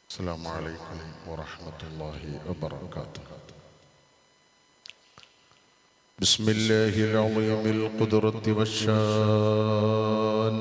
السلام عليكم ورحمة الله وبركاته بسم الله العظيم القدرة والشان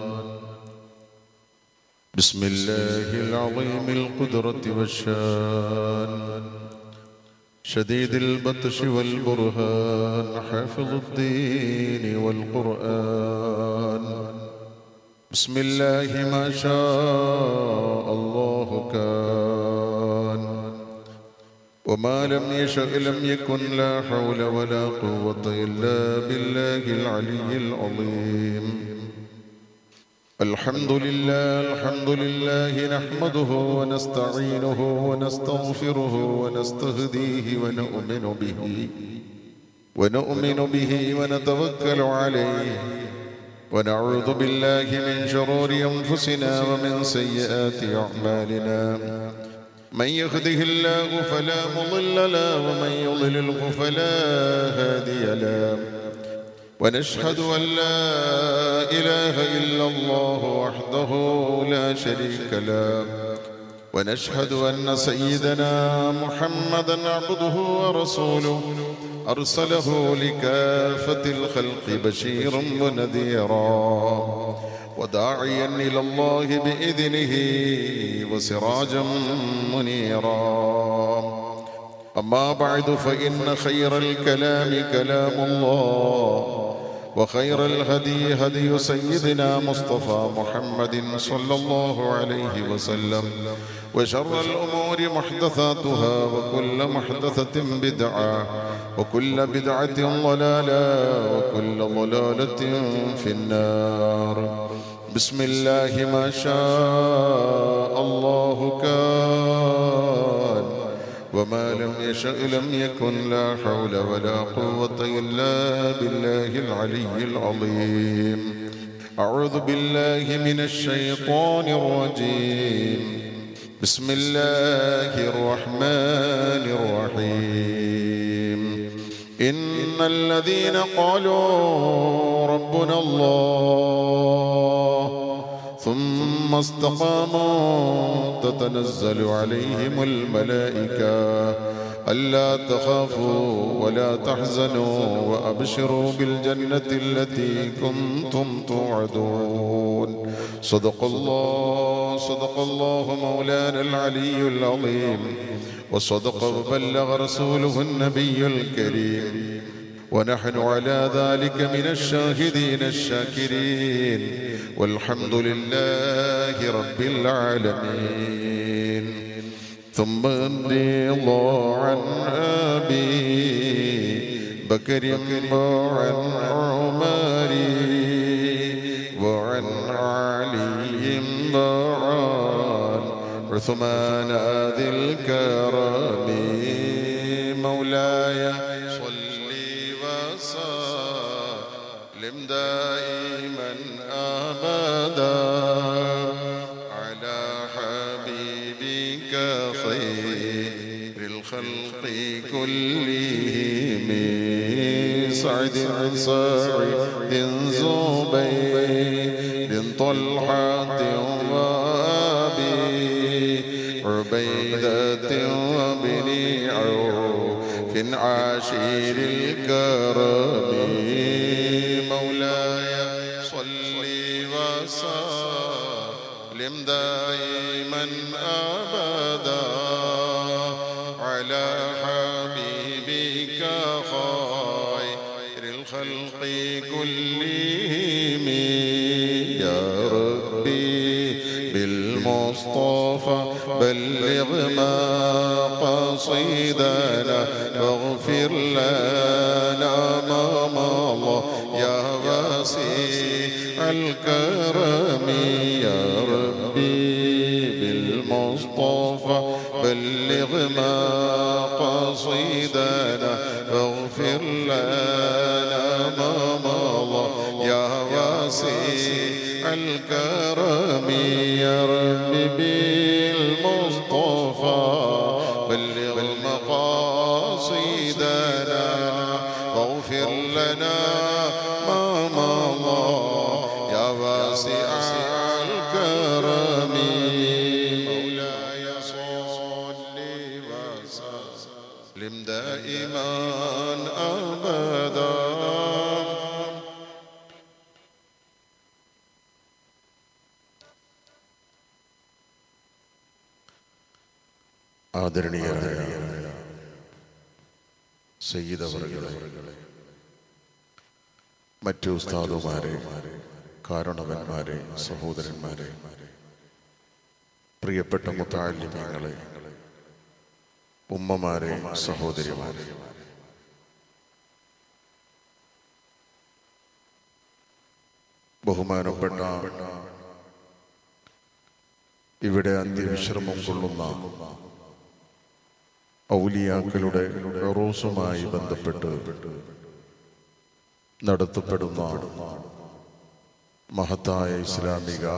بسم الله العظيم القدرة والشان شديد البطش والبرهان حافظ الدين والقرآن بسم الله ما شاء الله كان وما لم يشأ لم يكن لا حول ولا قوة إلا بالله العلي العظيم الحمد لله الحمد لله نحمده ونستعينه ونستغفره ونستهديه ونؤمن به ونؤمن به ونتوكل عليه ونعوذ بالله من شرور انفسنا ومن سيئات اعمالنا من يهده الله فلا مضل له ومن يضلله فلا هادي له ونشهد ان لا اله الا الله وحده لا شريك له ونشهد ان سيدنا محمدا عبده ورسوله ارسله لكافه الخلق بشيرا ونذيرا وداعيا الى الله باذنه وسراجا منيرا اما بعد فان خير الكلام كلام الله وخير الهدي هدي سيدنا مصطفى محمد صلى الله عليه وسلم وشر الأمور محدثاتها وكل محدثة بدعة وكل بدعة ضلالة وكل ضلالة في النار بسم الله ما شاء الله كان وما لم يشأ لم يكن لا حول ولا قوة إلا بالله العلي العظيم أعوذ بالله من الشيطان الرجيم بسم الله الرحمن الرحيم إن الذين قالوا ربنا الله ثم استقاموا تتنزل عليهم الملائكة ألا تخافوا ولا تحزنوا وأبشروا بالجنة التي كنتم توعدون صدق الله صدق الله مولانا العلي العظيم وصدق وبلغ رسوله النبي الكريم ونحن على ذلك من الشاهدين الشاكرين والحمد لله رب العالمين ثم رضي الله عن أبي بكر وعن عمر وعن علي وعن عثمان ذي الكرم مولاي وسلم دائما ابدا على حبيبك خير الخلق كلهم سعد سعيد زبير طلحة وابي عبيدة وابن عوف عاشر الكرم مولاي صل وسلم دائما ابدا على حبيبك خير الخلق كلهم يا ربي بالمصطفى بلغ ما قصيدنا واغفر لنا ما مضى يا واسع الكرم يا ربي بالمصطفى بلغ ما قصيدنا واغفر لنا ما مضى يا واسع الكرم يا ربي بالمصطفى بلغ مقاصدنا واغفر لنا ما مضى يا واسع الكرم مولاي صل ആദരണീയരായ സയ്യിദവറുകളെ മറ്റു ഉസ്താദുമാരെ കാരണവന്മാരെ സഹോദരന്മാരെ പ്രിയപ്പെട്ട മുത്താലിമ്യങ്ങളെ ഉമ്മമാരെ സഹോദരിമാരെ ബഹുമാനപ്പെട്ട ഇവിടെ അന്ത്യവിശ്രമം കൊള്ളുന്ന ഔലിയാക്കളുടെ റോസുമായി ബന്ധപ്പെട്ട് നടത്തപ്പെടുന്ന മഹത്തായ ഇസ്ലാമിക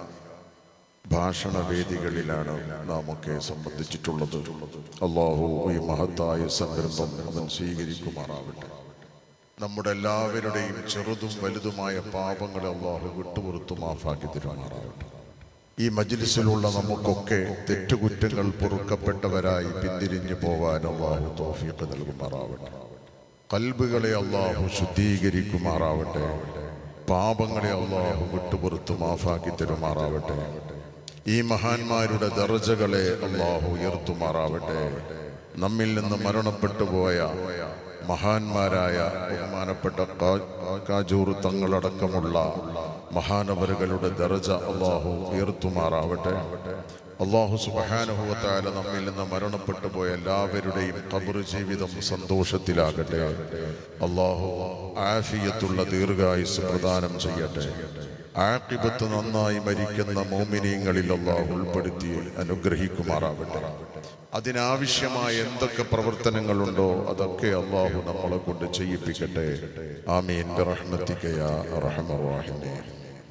ഭാഷണവേദികളിലാണ് നാം ഒക്കെ സംബന്ധിച്ചിട്ടുള്ളത് അള്ളാഹു ഈ മഹത്തായ സംരംഭം അവൻ സ്വീകരിക്കുമാറാവട്ടെ നമ്മുടെ എല്ലാവരുടെയും ചെറുതും വലുതുമായ പാപങ്ങളെ അള്ളാഹു വിട്ടുപുറത്തു മാഫാക്കി തരുമാറാവട്ടെ ഈ മജ്ലിസിലുള്ള നമുക്കൊക്കെ തെറ്റുകുറ്റങ്ങൾ പൊറുക്കപ്പെട്ടവരായി പിന്തിരിഞ്ഞു പോവാൻ അള്ളാഹു തോഫീക്ക് നൽകുമാറാവട്ടെ കൽബുകളെ അള്ളാഹു ശുദ്ധീകരിക്കുമാറാവട്ടെ പാപങ്ങളെ അള്ളാഹു വിട്ടുപുറത്തു മാഫാക്കി തരുമാറാവട്ടെ ഈ മഹാന്മാരുടെ ദർജകളെ അള്ളാഹു ഉയർത്തുമാറാവട്ടെ നമ്മിൽ നിന്ന് മരണപ്പെട്ടു പോയ മഹാന്മാരായ ബഹുമാനപ്പെട്ട കാ- കാജൂർ തങ്ങളടക്കമുള്ള മഹാനവരുകളുടെ ദർജ അള്ളാഹു ഉയർത്തുമാറാവട്ടെ അള്ളാഹു സുബഹാനുഭവത്താല നമ്മിൽ നിന്ന് മരണപ്പെട്ടു പോയ എല്ലാവരുടെയും കബർ ജീവിതം സന്തോഷത്തിലാകട്ടെ അള്ളാഹു ആഫിയത്തുള്ള ദീർഘായുസ് പ്രദാനം ചെയ്യട്ടെ ആക്കിബത്ത് നന്നായി മരിക്കുന്ന മോമിനിയങ്ങളിൽ അള്ളാഹു ഉൾപ്പെടുത്തി അനുഗ്രഹിക്കുമാറാവട്ടെ അതിനാവശ്യമായ എന്തൊക്കെ പ്രവർത്തനങ്ങളുണ്ടോ അതൊക്കെ അള്ളാഹു നമ്മളെ കൊണ്ട് ചെയ്യിപ്പിക്കട്ടെ ആമീൻ ബിറഹ്മത്തിക യാ അർഹമർ റഹീമീൻ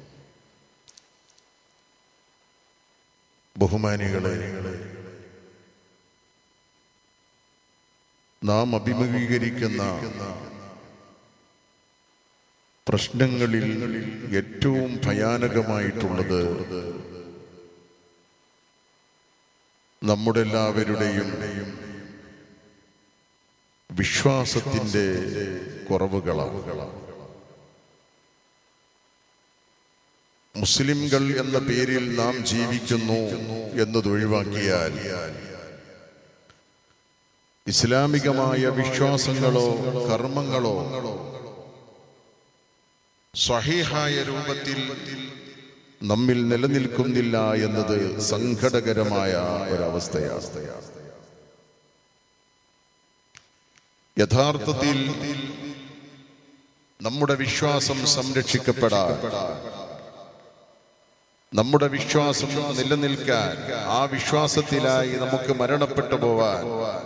ബഹുമാനികളെ നാം അഭിമുഖീകരിക്കുന്ന പ്രശ്നങ്ങളിൽ ഏറ്റവും ഭയാനകമായിട്ടുള്ളത് നമ്മുടെ എല്ലാവരുടെയും വിശ്വാസത്തിന്റെ കുറവുകളാണ് മുസ്ലിംകൾ എന്ന പേരിൽ നാം ജീവിക്കുന്നു എന്നത് ഒഴിവാക്കിയാൽ ഇസ്ലാമികമായ വിശ്വാസങ്ങളോ കർമ്മങ്ങളോ സ്വഹീഹായ രൂപത്തിൽ നമ്മിൽ നിലനിൽക്കുന്നില്ല എന്നത് സങ്കടകരമായ ഒരവസ്ഥയാണ് യഥാർത്ഥത്തിൽ നമ്മുടെ വിശ്വാസം സംരക്ഷിക്കപ്പെടാൻ നമ്മുടെ വിശ്വാസം നിലനിൽക്കാൻ ആ വിശ്വാസത്തിലായി നമുക്ക് മരണപ്പെട്ടു പോവാൻ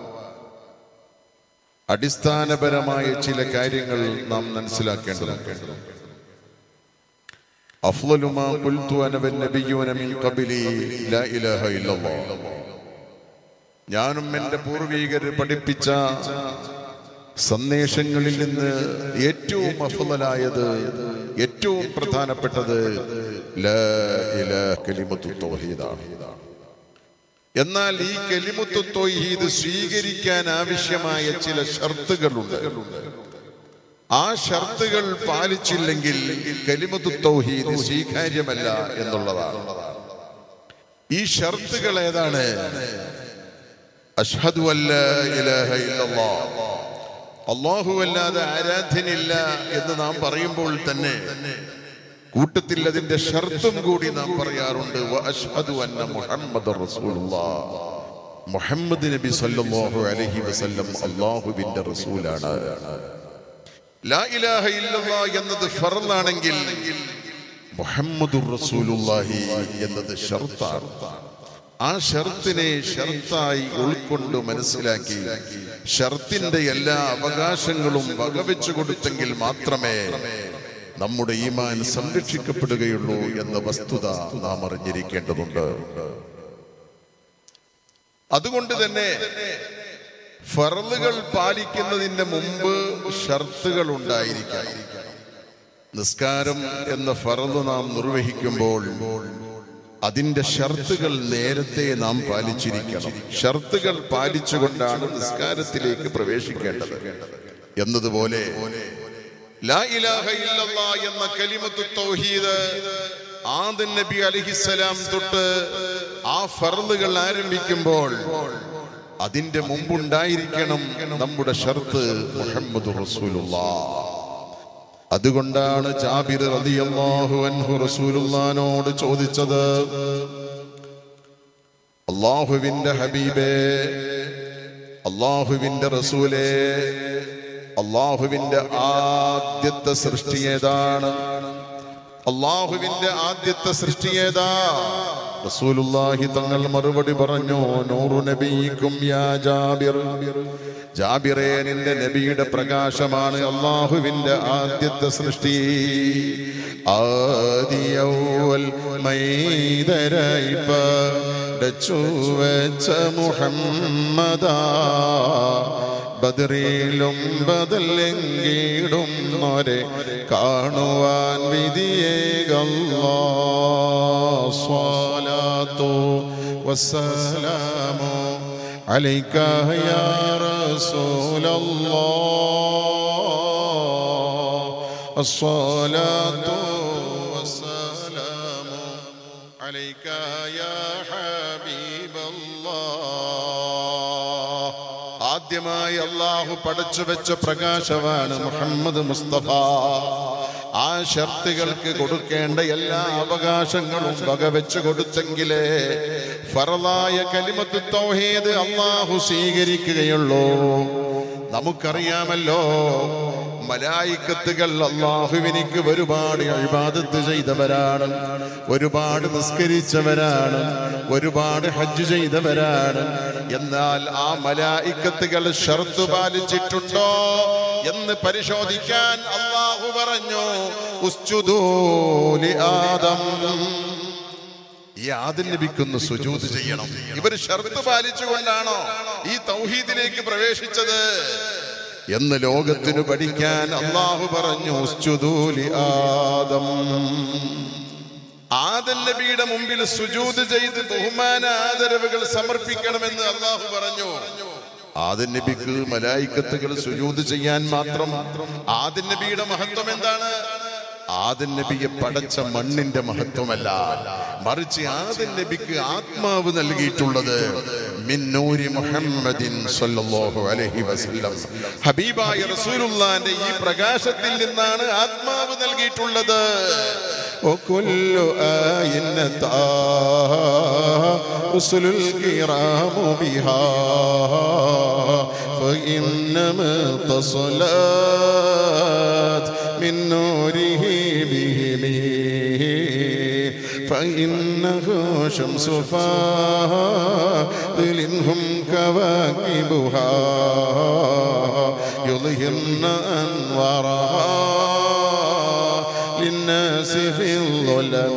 അടിസ്ഥാനപരമായ ചില കാര്യങ്ങൾ നാം മനസ്സിലാക്കേണ്ടതുണ്ട് أفضل ما قلت أنا والنبيون من قبلي لا إله إلا الله ഞാനും എൻ്റെ പൂർവീകർ പഠിപ്പിച്ച സന്ദേശങ്ങളിൽ നിന്ന് ഏറ്റവും അഫലായത് ഏറ്റവും പ്രധാനപ്പെട്ടത് ലാ ഇലാഹ കലിമത്തു തൗഹീദാണ് എന്നാൽ ഈ കലിമുത്തു തൗഹീദ് സ്വീകരിക്കാൻ ആവശ്യമായ ചില ഷർത്തുകളുണ്ട് ആ ഷർത്തുകൾ പാലിച്ചില്ലെങ്കിൽ കലിമത്തു തൗഹീദ് സ്വീകാര്യമല്ല എന്നുള്ളതാണ് ഈ ഷർത്തുകൾ ഏതാണ് അഷ്ഹദു അല്ല ഇലാഹ ഇല്ലല്ലാഹ് അല്ലാഹു അല്ലാതെ ആരാധ്യനില്ല എന്ന് നാം പറയുമ്പോൾ തന്നെ കൂട്ടത്തിൽ അതിന്റെ ഷർത്തും കൂടി നാം പറയാറുണ്ട് വ അഷ്ഹദു അന്ന മുഹമ്മദ് റസൂലുള്ളാഹ് മുഹമ്മദ് നബി സല്ലല്ലാഹു അലൈഹി വസല്ലം അല്ലാഹുവിന്റെ റസൂലാണ് ലാ ഇലാഹ ഇല്ലല്ലാഹ് എന്നത് ഫർളാണെങ്കിൽ മുഹമ്മദുർ റസൂലുള്ളാഹി എന്നത് ഷർത്താണ് ആ ഷർത്തിനെ ഷർത്തായി ഉൾക്കൊണ്ട് മനസ്സിലാക്കി ഷർത്തിന്റെ എല്ലാ അവകാശങ്ങളും വകവെച്ചു കൊടുത്തെങ്കിൽ മാത്രമേ നമ്മുടെ ഈമാൻ സംരക്ഷിക്കപ്പെടുകയുള്ളൂ എന്ന വസ്തുത നാം അറിഞ്ഞിരിക്കേണ്ടതുണ്ട് അതുകൊണ്ട് തന്നെ ഫറലുകൾ പാലിക്കുന്നതിന്റെ മുമ്പ് ഷർത്തുകൾ ഉണ്ടായിരിക്കണം നിസ്കാരം എന്ന ഫറല് നാം നിർവഹിക്കുമ്പോൾ അതിന്റെ ഷർത്തുകൾ നേരത്തെ നാം പാലിച്ചിരിക്കണം ഷർത്തുകൾ പാലിച്ചുകൊണ്ടാണ് നിസ്കാരത്തിലേക്ക് പ്രവേശിക്കേണ്ടത് എന്നതുപോലെ ലാ ഇലാഹ ഇല്ലല്ലാ എന്ന കലിമത്തു തൗഹീദ് ആദൻ നബി അലഹിസലാം തൊട്ട് ആ ഫർദുകൾ ആരംഭിക്കുമ്പോൾ അതിന്റെ മുമ്പുണ്ടായിരിക്കണം നമ്മുടെ ഷർത്ത് മുഹമ്മദ് റസൂലുള്ള അതുകൊണ്ടാണ് ജാബിർ റളിയല്ലാഹു അൻഹു റസൂലുള്ളാനോട് ചോദിച്ചത് അള്ളാഹുവിന്റെ ഹബീബേ അള്ളാഹുവിന്റെ റസൂലേ അള്ളാഹുവിന്റെ ആദ്യത്തെ സൃഷ്ടി ഏതാണ് അള്ളാഹുവിന്റെ ആദ്യത്തെ സൃഷ്ടി ഏതാ റസൂലുള്ളാഹി തങ്ങൾ മറുപടി പറഞ്ഞു നൂറു നബിക്കും യാ ജാബിർ ജാബിറേ നിന്റെ നബിയുടെ പ്രകാശമാണ് അള്ളാഹുവിന്റെ ആദ്യത്തെ സൃഷ്ടി ആദിയൗവൽ മൈതരൈപ്പ വെച്ച മുഹമ്മദാ ബദറിലും ബദലെങ്കിടും നോരെ കാണുവാൻ വിധിയേകല്ലോ സ്വാലാത്തോ വസ്സലാമോ عليك يا رسول الله الصلاة والسلام عليك يا حبيب الله ആദ്യമായി അള്ളാഹു പടച്ചു വെച്ച പ്രകാശമാണ് മുഹമ്മദ് മുസ്തഫ ആ ഷർത്തുകൾക്ക് കൊടുക്കേണ്ട എല്ലാ അവകാശങ്ങളും വകവെച്ച് കൊടുത്തെങ്കിലേ ഫറലായ കലിമത്ത് തൗഹീദ് അള്ളാഹു സ്വീകരിക്കുകയുള്ളൂ നമുക്കറിയാമല്ലോ മലായിക്കത്തുകൾ അള്ളാഹുവിനിക്ക് ഒരുപാട് അഴിബാദത്ത് ചെയ്തവരാണ് ഒരുപാട് നിസ്കരിച്ചവരാണ് ഒരുപാട് ഹജ്ജ് ചെയ്തവരാണ് എന്നാൽ ആ മലായിക്കത്തുകൾ ഷർത്ത് പാലിച്ചിട്ടുണ്ടോ എന്ന് പരിശോധിക്കാൻ അള്ളാഹു പറഞ്ഞു ഉസ്തുദൂലി ആദം ഈ ആദിൽ ലഭിക്കുന്ന സുജൂത് ചെയ്യണം ഇവർ ഷർത്ത് പാലിച്ചുകൊണ്ടാണോ ഈ തൗഹീദിലേക്ക് പ്രവേശിച്ചത് എന്ന് ലോകത്തിന് പഠിക്കാൻ അള്ളാഹു പറഞ്ഞു ഉസ്തുദൂലി ആദം ആദൻ നബിയുടെ മുമ്പിൽ സുജൂത് ചെയ്ത് ബഹുമാന ആദരവുകൾ സമർപ്പിക്കണമെന്ന് അള്ളാഹു പറഞ്ഞു ആദൻ നബിക്ക് മലായിക്കത്തുകൾ സുജൂത് ചെയ്യാൻ മാത്രം ആദൻ നബിയുടെ മഹത്വം എന്താണ് ആദൻ നബിയെ പടച്ച മണ്ണിന്റെ മഹത്വമല്ല മറിച്ച് ആദൻ നബിക്ക് ആത്മാവ് നൽകിയിട്ടുള്ളത് മിന്നൂരി മുഹമ്മദിൻ സല്ലല്ലാഹു അലൈഹി വസല്ലം ഹബീബായ റസൂലുള്ളാന്റെ ഈ പ്രകാശത്തിൽ നിന്നാണ് ആത്മാവ് നൽകിയിട്ടുള്ളത് وكل آية رسل الكرام بها فإنما اتصلت من نوره بهم فإنه شمس فاضل هم كواكبها يظهرن أنوارها للناس في الظلم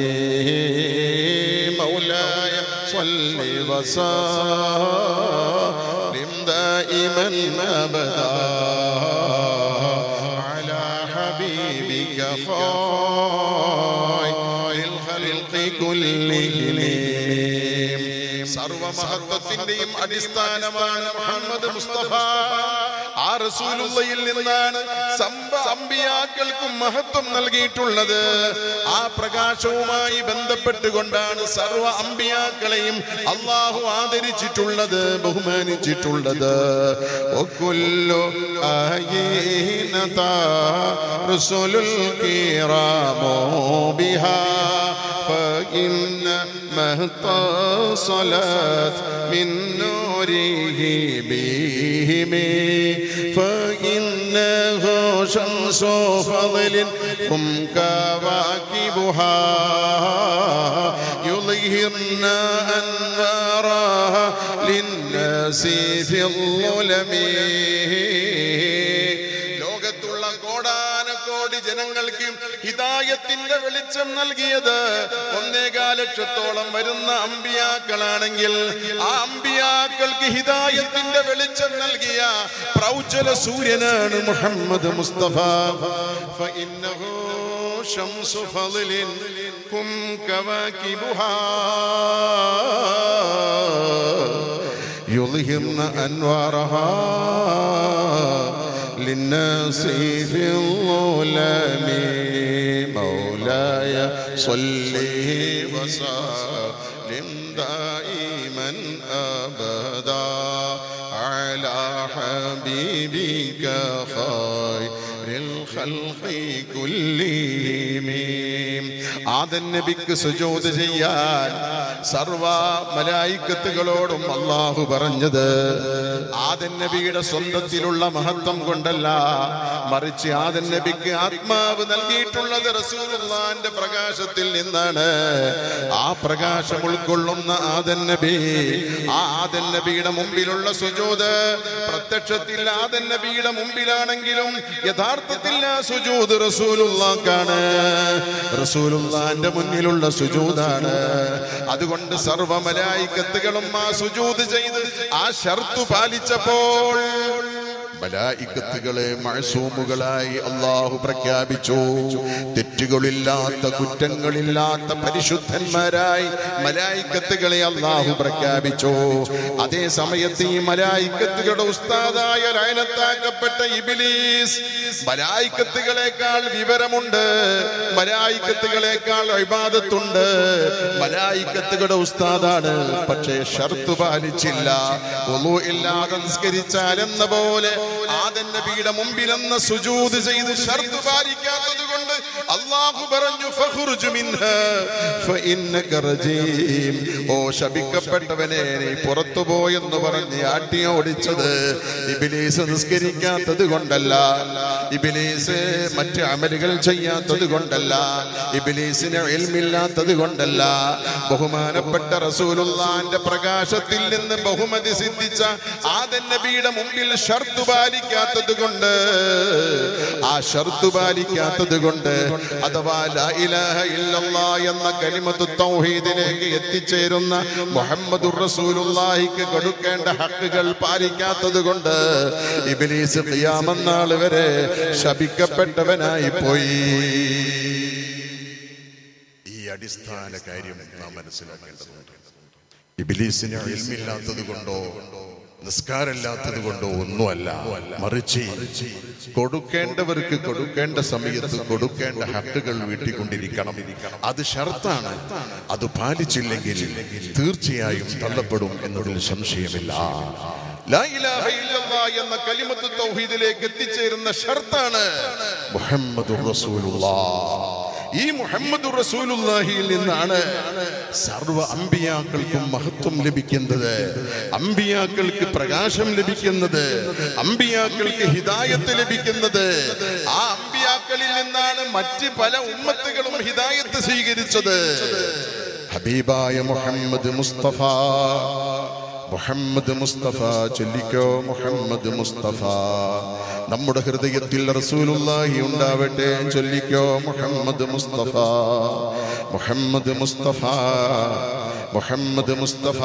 مولاي صل وسلم دائما ابدا على حبيبك خير الخلق كلهم സർവമഹത്വത്തിന്റെയും അടിസ്ഥാനമാണ് മുഹമ്മദ് മുസ്തഫ ആ റസൂലുള്ളയിൽ നിന്നാണ് സമ്പ- അമ്പിയാക്കൾക്കും മഹത്വം നൽകിയിട്ടുള്ളത് ആ പ്രകാശവുമായി ബന്ധപ്പെട്ടുകൊണ്ടാണ് സർവ അമ്പിയാക്കളെയും അള്ളാഹു ആദരിച്ചിട്ടുള്ളത് ബഹുമാനിച്ചിട്ടുള്ളത് ഒക്കുല്ലു ആയീനതാ റസൂലുൽ കിറാമോ ബിഹാ فإن ما اتصلت من نوره بهم فإنه شمس فضل هم كواكبها يظهرن أنوارها للناس في الظلم ലോകത്തുള്ള കോടാനക്കോടി ജനങ്ങൾക്ക് ഹിതായത്തിന്റെ വെളിച്ചം നൽകിയത് ഒന്നേകാൽ ലക്ഷത്തോളം വരുന്ന അമ്പിയാക്കളാണെങ്കിൽ ആ അമ്പിയാക്കൾക്ക് ഹിതായത്തിന്റെ വെളിച്ചം നൽകിയ പ്രൗജ്വല സൂര്യനാണ് മുഹമ്മദ് മുസ്തഫ فإنه شمس فضل هم كواكبها يظهرن أنوارها للناس في الظلم مولاي مولاي صل وسلم دائما ابدا على حبيبك خير الخلق كلهم ആദൻ നബിക്ക് സുജൂദ് ചെയ്യാൻ സർവ മലായിക്കത്തുകളോടും അള്ളാഹു പറഞ്ഞത് ആദൻ നബിയുടെ സ്വന്തത്തിലുള്ള മഹത്വം കൊണ്ടല്ല മറിച്ച് ആദൻ നബിക്ക് ആത്മാവ് നൽകിയിട്ടുള്ളത് റസൂലുള്ളാന്റെ പ്രകാശത്തിൽ നിന്നാണ് ആ പ്രകാശം ഉൾക്കൊള്ളുന്ന ആദൻ നബി ആ ആദൻ നബിയുടെ മുമ്പിലുള്ള സുജൂദ് പ്രത്യക്ഷത്തിൽ ആദൻ നബിയുടെ മുമ്പിലാണെങ്കിലും യഥാർത്ഥത്തിൽ ആ സുജൂദ് റസൂലുള്ളാക്കാണ് റസൂലുള്ളാന്റെ മുന്നിലുള്ള സുജൂദാണ് അതുകൊണ്ട് സർവമലായിക്കത്തുകളും ആ സുജൂദ് ചെയ്ത് ആ ഷർത്തു പാലിച്ചപ്പോൾ മലായിക്കത്തുകളെ മഴസൂമുകളായി അള്ളാഹു പ്രഖ്യാപിച്ചു തെറ്റുകളില്ലാത്ത കുറ്റങ്ങളില്ലാത്ത പരിശുദ്ധന്മാരായി മലായിക്കത്തുകളെ അള്ളാഹു പ്രഖ്യാപിച്ചു അതേ സമയത്ത് ഈ മലായിക്കത്തുകളുടെ ഉസ്താദായ ലയനത്താക്കപ്പെട്ട ഇബിലീസ് മലായിക്കത്തുകളെക്കാൾ വിവരമുണ്ട് മലായിക്കത്തുകളെക്കാൾ അഭിബാധത്തുണ്ട് മലായിക്കത്തുകളുടെ ഉസ്താദാണ് പക്ഷേ ഷർത്തു പാലിച്ചില്ല ഒന്നു ഇല്ലാതെ നിസ്കരിച്ചാൽ എന്ന പോലെ ആദൻ നബിയുടെ മുമ്പിലെന്ന സുജൂദ് ചെയ്ത് ഷർത്ത് പാലിക്കാത്തത് കൊണ്ട് അള്ളാഹു പറഞ്ഞു ഫഖ്റുജ് മിൻഹാ ഫഇന്നക റജീം ഓ ശപിക്കപ്പെട്ടവനെ നീ പുറത്തു പോയെന്ന് പറഞ്ഞ് ആട്ടി ഓടിച്ചത് ഇബിലീസ് നിസ്കരിക്കാത്തത് കൊണ്ടല്ല ഇബിലീസ് മറ്റ് അമലുകൾ ചെയ്യാത്തത് കൊണ്ടല്ല ഇബിലീസിന് എൽമില്ലാത്തത് കൊണ്ടല്ല ബഹുമാനപ്പെട്ട റസൂലുള്ളാന്റെ പ്രകാശത്തിൽ നിന്ന് ബഹുമതി സിദ്ധിച്ച ആദൻ നബിയുടെ മുമ്പിൽ ഷർത്തു പാലിക്കാത്തത് കൊണ്ട് ആ ഷർത്തു പാലിക്കാത്തത് കൊണ്ട് അഥവാ ലാ ഇലാഹ ഇല്ലല്ലാ എന്ന കലിമത്ത് തൗഹീദിലേക്ക് എത്തിച്ചേരുന്ന മുഹമ്മദുർ റസൂലുള്ളാഹിക്ക് കൊടുക്കേണ്ട ഹക്കുകൾ പാലിക്കാത്തത് കൊണ്ട് ഇബ്ലീസ് ഖിയാമന്നാൾ വരെ ശപിക്കപ്പെട്ടവനായി പോയി ഈ അടിസ്ഥാന കാര്യം നാം മനസ്സിലാക്കേണ്ടതുണ്ട് ഇബിലീസിന് ഇൽമില്ലാത്തത് കൊണ്ടോ നിസ്കാരമില്ലാത്തത് കൊണ്ടോ ഒന്നുമല്ല മറിച്ച് കൊടുക്കേണ്ടവർക്ക് കൊടുക്കേണ്ട സമയത്ത് കൊടുക്കേണ്ട ഹക്കുകൾ വീട്ടിക്കൊണ്ടിരിക്കണം അത് ഷർത്താണ് അത് പാലിച്ചില്ലെങ്കിൽ തീർച്ചയായും തള്ളപ്പെടും എന്നതിൽ സംശയമില്ല ലാ ഇലാഹ ഇല്ലല്ലാ എന്ന കലിമത്ത് തൗഹീദിലേക്ക് എത്തിച്ചേരുന്ന ഷർത്താണ് മുഹമ്മദുർ റസൂലുള്ളാഹ് ഈ മുഹമ്മദ് റസൂലുള്ളാഹിയിൽ നിന്നാണ് സർവ അമ്പിയാക്കൾക്കും മഹത്വം ലഭിക്കുന്നത് അമ്പിയാക്കൾക്ക് പ്രകാശം ലഭിക്കുന്നത് അമ്പിയാക്കൾക്ക് ഹിദായത്ത് ലഭിക്കുന്നത് ആ അമ്പിയാക്കളിൽ നിന്നാണ് മറ്റ് പല ഉമ്മത്തുകളും ഹിദായത്ത് സ്വീകരിച്ചത് ഹബീബായ മുഹമ്മദ് മുസ്തഫ മുഹമ്മദ് മുസ്തഫ ചൊല്ലിക്കോ മുഹമ്മദ് മുസ്തഫ നമ്മുടെ ഹൃദയത്തിൽ റസൂലുള്ളാഹി ഉണ്ടാവട്ടെ ചൊല്ലിക്കോ മുഹമ്മദ് മുസ്തഫ മുഹമ്മദ് മുസ്തഫ മുഹമ്മദ് മുസ്തഫ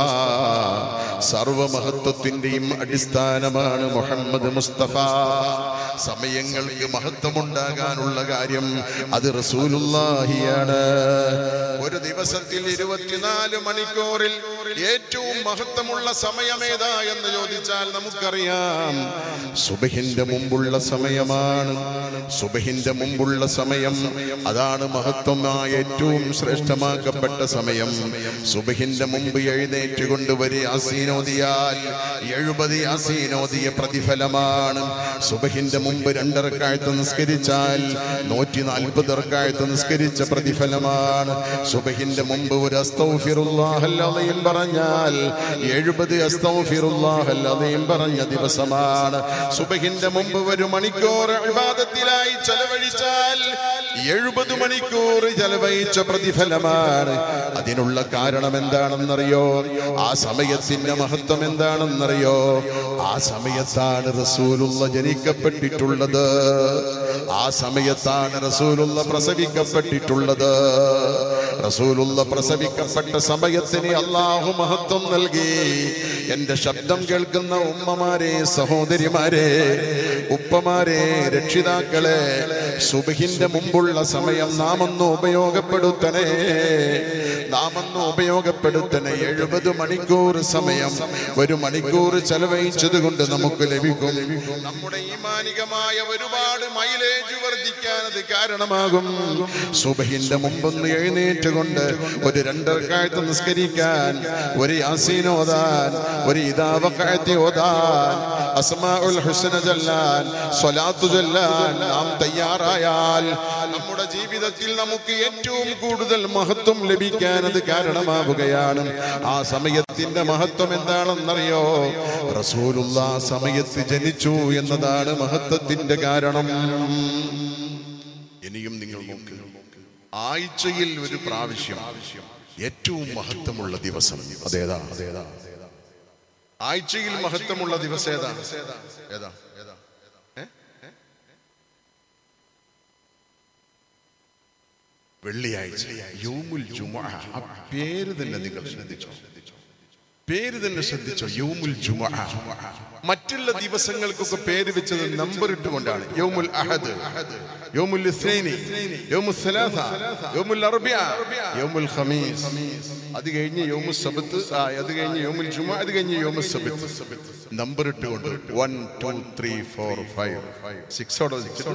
സർവമഹത്വത്തിന്റെയും അടിസ്ഥാനമാണ് മുഹമ്മദ് മുസ്തഫ സമയങ്ങൾക്ക് മഹത്വമുണ്ടാകാനുള്ള കാര്യം അത് റസൂലുള്ളാഹിയാണ് ഒരു ദിവസത്തിൽ ഇരുപത്തിനാല് മണിക്കൂറിൽ ഏറ്റവും മഹത്വമുള്ള സമയമേതാ എന്ന് ചോദിച്ചാൽ നമുക്കറിയാം സുബഹിന്റെ മുമ്പുള്ള സമയമാണ് സുബഹിന്റെ മുമ്പുള്ള സമയം അതാണ് മഹത്വമായ ഏറ്റവും ശ്രേഷ്ഠമാക്കപ്പെട്ട സമയം സുബഹിന്റെ മുമ്പ് എഴുന്നേറ്റ് കൊണ്ടുവരി ആസീനോദിയാൽ എഴുപത് ആസീനോദിയ പ്രതിഫലമാണ് സുബഹിന്റെ മുമ്പ് രണ്ടരക്കാഴ്ത്ത് നിസ്കരിച്ചാൽ നൂറ്റി നാൽപ്പത് ഇറക്കാഴ്ത്ത് നിസ്കരിച്ച പ്രതിഫലമാണ് സുബഹിന്റെ മുമ്പ് ഒരു അസ്തൗഫിറുല്ലാഹല്ലതയും പറഞ്ഞാൽ എഴുപത് അസ്തൗഫിറുല്ലാഹല്ലതയും പറഞ്ഞ ദിവസമാണ് സുബഹിന്റെ മുമ്പ് ഒരു മണിക്കൂർ വിവാദത്തിലായി ചെലവഴിച്ചാൽ എഴുപത് മണിക്കൂർ ചെലവഴിച്ച പ്രതിഫലമാണ് അതിനുള്ള കാരണം എന്താണെന്നറിയോ ആ സമയത്തിന്റെ മഹത്വം എന്താണെന്നറിയോ ആ സമയത്താണ് റസൂലുള്ള ജനിക്കപ്പെട്ടിട്ടുള്ളത് ആ സമയത്താണ് റസൂലുള്ള പ്രസവിക്കപ്പെട്ടിട്ടുള്ളത് റസൂലുള്ള പ്രസവിക്കപ്പെട്ട സമയത്തിന് അള്ളാഹു മഹത്വം നൽകി എന്റെ ശബ്ദം കേൾക്കുന്ന ഉമ്മമാരെ സഹോദരിമാരെ ഉപ്പമാരെ രക്ഷിതാക്കളെ സുബഹിന്റെ മുമ്പുള്ള സമയം നാം ഒന്ന് ഉപയോഗപ്പെടുത്തണേ നാം ഒന്ന് ഉപയോഗപ്പെടുത്തണേ എഴുപത് മണിക്കൂർ സമയം ഒരു മണിക്കൂർ ചെലവഴിച്ചത് കൊണ്ട് നമുക്ക് ലഭിക്കും നമ്മുടെ ഈമാനികമായ ഒരുപാട് മൈലേജ് വർദ്ധിക്കാൻ അത് കാരണമാകും സുബഹിന്റെ മുമ്പൊന്ന് എഴുന്നേറ്റ് കൊണ്ട് ഒരു രണ്ടരക്കാലത്ത് നിസ്കരിക്കാൻ ഒരു യാസീൻ ഓതാൻ ഒരു ഇതാവക്കായത്തി ഓതാൻ അസ്മാഉൽ ഹുസ്ന ചൊല്ലാൻ സ്വലാത്തു ചൊല്ലാൻ നാം തയ്യാറായാൽ നമ്മുടെ ജീവിതത്തിൽ നമുക്ക് ഏറ്റവും കൂടുതൽ മഹത്വം ലഭിക്കാൻ അത് കാരണമാവുകയാണ് ആ സമയത്തിന്റെ മഹത്വം എന്താണെന്നറിയോ റസൂലുള്ള ആ സമയത്ത് ജനിച്ചു എന്നതാണ് മഹത്വത്തിന്റെ കാരണം ഇനിയും നിങ്ങൾ നോക്ക് ആഴ്ചയിൽ ഒരു പ്രാവശ്യം ഏറ്റവും മഹത്വമുള്ള ദിവസം അതേതാ അതേതാ ആഴ്ചയിൽ മഹത്വമുള്ള ദിവസം ഏതാ ഏതാ ഏതാ ഏ? ഏ? വെള്ളിയാഴ്ച യൗമുൽ ജുമുഅ ആ പേര് തന്നെ നിങ്ങൾ ശ്രദ്ധിച്ചോ പേര് തന്നെ ശ്രദ്ധിച്ചോ യൗമുൽ ജുമുഅ മറ്റുള്ള ദിവസങ്ങൾക്കൊക്കെ പേര് വെച്ചത് നമ്പർ ഇട്ടുകൊണ്ടാണ് യൗമുൽ അഹദ് യൗമുൽ ഇസ്നൈനി യൗമുൽ സലാസ യൗമുൽ അർബിയ യൗമുൽ ഖമീസ് അത് കഴിഞ്ഞ് യൗമുൽ സബത്ത് ആ അത് കഴിഞ്ഞ് യൗമുൽ ജുമുഅ അത് കഴിഞ്ഞ് യൗമുൽ സബത്ത് നമ്പർ ഇട്ടുകൊണ്ട് one two three four five സിക്സോടെ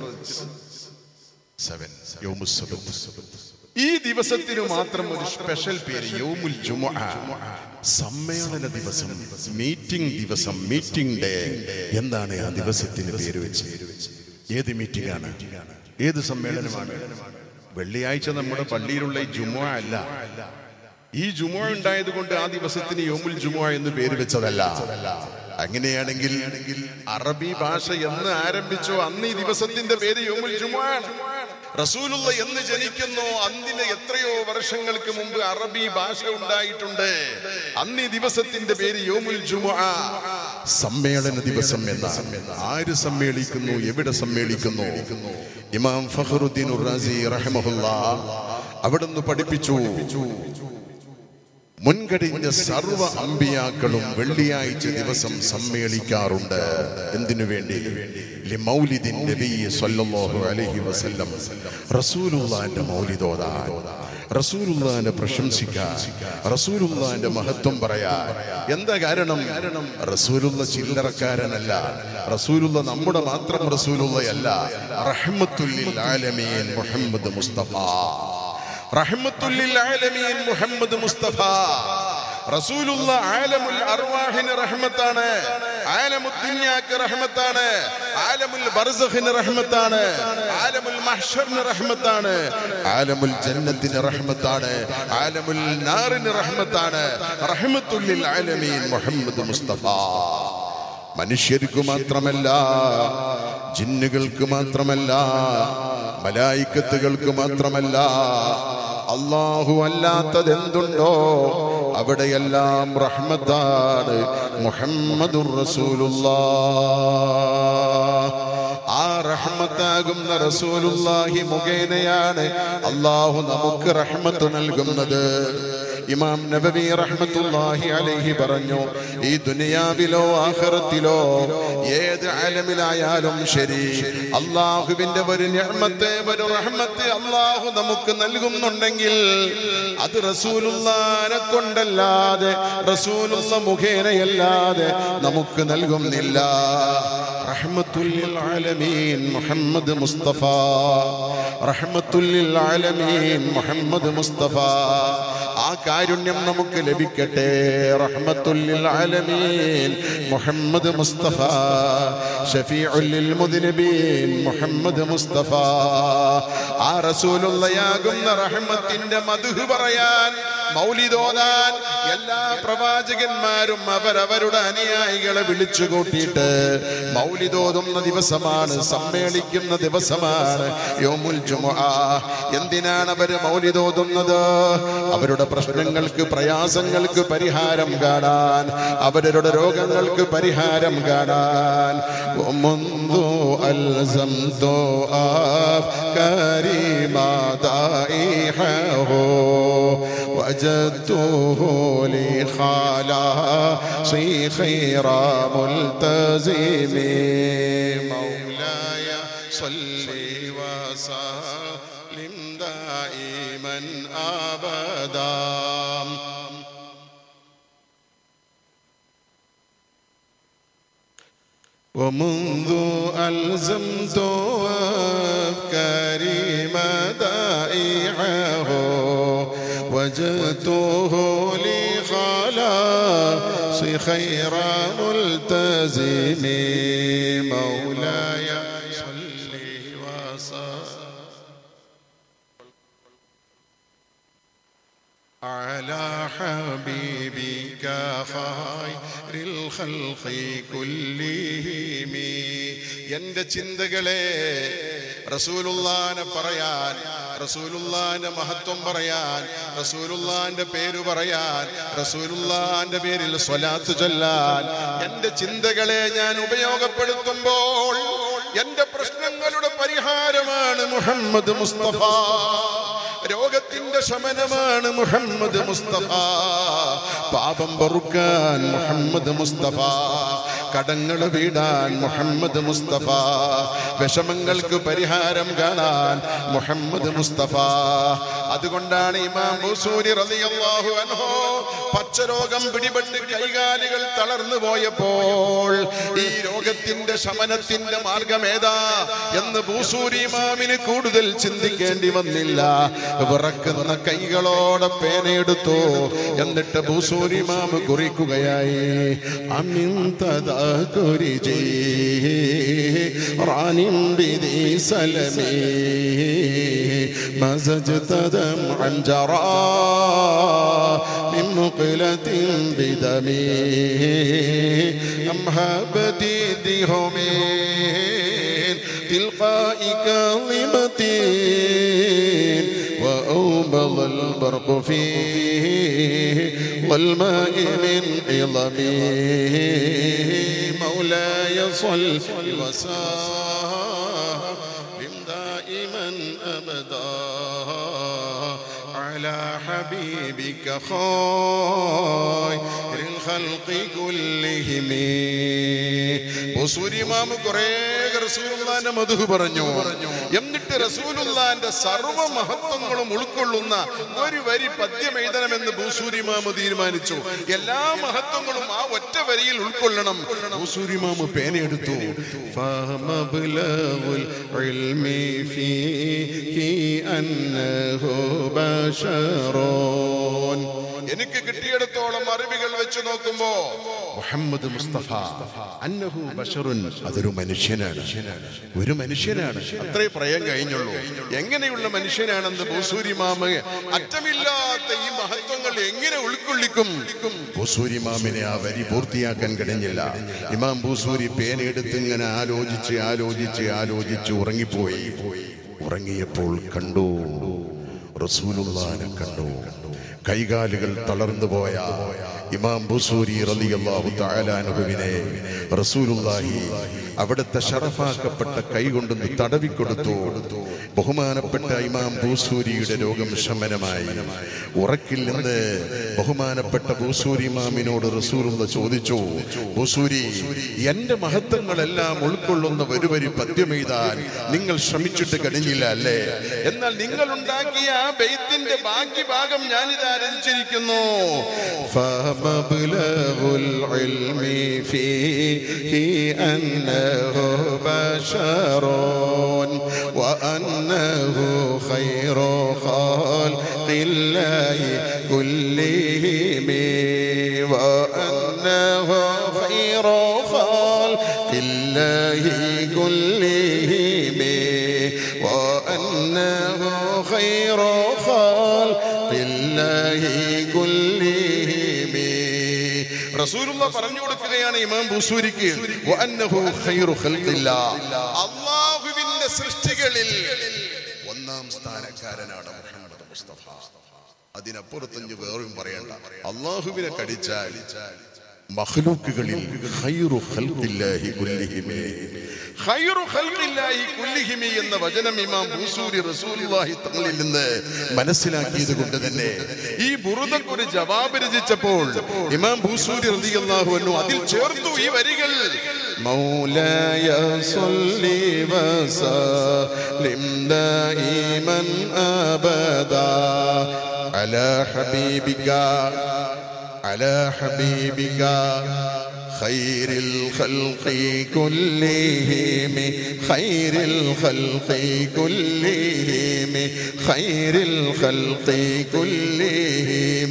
സെവൻ യൗമുൽ സബത്ത് ഈ ദിവസത്തിന് മാത്രം ഒരു സ്പെഷ്യൽ പേര് യൗമുൽ ജുമുഅ സമ്മേളന ദിവസം മീറ്റിംഗ് ദിവസം മീറ്റിംഗ് ഡേ എന്താണ് ആ ദിവസത്തിന് പേര് വെച്ച് ഏത് മീറ്റിംഗ് ആണ് ഏത് സമ്മേളനമാണ് വെള്ളിയാഴ്ച നമ്മുടെ പള്ളിയിലുള്ള ഈ ജുമുഅ അല്ല ഈ ജുമുഅ ഉണ്ടായത് കൊണ്ട് ആ ദിവസത്തിന് യോമുൽ ജുമുഅ എന്ന് പേര് വെച്ചതല്ല അങ്ങനെയാണെങ്കിൽ അറബി ഭാഷ എന്ന് ആരംഭിച്ചോ അന്ന് ഈ ദിവസത്തിന്റെ പേര് യോമുൽ ജുമുഅ ആണ് റസൂലുള്ള എന്ന് ജനിക്കുന്നു അന്നിന് എത്രയോ വർഷങ്ങൾക്ക് മുമ്പ് അറബി ഭാഷ ഉണ്ടായിട്ടുണ്ട് അന്ന് ഈ ദിവസത്തിന്റെ പേര് യോമുൽ ജുമുഅ സമ്മേളന ദിവസം എന്ന ആര് സമ്മേളിക്കുന്നു എവിടെ സമ്മേളിക്കുന്നു ഇമാം ഫഖറുദ്ദീൻ റാസി റഹ്മഹുല്ല അവിടുന്ന് പഠിപ്പിച്ചു മുൻകഴിഞ്ഞ സർവ അമ്പിയാക്കളും വെള്ളിയാഴ്ച ദിവസം സമ്മേളിക്കാറുണ്ട് എന്തിനു വേണ്ടി ലിമൗലിദിൻ നബി സല്ലല്ലാഹു അലൈഹി വസല്ലം റസൂലുള്ളാഹിന്റെ മൗലിദോദാൻ റസൂലുള്ളാഹിനെ പ്രശംസിക്കാൻ റസൂലുള്ളാഹിന്റെ മഹത്വം പറയാൻ എന്താ കാരണം റസൂലുള്ള ചില്ലറക്കാരനല്ല റസൂലുള്ള നമ്മുടെ മാത്രം റസൂലുള്ളയല്ല റഹ്മത്തുല്ലിൽ ആലമീൻ മുഹമ്മദ് മുസ്തഫ റഹ്മത്തുല്ലിൽ ആലമീൻ മുഹമ്മദ് മുസ്തഫ റസൂലുള്ള ആലമുൽ അർവാഹിന് റഹ്മത്താണ് ആലമുൽ ദുനിയാക്ക് റഹ്മത്താണ് ആലമുൽ ബർസഖിന് റഹ്മത്താണ് ആലമുൽ മഹ്ഷറിന് റഹ്മത്താണ് ആലമുൽ ജന്നത്തിന് റഹ്മത്താണ് ആലമുൽ നാറിന് റഹ്മത്താണ് റഹ്മത്തുല്ലിൽ ആലമീൻ മുഹമ്മദ് മുസ്തഫ മനുഷ്യർക്ക് മാത്രമല്ല ജിന്നുകൾക്ക് മാത്രമല്ല മലായിക്കത്തുകൾക്ക് മാത്രമല്ല അള്ളാഹു അല്ലാത്തത് എന്തുണ്ടോ അവിടെയെല്ലാം റഹ്മത്താണ് മുഹമ്മദുർ റസൂലുള്ള ആ റഹ്മത്താകുന്ന റസൂലുള്ളാഹി മുഖേനയാണ് അള്ളാഹു നമുക്ക് റഹ്മത്ത് നൽകുന്നത് ഇമാം നബവി റഹ്മത്തുള്ളാഹി അലൈഹി പറഞ്ഞു ഈ ദുനിയാവിലോ ആഖിറത്തിലോ ഏത് ആലമിലായാലും ശരി അള്ളാഹുവിന്റെ ഒരു നിഅമത്ത് ഒരു റഹ്മത്ത് അള്ളാഹു നമുക്ക് നൽകുന്നുണ്ടെങ്കിൽ അത് റസൂലുള്ളാനെ കൊണ്ടല്ലാതെ റസൂലുള്ള മുഖേനയല്ലാതെ നമുക്ക് നൽകുന്നില്ല റഹ്മത്തുല്ലിൽ ആലമീൻ മുഹമ്മദ് മുസ്തഫ റഹ്മത്തുല്ലിൽ ആലമീൻ മുഹമ്മദ് മുസ്തഫ ആ കാരുണ്യം നമുക്ക് ലഭിക്കട്ടെ റഹ്മത്തുല്ലിൽ ആലമീൻ മുഹമ്മദ് മുസ്തഫ ഷഫീഉല്ലിൽ മുദ്നബീൻ മുഹമ്മദ് മുസ്തഫ ആ റസൂലുള്ളയാകുന്ന റഹ്മത്തിന്റെ മധു പറയാൻ മൗലിദോദാൻ എല്ലാ പ്രവാചകന്മാരും അവരവരുടെ അനുയായികളെ വിളിച്ചു കൂട്ടിയിട്ട് മൗലിദോതുന്ന ദിവസമാണ് സമ്മേളിക്കുന്ന ദിവസമാണ് യോമുൽ ജുമുഅ എന്തിനാണ് അവര് മൗലിദോതുന്നത് അവരുടെ പ്രശ്നങ്ങൾക്ക് പ്രയാസങ്ങൾക്ക് പരിഹാരം കാണാൻ അവരുടെ രോഗങ്ങൾക്ക് പരിഹാരം കാണാൻ ومنذ ألزمت أفكاري مدائحه وجدته لخلاصي خير ملتزم مولاي صل وسلم دائما أبدا ومنذ ألزمت أفكاري مدائعه وجدته لخلاص خير ملتزم مولاي صل وسلم على حبيبك خير الخلق كلهم എന്റെ ചിന്തകളെ റസൂലുള്ളാനെ പറയാൻ റസൂലുള്ളാന്റെ മഹത്വം പറയാൻ റസൂലുള്ളാന്റെ പേര് പറയാൻ റസൂലുള്ളാന്റെ പേരിൽ സ്വലാത്ത് ചൊല്ലാൻ എന്റെ ചിന്തകളെ ഞാൻ ഉപയോഗപ്പെടുത്തുമ്പോൾ എന്റെ പ്രശ്നങ്ങളുടെ പരിഹാരമാണ് മുഹമ്മദ് മുസ്തഫ രോഗത്തിന്റെ ശമനമാണ് മുഹമ്മദ് മുസ്തഫ പാപം പൊറുക്കാൻ മുഹമ്മദ് മുസ്തഫ കടങ്ങൾ വീടാൻ മുഹമ്മദ് മുസ്തഫ വിഷമങ്ങൾക്ക് പരിഹാരം കാണാൻ മുഹമ്മദ് മുസ്തഫ അതുകൊണ്ടാണ് ഇമാം ബുസൂരി റളിയല്ലാഹു അൻഹു പച്ചരോഗം പിടിപെട്ട് കൈകാലുകൾ തളർന്നു പോയപ്പോൾ ഈ രോഗത്തിന്റെ ശമനത്തിന്റെ മാർഗം ഏതാ എന്ന് ബൂസൂരി ഇമാമിന് കൂടുതൽ ചിന്തിക്കേണ്ടി വന്നില്ല വിറക്കുന്ന കൈകളോടെ പേനയെടുത്തു എന്നിട്ട് ബൂസൂരി ഇമാം കുറിക്കുകയായി അമിൻ തദാകുരിജി റാനിം ബിദി സലമി مزجت دمعا جرى من مقلة بدمي أم هبت دهمين تلقاء كاظمة وأوبض البرق فيه والماء من عظمه مولاي صل وسلم دائما أبدا على حبيبك خير الخلق كلهم ഇമാം കുറേ റസൂലുള്ളാന്റെ മധു പറഞ്ഞു എന്നിട്ട് റസൂലുള്ളാന്റെ സർവ്വ മഹത്വങ്ങളും ഉൾക്കൊള്ളുന്ന ഒരു വരി പദ്യം എഴുതണമെന്ന് ഭൂസൂരിമാമ് തീരുമാനിച്ചു എല്ലാ മഹത്വങ്ങളും ആ ഒറ്റ വരിയിൽ ഉൾക്കൊള്ളണം ഭൂസൂരിമാമ് പേനയെടുത്തു ഫമബ്ലഗുൽ ഇൽമി ഫീഹി അന്നഹു ബശറൂൻ എനിക്ക് കിട്ടിയിടത്തോളം അറിവുകൾ വെച്ച് നോക്കുമ്പോ മുഹമ്മദ് മുസ്തഫ അന്നഹു ബഷറുൻ അതൊരു മനുഷ്യനാണ് ഒരു മനുഷ്യനാണ് അത്രേ പറയാൻ കഴിഞ്ഞുള്ളൂ എങ്ങനെയുള്ള മനുഷ്യനാണെന്ന് ബൂസൂരി മാമ അറ്റമില്ലാത്ത ഈ മഹത്വങ്ങൾ എങ്ങനെ ഉൾക്കൊള്ളിക്കും ബൂസൂരി മാമിനെ ആ വരി പൂർത്തിയാക്കാൻ കഴിഞ്ഞില്ല ഇമാം ബൂസൂരി പേനെടുത്ത് ഇങ്ങനെ ആലോചിച്ച് ആലോചിച്ച് ആലോചിച്ച് ഉറങ്ങിപ്പോയി ഉറങ്ങിയപ്പോൾ കണ്ടു റസൂലുള്ളാനെ കണ്ടു കൈകാലുകൾ തളർന്നു പോയ ഇമാം ബുസൂരി റളിയല്ലാഹു തആല അൻഹുവിനെ റസൂലുള്ളാഹി അവിടുത്തെ ഷറഫാക്കപ്പെട്ട കൈകൊണ്ടൊന്ന് തടവിക്കൊടുത്തു ബഹുമാനപ്പെട്ട ഇമാം ബൂസൂരിയുടെ രോഗം ശമനമായി ഉറക്കിൽ നിന്ന് ബഹുമാനപ്പെട്ട ബൂസൂരി ഇമാമിനോട് റസൂലുള്ള ചോദിച്ചു ബൂസൂരി എന്റെ മഹത്വങ്ങളെല്ലാം ഉൾക്കൊള്ളുന്ന ഒരു വരി പദ്യമെഴുതാൻ നിങ്ങൾ ശ്രമിച്ചിട്ട് കഴിഞ്ഞില്ല അല്ലേ എന്നാൽ നിങ്ങൾ ഉണ്ടാക്കിയ ആ ബെയ്ത്തിന്റെ ബാക്കി ഭാഗം ഞാനിത് ആരംഭിച്ചിരിക്കുന്നു فمبلغ العلم فيه أنه بشر وأنه خير خلق الله كلهم وأنه خير خلق الله كلهم وأنه خير خلق الله كلهم റസൂലുള്ള പറഞ്ഞു കൊടുക്കുകയാണ് ഇമാം ബുസൂരിക്ക് വഅന്നഹു ഖൈറു ഖൽഖില്ലാ. അള്ളാഹുവിന്റെ സൃഷ്ടികളിൽ ഒന്നാം സ്ഥാനക്കാരനാണ് മുഹമ്മദ് മുസ്തഫ അതിനപ്പുറത്തഞ്ഞ് വേറെയും പറയണ്ട അള്ളാഹുവിനെ കടിച്ചാൽ മഖ്ലൂക്കുകളിൽ ഖൈറു ഖൽഖില്ലാഹി കുല്ലിഹിമേ ഖൈറു ഖൽഖില്ലാഹി കുല്ലിഹിമേ എന്ന വചനം ഇമാം ബൂസൂരി റസൂലുള്ളാഹി തങ്ങളിൽ നിന്ന് മനസ്സിലാക്കിയത് കൊണ്ട് തന്നെ ഈ ബുറുദക്ക് ഒരു ജവാബ് രചിച്ചപ്പോൾ ഇമാം ബൂസൂരി റളിയല്ലാഹു അൻഹു അതിൽ ചേർത്തു ഈ വരികൾ مولاي صل وسلم دائما ابدا على حبيبك على حبيبك خير الخلق كلهم خير الخلق كلهم خير الخلق كلهم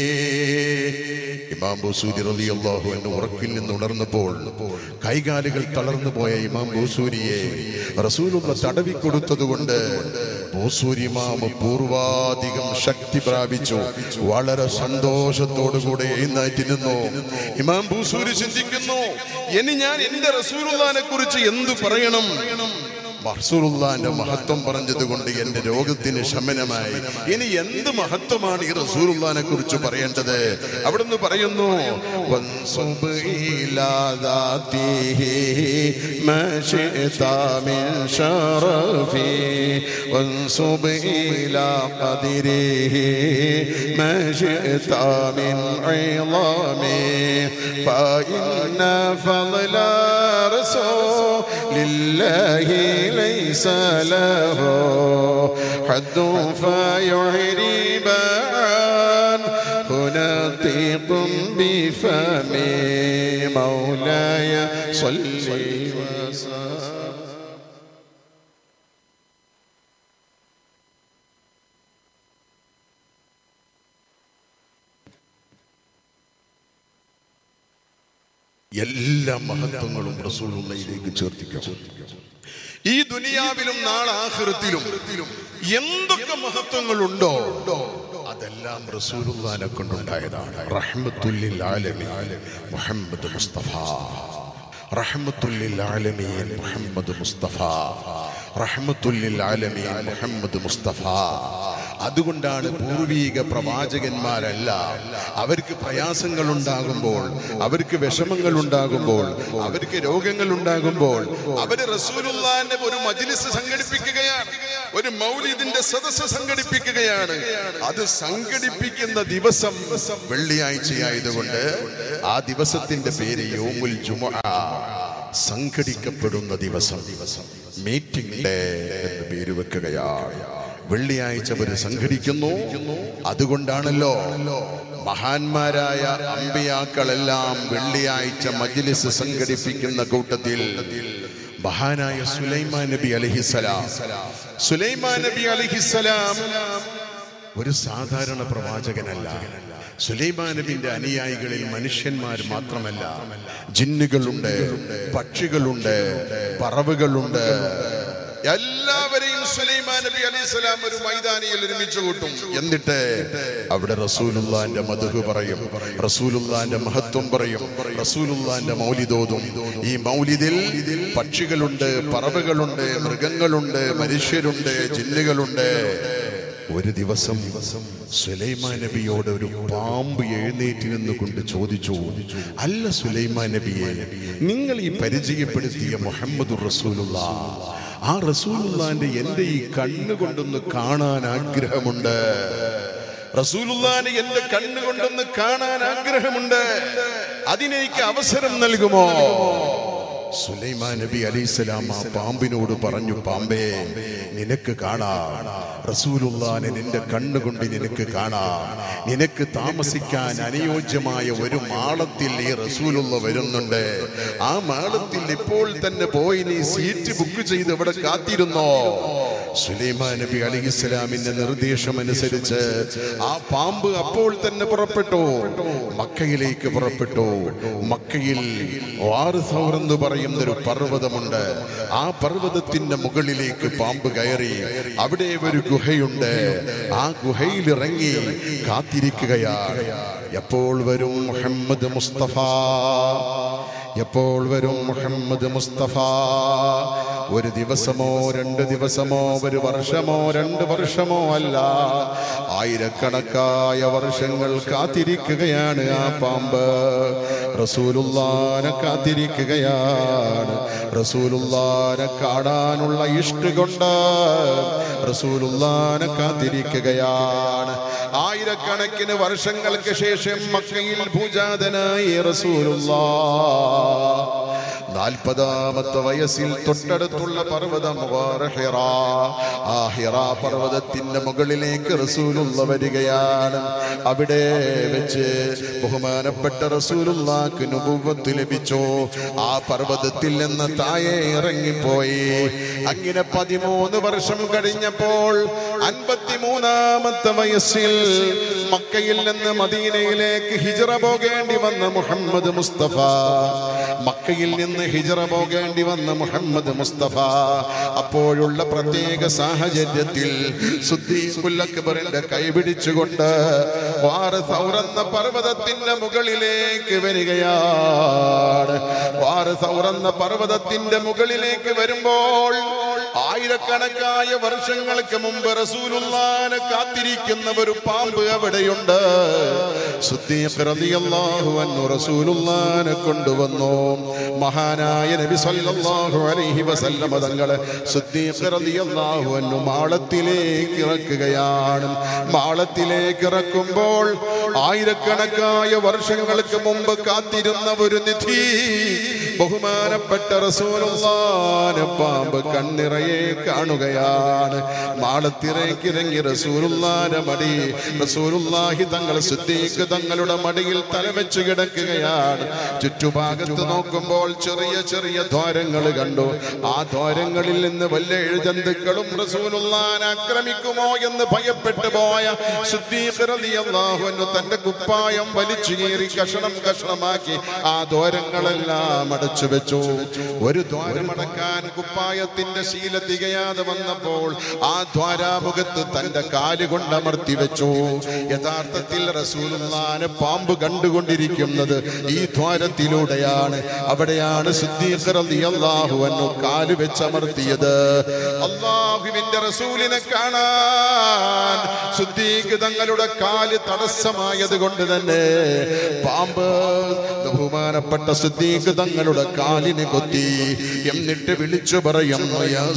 ഇമാം ബൂസൂരി റളിയല്ലാഹു അൻഹു ഉറക്കിൽ നിന്ന് ഉണർന്നപ്പോൾ കൈകാലുകൾ തളർന്നു പോയ ഇമാം ബൂസൂരിയെ റസൂലുള്ള തടവി കൊടുത്തതുകൊണ്ട് ബൂസൂരി ഇമാം പൂർവാധികം ശക്തി പ്രാപിച്ചു വളരെ സന്തോഷത്തോടുകൂടെ എഴുന്നേറ്റ് നിന്നു ഇമാം ബൂസൂരി ചിന്തിക്കുന്നു ഇനി ഞാൻ എന്റെ റസൂലുള്ളാനെ കുറിച്ച് എന്തു പറയണം റസൂലുള്ളാന്റെ മഹത്വം പറഞ്ഞത് കൊണ്ട് എന്റെ രോഗത്തിന് ശമനമായി ഇനി എന്ത് മഹത്വമാണ് ഈ റസൂലുള്ളാനെ കുറിച്ച് പറയേണ്ടത് അവിടുന്ന് പറയുന്നു وانصب إلى ذاته ما شئت من شرفي وانصب إلى قدره ما شئت من عظمه فإن فضل رسول الله ليس له حد فيعرب عنه نطيق بفمي مولاي صل وسلم എല്ലാ മഹത്വങ്ങളും റസൂലുള്ളയിലേക്ക് ചേർത്തിക്കും ഈ ദുനിയാവിലും നാളെ ആഖിറത്തിലും എന്തൊക്കെ മഹത്വങ്ങളുണ്ടോ അതെല്ലാം റസൂലുള്ളാനെ കൊണ്ടുണ്ടായതാണ് റഹ്മത്തുല്ലിൽ ആലമീൻ മുഹമ്മദ് മുസ്തഫ റഹ്മത്തുല്ലിൽ ആലമീൻ മുഹമ്മദ് മുസ്തഫ റഹ്മത്തുല്ലിൽ ആലമീൻ മുഹമ്മദ് മുസ്തഫ അതുകൊണ്ടാണ് പൂർവീക പ്രവാചകന്മാരെല്ലാം അവർക്ക് പ്രയാസങ്ങൾ ഉണ്ടാകുമ്പോൾ അവർക്ക് വിഷമങ്ങൾ ഉണ്ടാകുമ്പോൾ അവർക്ക് രോഗങ്ങൾ ഉണ്ടാകുമ്പോൾ അവര് റസൂലുള്ളാന്റെ ഒരു മജ്ലിസ് സംഘടിപ്പിക്കുകയാണ് ഒരു മൗലിദിന്റെ സദസ്സ് സംഘടിപ്പിക്കുകയാണ് അത് സംഘടിപ്പിക്കുന്ന ദിവസം വെള്ളിയാഴ്ചയായതുകൊണ്ട് ആ ദിവസത്തിന്റെ പേര് യോമുൽ ജുമുഅ സംഘടിക്കപ്പെടുന്ന ദിവസം മീറ്റിംഗ് ഡേ എന്ന് പേര് വെക്കുകയാണ് വെള്ളിയാഴ്ച അവര് സംഘടിക്കുന്നു അതുകൊണ്ടാണല്ലോ മഹാന്മാരായ അമ്പിയാക്കളെല്ലാം വെള്ളിയാഴ്ച മജ്ലിസ് സംഘടിപ്പിക്കുന്ന കൂട്ടത്തിൽ മഹാനായ സുലൈമാൻ നബി അലഹിസലാം സുലൈമാൻ നബി അലഹിസലാം ഒരു സാധാരണ പ്രവാചകനല്ല സുലൈമാൻ നബിന്റെ അനുയായികളിൽ മനുഷ്യന്മാർ മാത്രമല്ല ജിന്നുകളുണ്ട് പക്ഷികളുണ്ട് പറവുകളുണ്ട് എല്ലാവരെയും സുലൈമാൻ നബി അലൈഹി സ്വലാം ഒരു മൈതാനിയിൽ ഒരുമിച്ച് കൂട്ടും എന്നിട്ട് അവിടെ റസൂലുള്ളാന്റെ മധു പറയും റസൂലുള്ളാന്റെ മഹത്വം പറയും റസൂലുള്ളാന്റെ മൗലിദോതും ഈ മൗലിദിൽ പക്ഷികളുണ്ട് പറവുകളുണ്ട് മൃഗങ്ങളുണ്ട് മനുഷ്യരുണ്ട് ജിന്നുകളുണ്ട് ഒരു ദിവസം സുലൈമാൻ നബിയോട് ഒരു പാമ്പ് എഴുന്നേറ്റ് നിന്നുകൊണ്ട് ചോദിച്ചു അല്ല സുലൈമാൻ നബിയെ നിങ്ങൾ ഈ പരിചയപ്പെടുത്തിയ മുഹമ്മദ് റസൂലുള്ള ആ റസൂലുള്ളാന്റെ എന്റെ ഈ കണ്ണുകൊണ്ടൊന്ന് കാണാൻ ആഗ്രഹമുണ്ട് റസൂലുള്ളാനെ എന്റെ കണ്ണുകൊണ്ടൊന്ന് കാണാൻ ആഗ്രഹമുണ്ട് അതിനെനിക്ക് അവസരം നൽകുമോ സുലൈമാൻ നബി അലൈഹിസ്സലാം ആ പാമ്പിനോട് പറഞ്ഞു പാമ്പേ നിനക്ക് കാണാം റസൂലുള്ളാനെ നിന്റെ കണ്ണുകൊണ്ട് നിനക്ക് കാണാം നിനക്ക് താമസിക്കാൻ അനുയോജ്യമായ ഒരു മാളത്തിൽ ഈ റസൂലുള്ള വരുന്നുണ്ട് ആ മാളത്തിൽ ഇപ്പോൾ തന്നെ പോയി നീ സീറ്റ് ബുക്ക് ചെയ്ത് ഇവിടെ കാത്തിരുന്നോ സുലൈമാൻ നബി അലിഹിസ്സലാമിന്റെ നിർദ്ദേശം അനുസരിച്ച് ആ പാമ്പ് അപ്പോൾ തന്നെ പുറപ്പെട്ടു മക്കയിലേക്ക് പുറപ്പെട്ടു മക്കയിൽ വാർസൗർ എന്ന് പറയുന്ന ഒരു പർവ്വതമുണ്ട് ആ പർവ്വതത്തിന്റെ മുകളിലേക്ക് പാമ്പ് കയറി അവിടെ ഒരു ഗുഹയുണ്ട് ആ ഗുഹയിൽ ഇറങ്ങി കാത്തിരിക്കുകയാണ് എപ്പോൾ വരും മുഹമ്മദ് മുസ്തഫ എപ്പോൾ വരും മുഹമ്മദ് മുസ്തഫ ഒരു ദിവസമോ രണ്ട് ദിവസമോ ഒരു വർഷമോ രണ്ട് വർഷമോ അല്ല ആയിരക്കണക്കായ വർഷങ്ങൾ കാത്തിരിക്കുകയാണ് ആ പാമ്പ് റസൂലുള്ളാനെ കാത്തിരിക്കുകയാണ് റസൂലുള്ളാനെ കാണാനുള്ള ഇഷ്ട കൊണ്ട് റസൂലുള്ളാനെ കാത്തിരിക്കുകയാണ് ആയിരക്കണക്കിന് വർഷങ്ങൾക്ക് ശേഷം മക്കയിൽ ഭൂജാതനായി റസൂലുള്ളാ നാൽപ്പതാമത്തെ വയസ്സിൽ തൊട്ടടുത്തുള്ള പർവ്വതം ഗാറ് ഹിറ. ആ ഹിറ പർവ്വതത്തിന്റെ മുകളിലേക്ക് റസൂലുള്ള വരികയാണ് അവിടെ വെച്ച് ബഹുമാനപ്പെട്ട റസൂലുള്ളാക്ക് നുബുവത്ത് ലഭിച്ചു ആ പർവ്വതത്തിൽ നിന്ന് താഴെ ഇറങ്ങിപ്പോയി അങ്ങനെ പതിമൂന്ന് വർഷം കഴിഞ്ഞപ്പോൾ അൻപത്തിമൂന്നാമത്തെ വയസ്സിൽ മക്കയിൽ നിന്ന് മദീനയിലേക്ക് ഹിജറ പോകേണ്ടി വന്ന മുഹമ്മദ് മുസ്തഫ മക്കയിൽ നിന്ന് ഹിജറ പോകേണ്ടി വന്ന മുഹമ്മദ് മുസ്തഫ അപ്പോഴുള്ള പ്രത്യേക സാഹചര്യത്തിൽ സുദ്ദീഖുൽ അക്ബറിന്റെ കൈപിടിച്ചുകൊണ്ട് വാറ സൗറന്ന പർവ്വതത്തിന്റെ മുകളിലേക്ക് വരികയാണ് വാറ സൗറന്ന പർവ്വതത്തിന്റെ മുകളിലേക്ക് വരുമ്പോൾ ആയിരക്കണക്കായ വർഷങ്ങൾക്ക് മുമ്പ് റസൂലുള്ളാനെ കാത്തിരിക്കുന്ന ഒരു പാമ്പ് അവിടെയുണ്ട് സുദ്ദീഖ് റളിയല്ലാഹു അൻഹു റസൂലുള്ളാനെ കൊണ്ടുവന്നു മഹാനായ നബി സല്ലല്ലാഹു അലൈഹി വസല്ലമ തങ്ങളെ സുദ്ദീഖ് റളിയല്ലാഹു അൻഹു മാളത്തിലേക്ക് ഇറക്കുകയാണ് മാളത്തിലേക്ക് ഇറക്കുമ്പോൾ ആയിരക്കണക്കായ വർഷങ്ങൾക്ക് മുമ്പ് കാത്തിരുന്ന ഒരു നിധി ബഹുമാനപ്പെട്ട റസൂലുള്ളാനെ പാമ്പ് കണ്ണിറയെ കാണുകയാണ് മാളത്തിലേക്ക് ഇറങ്ങി റസൂലുള്ളാന്റെ മടി റസൂലുള്ളാഹി തങ്ങൾ സിദ്ദീഖ് തങ്ങളുടെ മടിയിൽ തലവെച്ച് കിടക്കുകയാണ് ചുറ്റുഭാഗത്ത് നോക്കുമ്പോൾ ചെറിയ ചെറിയ ദ്വാരങ്ങൾ കണ്ടു ആ ദ്വാരങ്ങളിൽ നിന്ന് വല്ല എഴുജന്തുക്കളും റസൂലുള്ളാൻ ആക്രമിക്കുമോ എന്ന് ഭയപ്പെട്ടു പോയ സിദ്ദീഖ് റളിയല്ലാഹു അൻഹു തന്റെ കുപ്പായം വലിച്ചു കീറി കഷണം കഷണമാക്കി ആ ദ്വാരങ്ങളെല്ലാം അടച്ചു വെച്ചു ഒരു ദ്വാരം അടക്കാൻ കുപ്പായത്തിന്റെ ശീല തികയാതെ വന്നപ്പോൾ ആ ദ്വാരാമുഖത്ത് തന്റെ കാല് കൊണ്ട് അമർത്തി വെച്ചു യഥാർത്ഥത്തിൽ റസൂലുള്ളാനെ പാമ്പ് കണ്ടുകൊണ്ടിരിക്കുന്നത് ഈ ദ്വാരത്തിലൂടെയാണ് അവിടെയാണ് സിദ്ദീഖ് റളിയല്ലാഹു അൻഹു കാല് വെച്ചമർത്തിയത് അള്ളാഹുവിന്റെ റസൂലിനെ കാണാൻ സിദ്ദീഖ് തങ്ങളുടെ കാല് തടസ്സമായത് കൊണ്ട് തന്നെ പാമ്പ് ബഹുമാനപ്പെട്ട സിദ്ദീഖ് തങ്ങളുടെ കാലിന് കൊത്തി എന്നിട്ട് വിളിച്ചു പറയുന്നു യാ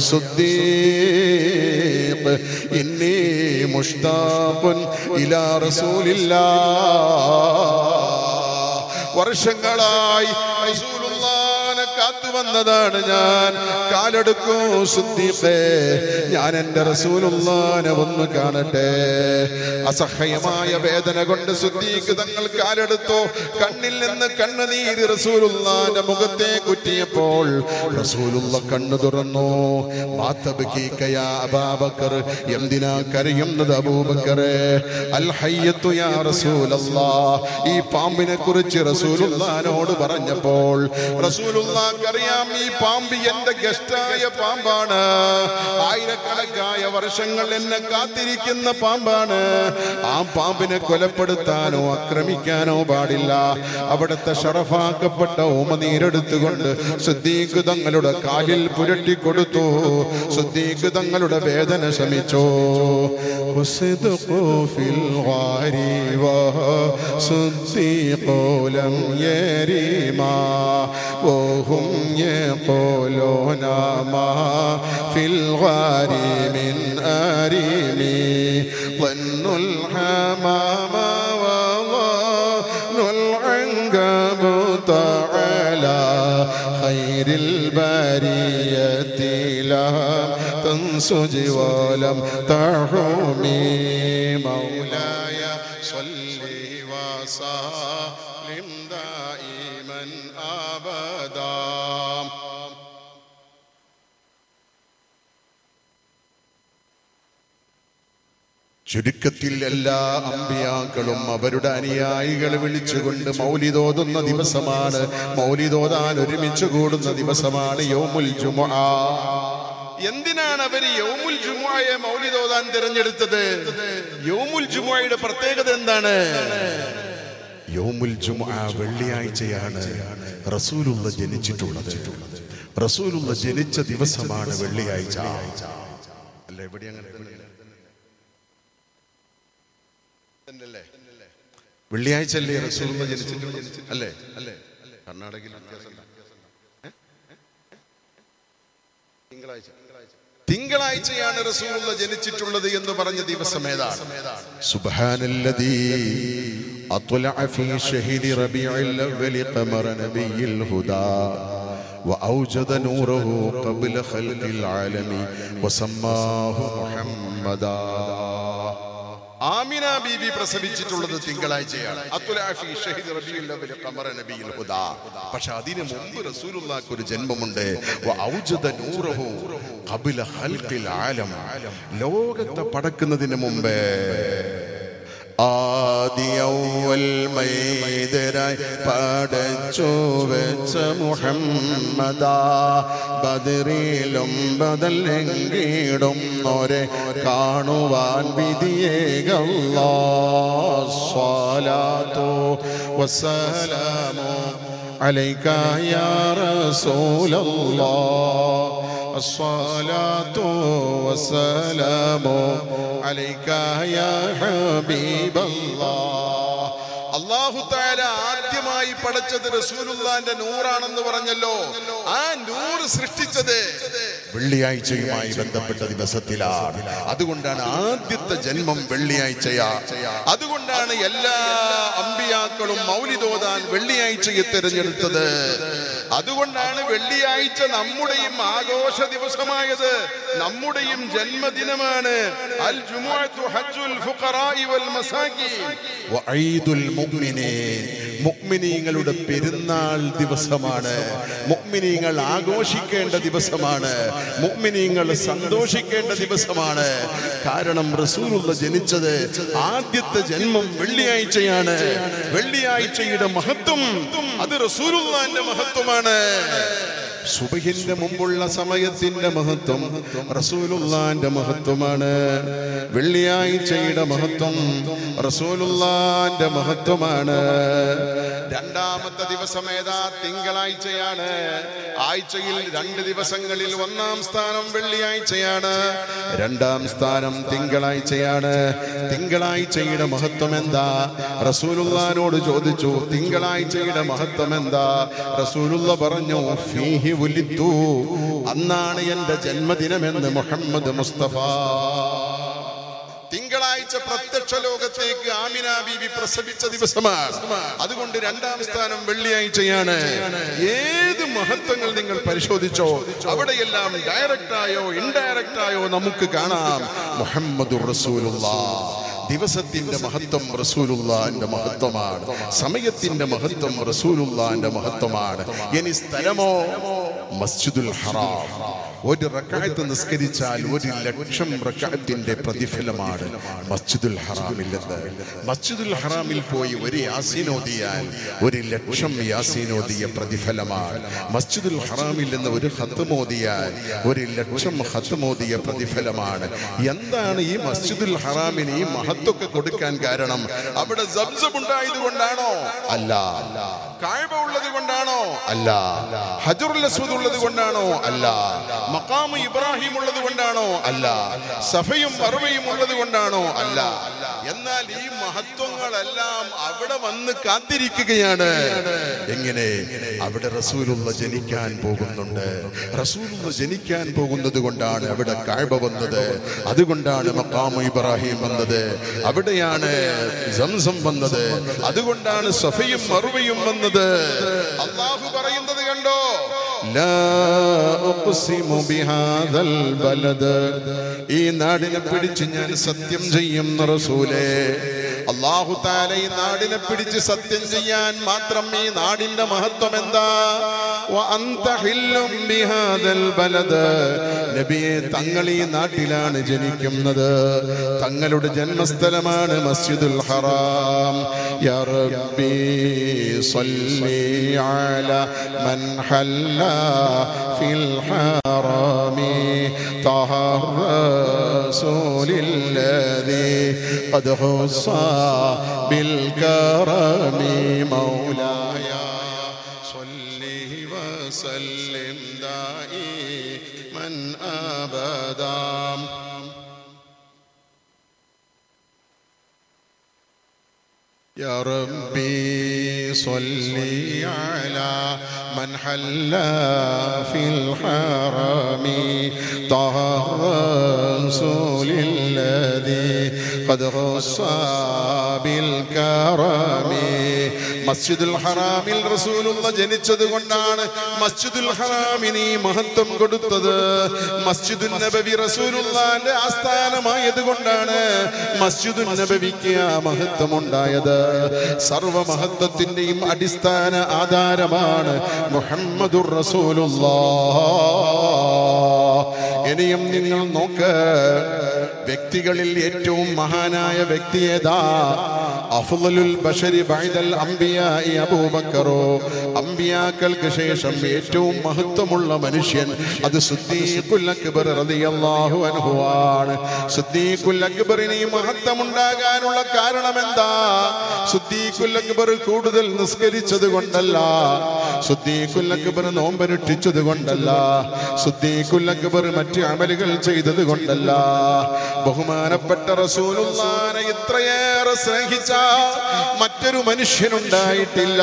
സുദ്ദീഖ് ഇന്നി മുഷ്താഖുൻ ഇലാ റസൂലില്ലാ വർഷങ്ങളായി റസൂലുള്ളാനെ കാത്തു വന്നതാണ് ഞാൻ കാലെടുക്കൂ സുദ്ദീഖേ ഞാൻ എൻ്റെ റസൂലുള്ളാനെ ഒന്ന് കാണട്ടെ അസഹ്യമായ വേദന കൊണ്ട് സുദ്ദീഖ് തങ്ങൾ കാലെടുത്തു കണ്ണിൽ നിന്ന് കണ്ണുനീര് റസൂലുള്ളാന്റെ മുഖത്തെ കുറ്റിയപ്പോൾ റസൂലുള്ള കണ്ണു തുറന്നു മാത്തബിക്കീക യാ അബാബക്കർ എന്തിനാ കരയുന്നത് അബൂബക്കറെ അൽ ഹയ്യത്തു യാ റസൂലല്ലാ ഈ പാമ്പിനെ കുറിച്ച് റസൂലുള്ളാനോട് പറഞ്ഞപ്പോൾ റസൂലുള്ളാക്കറിയാം ഈ പാമ്പ് എന്റെ ഗസ്റ്റായ പാമ്പാണ് ആയിരക്കണക്കായ വർഷങ്ങൾ എന്നെ കാത്തിരിക്കുന്ന പാമ്പാണ് ആ പാമ്പിനെ കൊലപ്പെടുത്താനോ ആക്രമിക്കാനോ പാടില്ല അവിടുത്തെ ഷറഫാക്കപ്പെട്ട ഉമനീരെടുത്തുകൊണ്ട് സിദ്ദീഖ് തങ്ങളുടെ കാലിൽ പുരട്ടി കൊടുത്തു സിദ്ദീഖ് തങ്ങളുടെ വേദന ശമിച്ചു وصدقوا في الغار وصديق لم يرما وهم يقولون ما في الغار من آرم ظنوا الحمام وظنوا العنكبوت على خير البرية لم تنسج ولم تحمي مولاي صل وسلم دائما أبدا ചുരുക്കത്തിൽ എല്ലാ അമ്പിയാക്കളും അവരുടെ അനുയായികളെ വിളിച്ചുകൊണ്ട് മൗലിതോതുന്ന ദിവസമാണ് മൗലിതോതാൻ ഒരുമിച്ച് കൂടുന്ന ദിവസമാണ് യോമുൽ ജുമുഅ എന്തിനാണ് അവര് യൗമുൽ ജുമുഅയെ മൗലിദോദാൻ തിരഞ്ഞെടുത്തത് യൗമുൽ ജുമുഅയുടെ പ്രത്യേകത എന്താണ് യോമുൽ ജുമുഅ വെള്ളിയാഴ്ചയാണ് റസൂലുള്ള ജനിച്ചിട്ടുള്ളത് റസൂലുള്ള ജനിച്ച ദിവസമാണ് വെള്ളിയാഴ്ച അല്ല എവിടെ അങ്ങനെ തന്നെയല്ലേ? വെള്ളിയാഴ്ച അല്ലേ റസൂലുള്ള ജനിച്ചിട്ടുള്ളത് അല്ലേ അല്ലേ കർണാടകയിൽ വ്യത്യാസമുണ്ടോ? ഏ? തിങ്കളാഴ്ച തിങ്കളാഴ്ചയാണ് റസൂലുള്ള ജനിച്ചിട്ടുള്ളത് എന്ന് പറഞ്ഞ ദിവസം ഏതാണ് സുബ്ഹാനല്ലദീ അത്ലഅ ഫീ ഷഹരി റബീഉൽ അവ്വൽ ഖമറ നബിയിൽ ഹുദാ وأوجد نوره قبل خلق العالم وسماه محمدا ആമിന ബീബി പ്രസവിച്ചിട്ടുള്ളത് തിങ്കളാഴ്ചയാണ് അത്തുലാഫി ഷഹീദ് റബീഉൽ അവ്വൽ ഖമറ നബിയിൽ ഹുദാ പക്ഷെ അതിനു മുമ്പ് റസൂലുള്ളാഹിക്ക് ഒരു ജന്മമുണ്ട് വ ഔജദ നൂറഹു ഖബല ഖൽഖിൽ ആലം ലോകത്തെ പടക്കുന്നതിന് മുമ്പേ ആദിയൗവൽ മൈദരായി പടച്ചു വെച്ച മുഹമ്മദാ ബദറിലും ബദലെങ്കിടും ഒരെ കാണുവാൻ വിധിയേകല്ലോ സ്വാലാത്തോ വസ്സലാമോ عليك يا رسول الله الصلاة والسلام عليك يا حبيب الله അള്ളാഹു താല ആദ്യമായി പടച്ചത് റസൂലുള്ളാന്റെ നൂറാണെന്ന് പറഞ്ഞല്ലോ ആ നൂറ് സൃഷ്ടിച്ചത് വെള്ളിയാഴ്ചയുമായി ബന്ധപ്പെട്ട ദിവസത്തിലാണ് അതുകൊണ്ടാണ് ആദ്യത്തെ ജന്മം വെള്ളിയാഴ്ചയാ അതുകൊണ്ടാണ് എല്ലാ അമ്പിയാക്കളും മൗലിദോദാൻ വെള്ളിയാഴ്ചയെ തിരഞ്ഞെടുത്തത് അതുകൊണ്ടാണ് വെള്ളിയാഴ്ച നമ്മുടെയും ആഘോഷ ദിവസമായത് നമ്മുടെയും ജന്മദിനമാണ് അൽ ജുമുഅത്തു ഹജ്ജുൽ ഫുഖറാഇ വൽ മസാകീൻ വഈദുൽ മുഅ്മിനീൻ മുഅ്മിനീങ്ങളുടെ പെരുന്നാൾ ദിവസമാണ് മുഅ്മിനീങ്ങൾ ആഘോഷിക്കേണ്ട ദിവസമാണ് മുഅ്മിനീങ്ങൾ സന്തോഷിക്കേണ്ട ദിവസമാണ് കാരണം റസൂലുള്ള ജനിച്ചത് ആദ്യത്തെ ജന്മം വെള്ളിയാഴ്ചയാണ് വെള്ളിയാഴ്ചയുടെ മഹത്വം അത് റസൂലുള്ളാന്റെ മഹത്വമാണ് സുബഹിന്റെ മുമ്പുള്ള സമയത്തിന്റെ മഹത്വം റസൂലുള്ളാന്റെ മഹത്വമാണ് വെള്ളിയാഴ്ചയുടെ മഹത്വം റസൂലുള്ളാന്റെ മഹത്വമാണ് രണ്ടാമത്തെ ദിവസം ഏതാ തിങ്കളാഴ്ചയാണ് ആഴ്ചയിൽ രണ്ട് ദിവസങ്ങളിൽ ഒന്നാം സ്ഥാനം വെള്ളിയാഴ്ചയാണ് രണ്ടാം സ്ഥാനം തിങ്കളാഴ്ചയാണ് തിങ്കളാഴ്ചയുടെ മഹത്വം എന്താ റസൂലുള്ളാനോട് ചോദിച്ചു തിങ്കളാഴ്ചയുടെ മഹത്വം എന്താ റസൂലുള്ള പറഞ്ഞു ഫീഹി ഉലിത്തു അന്നാണ് എന്റെ ജന്മദിനമെന്ന് മുഹമ്മദ് മുസ്തഫ തിങ്കളാഴ്ച പ്രത്യക്ഷ ലോകത്തേക്ക് ആമിന ബീവി പ്രസവിച്ച ദിവസമാണ് അതുകൊണ്ട് രണ്ടാം സ്ഥാനം വെള്ളിയാഴ്ചയാണ് ഏത് മഹത്വങ്ങൾ നിങ്ങൾ പരിശോധിച്ചോ അവിടെയെല്ലാം ഡയറക്റ്റ് ആയോ ഇൻഡയറക്റ്റ് ആയോ നമുക്ക് കാണാം മുഹമ്മദ് റസൂലുള്ള ദിവസത്തിന്റെ മഹത്വം റസൂലുള്ളാന്റെ മഹത്വമാണ് സമയത്തിന്റെ മഹത്വം റസൂലുള്ളാന്റെ മഹത്വമാണ് ഇനി സ്ഥലമോ മസ്ജിദുൽ ഹറാം ഒരു റക്കായത്ത് നിസ്കരിച്ചാൽ ഒരു ലക്ഷം റക്കായത്തിന്റെ പ്രതിഫലമാണ് മസ്ജിദുൽ ഹറാമില്ലെന്ന് മസ്ജിദുൽ ഹറാമിൽ പോയി ഒരു യാസീനോദിയാൽ ഒരു ലക്ഷം യാസീനോദിയ പ്രതിഫലമാണ് മസ്ജിദുൽ ഹറാമിൽ നിന്ന് ഒരു ഹത്തുമോദിയാൽ ഒരു ലക്ഷം ഹത്തുമോദിയ പ്രതിഫലമാണ് എന്താണ് ഈ മസ്ജിദുൽ ഹറാമിന് ഈ മഹത്വമൊക്കെ കൊടുക്കാൻ കാരണം അവിടെ സംസം ഉണ്ടായത് കൊണ്ടാണോ അല്ല കാഴ്ബ ഉള്ളത് കൊണ്ടാണോ അല്ല ഹജറുൽ അസ്വദ് ഉള്ളത് കൊണ്ടാണോ അല്ല മക്കാമ് ഇബ്രാഹിം ഉള്ളത് കൊണ്ടാണോ അല്ല സഫയും അറുവയും ഉള്ളത് കൊണ്ടാണോ അല്ല എന്നാൽ ഈ മഹത്വങ്ങളെല്ലാം അവിടെ വന്ന് കാത്തിരിക്കുകയാണ് എങ്ങനെ അവിടെ റസൂലുള്ള ജനിക്കാൻ പോകുന്നുണ്ട് റസൂലുള്ള ജനിക്കാൻ പോകുന്നത് കൊണ്ടാണ് അവിടെ കാഴ്ബ വന്നത് അതുകൊണ്ടാണ് മക്കാമു ഇബ്രാഹിം വന്നത് അവിടെയാണ് സംസം വന്നത് അതുകൊണ്ടാണ് സഫയും മറുവയും വന്നത് അള്ളാഹു പറയുന്നത് കണ്ടോ ലാ ഉഖ്സിമു ബിഹാദൽ ബലദ് ഈ നാടിനെ പിടിച്ച് ഞാൻ സത്യം ചെയ്യുന്ന റസൂലേ അള്ളാഹു താല ഈ നാടിനെ പിടിച്ച് സത്യം ചെയ്യാൻ മാത്രം ഈ നാടിന്റെ മഹത്വം എന്താ വ അന്ത ഹില്ലും ബിഹാദൽ ബലദ് നബിയെ തങ്ങൾ ഈ നാട്ടിലാണ് ജനിക്കുന്നത് തങ്ങളുടെ ജന്മസ്ഥലമാണ് മസ്ജിദുൽ ഹറാം യാ റബ്ബി സ്വല്ലി അല മൻ ഹല്ല ഫിൽ ഹറാമി طه الرسول الذي قد خص بالكرم مولاي صل وسلم دائما ابدا يا ربي صل على من حل في الحرم طه الرسول الذي قد خص بالكرم മസ്ജിദുൽ ഹറാമിൽ റസൂലുള്ള ജനിച്ചത് കൊണ്ടാണ് മസ്ജിദുൽ ഹറാമിന് ഈ മഹത്വം കൊടുത്തത് മസ്ജിദുൽ നബവി റസൂലുള്ളാന്റെ ആസ്ഥാനമായത് കൊണ്ടാണ് മസ്ജിദുൽ നബവിക്ക് ആ മഹത്വം ഉണ്ടായത് സർവ മഹത്വത്തിന്റെയും അടിസ്ഥാന ആധാരമാണ് മുഹമ്മദുർ റസൂലുള്ള ഇനിയും നിങ്ങൾ നോക്ക് വ്യക്തികളിൽ ഏറ്റവും മഹാനായ വ്യക്തി ഏതാ അഫ്ളലുൽ ബശരി ബൈദൽ അംബിയായി അബൂബക്കറോ അംബിയാക്കൾക്ക് ശേഷം ഏറ്റവും മഹത്വമുള്ള മനുഷ്യൻ അത് സുദ്ദീഖുൽ അക്ബർ റളിയല്ലാഹു അൻഹു ആണ് സുദ്ദീഖുൽ അക്ബറിന് ഈ മഹത്വം ഉണ്ടാകാനുള്ള കാരണം എന്താ സുദ്ദീഖുൽ അക്ബർ കൂടുതൽ നിസ്കരിച്ചത് കൊണ്ടല്ല സുദ്ദീഖുൽ അക്ബർ നോമ്പനുഷ്ഠിച്ചത് കൊണ്ടല്ല സുദ്ദീഖുൽ അക്ബർ മറ്റ് അമലുകൾ ചെയ്തത് കൊണ്ടല്ല ബഹുമാനപ്പെട്ട റസൂലുള്ളാനെ ഇത്രയേറെ സ്നേഹിച്ച മറ്റൊരു മനുഷ്യനുണ്ടായിട്ടില്ല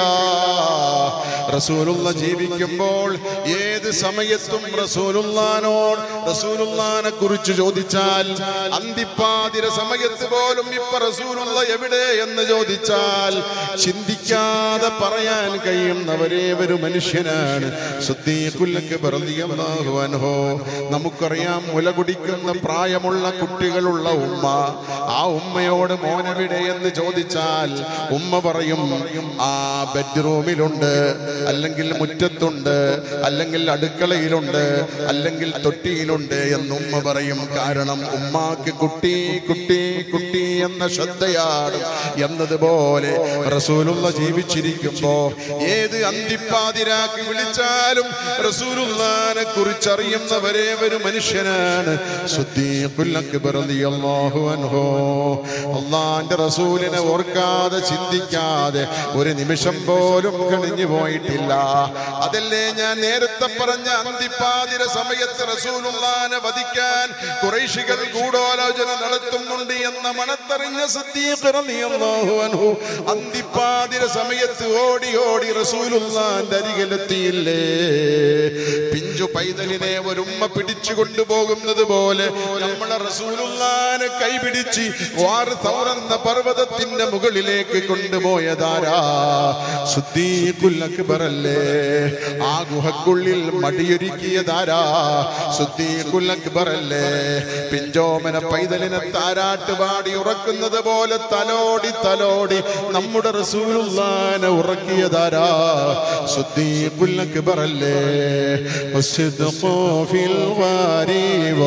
റസൂലുള്ള ജീവിക്കുമ്പോൾ ഏത് സമയത്തും റസൂലുള്ളാനോട് റസൂലുള്ളാനെ കുറിച്ച് ചോദിച്ചാൽ അന്തിപ്പാതിര സമയത്ത് പോലും ഇപ്പൊ റസൂലുള്ള എവിടെ എന്ന് ചോദിച്ചാൽ ചിന്തിക്കാതെ പറയാൻ കഴിയുന്ന ഒരേ ഒരു മനുഷ്യനാണ് സുദ്ദീഖുൽ അക്ബർ റളിയല്ലാഹു അൻഹു നമുക്കറിയാം മുല കുടിക്കുന്ന പ്രായമുള്ള കുട്ടികളുള്ള ഉമ്മ ആ ഉമ്മയോട് മോനെവിടെ എന്ന് ചോദിച്ചാൽ ഉമ്മ പറയും ആ ബെഡ്റൂമിലുണ്ട് അല്ലെങ്കിൽ മുറ്റത്തുണ്ട് അല്ലെങ്കിൽ അടുക്കളയിലുണ്ട് അല്ലെങ്കിൽ തൊട്ടിയിലുണ്ട് എന്ന് ഉമ്മ പറയും കാരണം ഉമ്മാക്ക് കുട്ടി കുട്ടി കുട്ടി എന്ന ശ്രദ്ധയാണ് എന്നതുപോലെ റസൂലുള്ള ജീവിച്ചിരിക്കുമ്പോ ഏത് അന്തിപ്പാതിരാക്കി വിളിച്ചാലും റസൂലുള്ളാനെ കുറിച്ചറിയുന്ന ഒരേ ഒരു മനുഷ്യനാണ് സുദ്ദീഖുൽ അക്ബർ റളിയല്ലാഹു അൻഹു അള്ളാന്റെ റസൂലിനെ ഓർക്കാതെ ചിന്തിക്കാതെ ഒരു നിമിഷം പോലും കഴിഞ്ഞു പോയിട്ടില്ല അതല്ലേ ഞാൻ നേരത്തെ പറഞ്ഞ അന്തിപ്പാതിര സമയത്ത് റസൂലുള്ളാനെ വധിക്കാൻ കുറേശികൾ ഗൂഢാലോചന നടത്തുന്നുണ്ട് എന്ന മണത്തറിഞ്ഞ സിദ്ദീഖ് റളിയല്ലാഹു അൻഹു അന്തിപ്പാതിര സമയത്ത് ഓടി ഓടി റസൂലുള്ളാന്റെ അരികിലെത്തിയില്ലേ പിഞ്ചു പൈതലിനെ ഒരു ഉമ്മ പിടിച്ചു കൊണ്ടുപോകുന്നത് പോലെ നമ്മളെ റസൂലുള്ളാനെ കൈപിടിച്ച് വാർ തൗറന്ന പർവ്വതത്തിന്റെ മുകളിലേക്ക് കൊണ്ടുപോയതാരാ സുദ്ദീഖുൽ അക്ബർ അല്ലേ ആ ഗുഹക്കുള്ളിൽ മടിയൊരുക്കിയതാരാ സുദ്ദീഖുൽ അക്ബർ അല്ലേ പിഞ്ചോമന പൈതലിനെ താരാട്ട് പാടി ഉറക്കുന്നത് പോലെ തലോടി തലോടി നമ്മുടെ റസൂലുള്ളാനെ ഉറക്കിയതാരാ സുദ്ദീഖുൽ അക്ബർ അല്ലേ والصدق في الغريب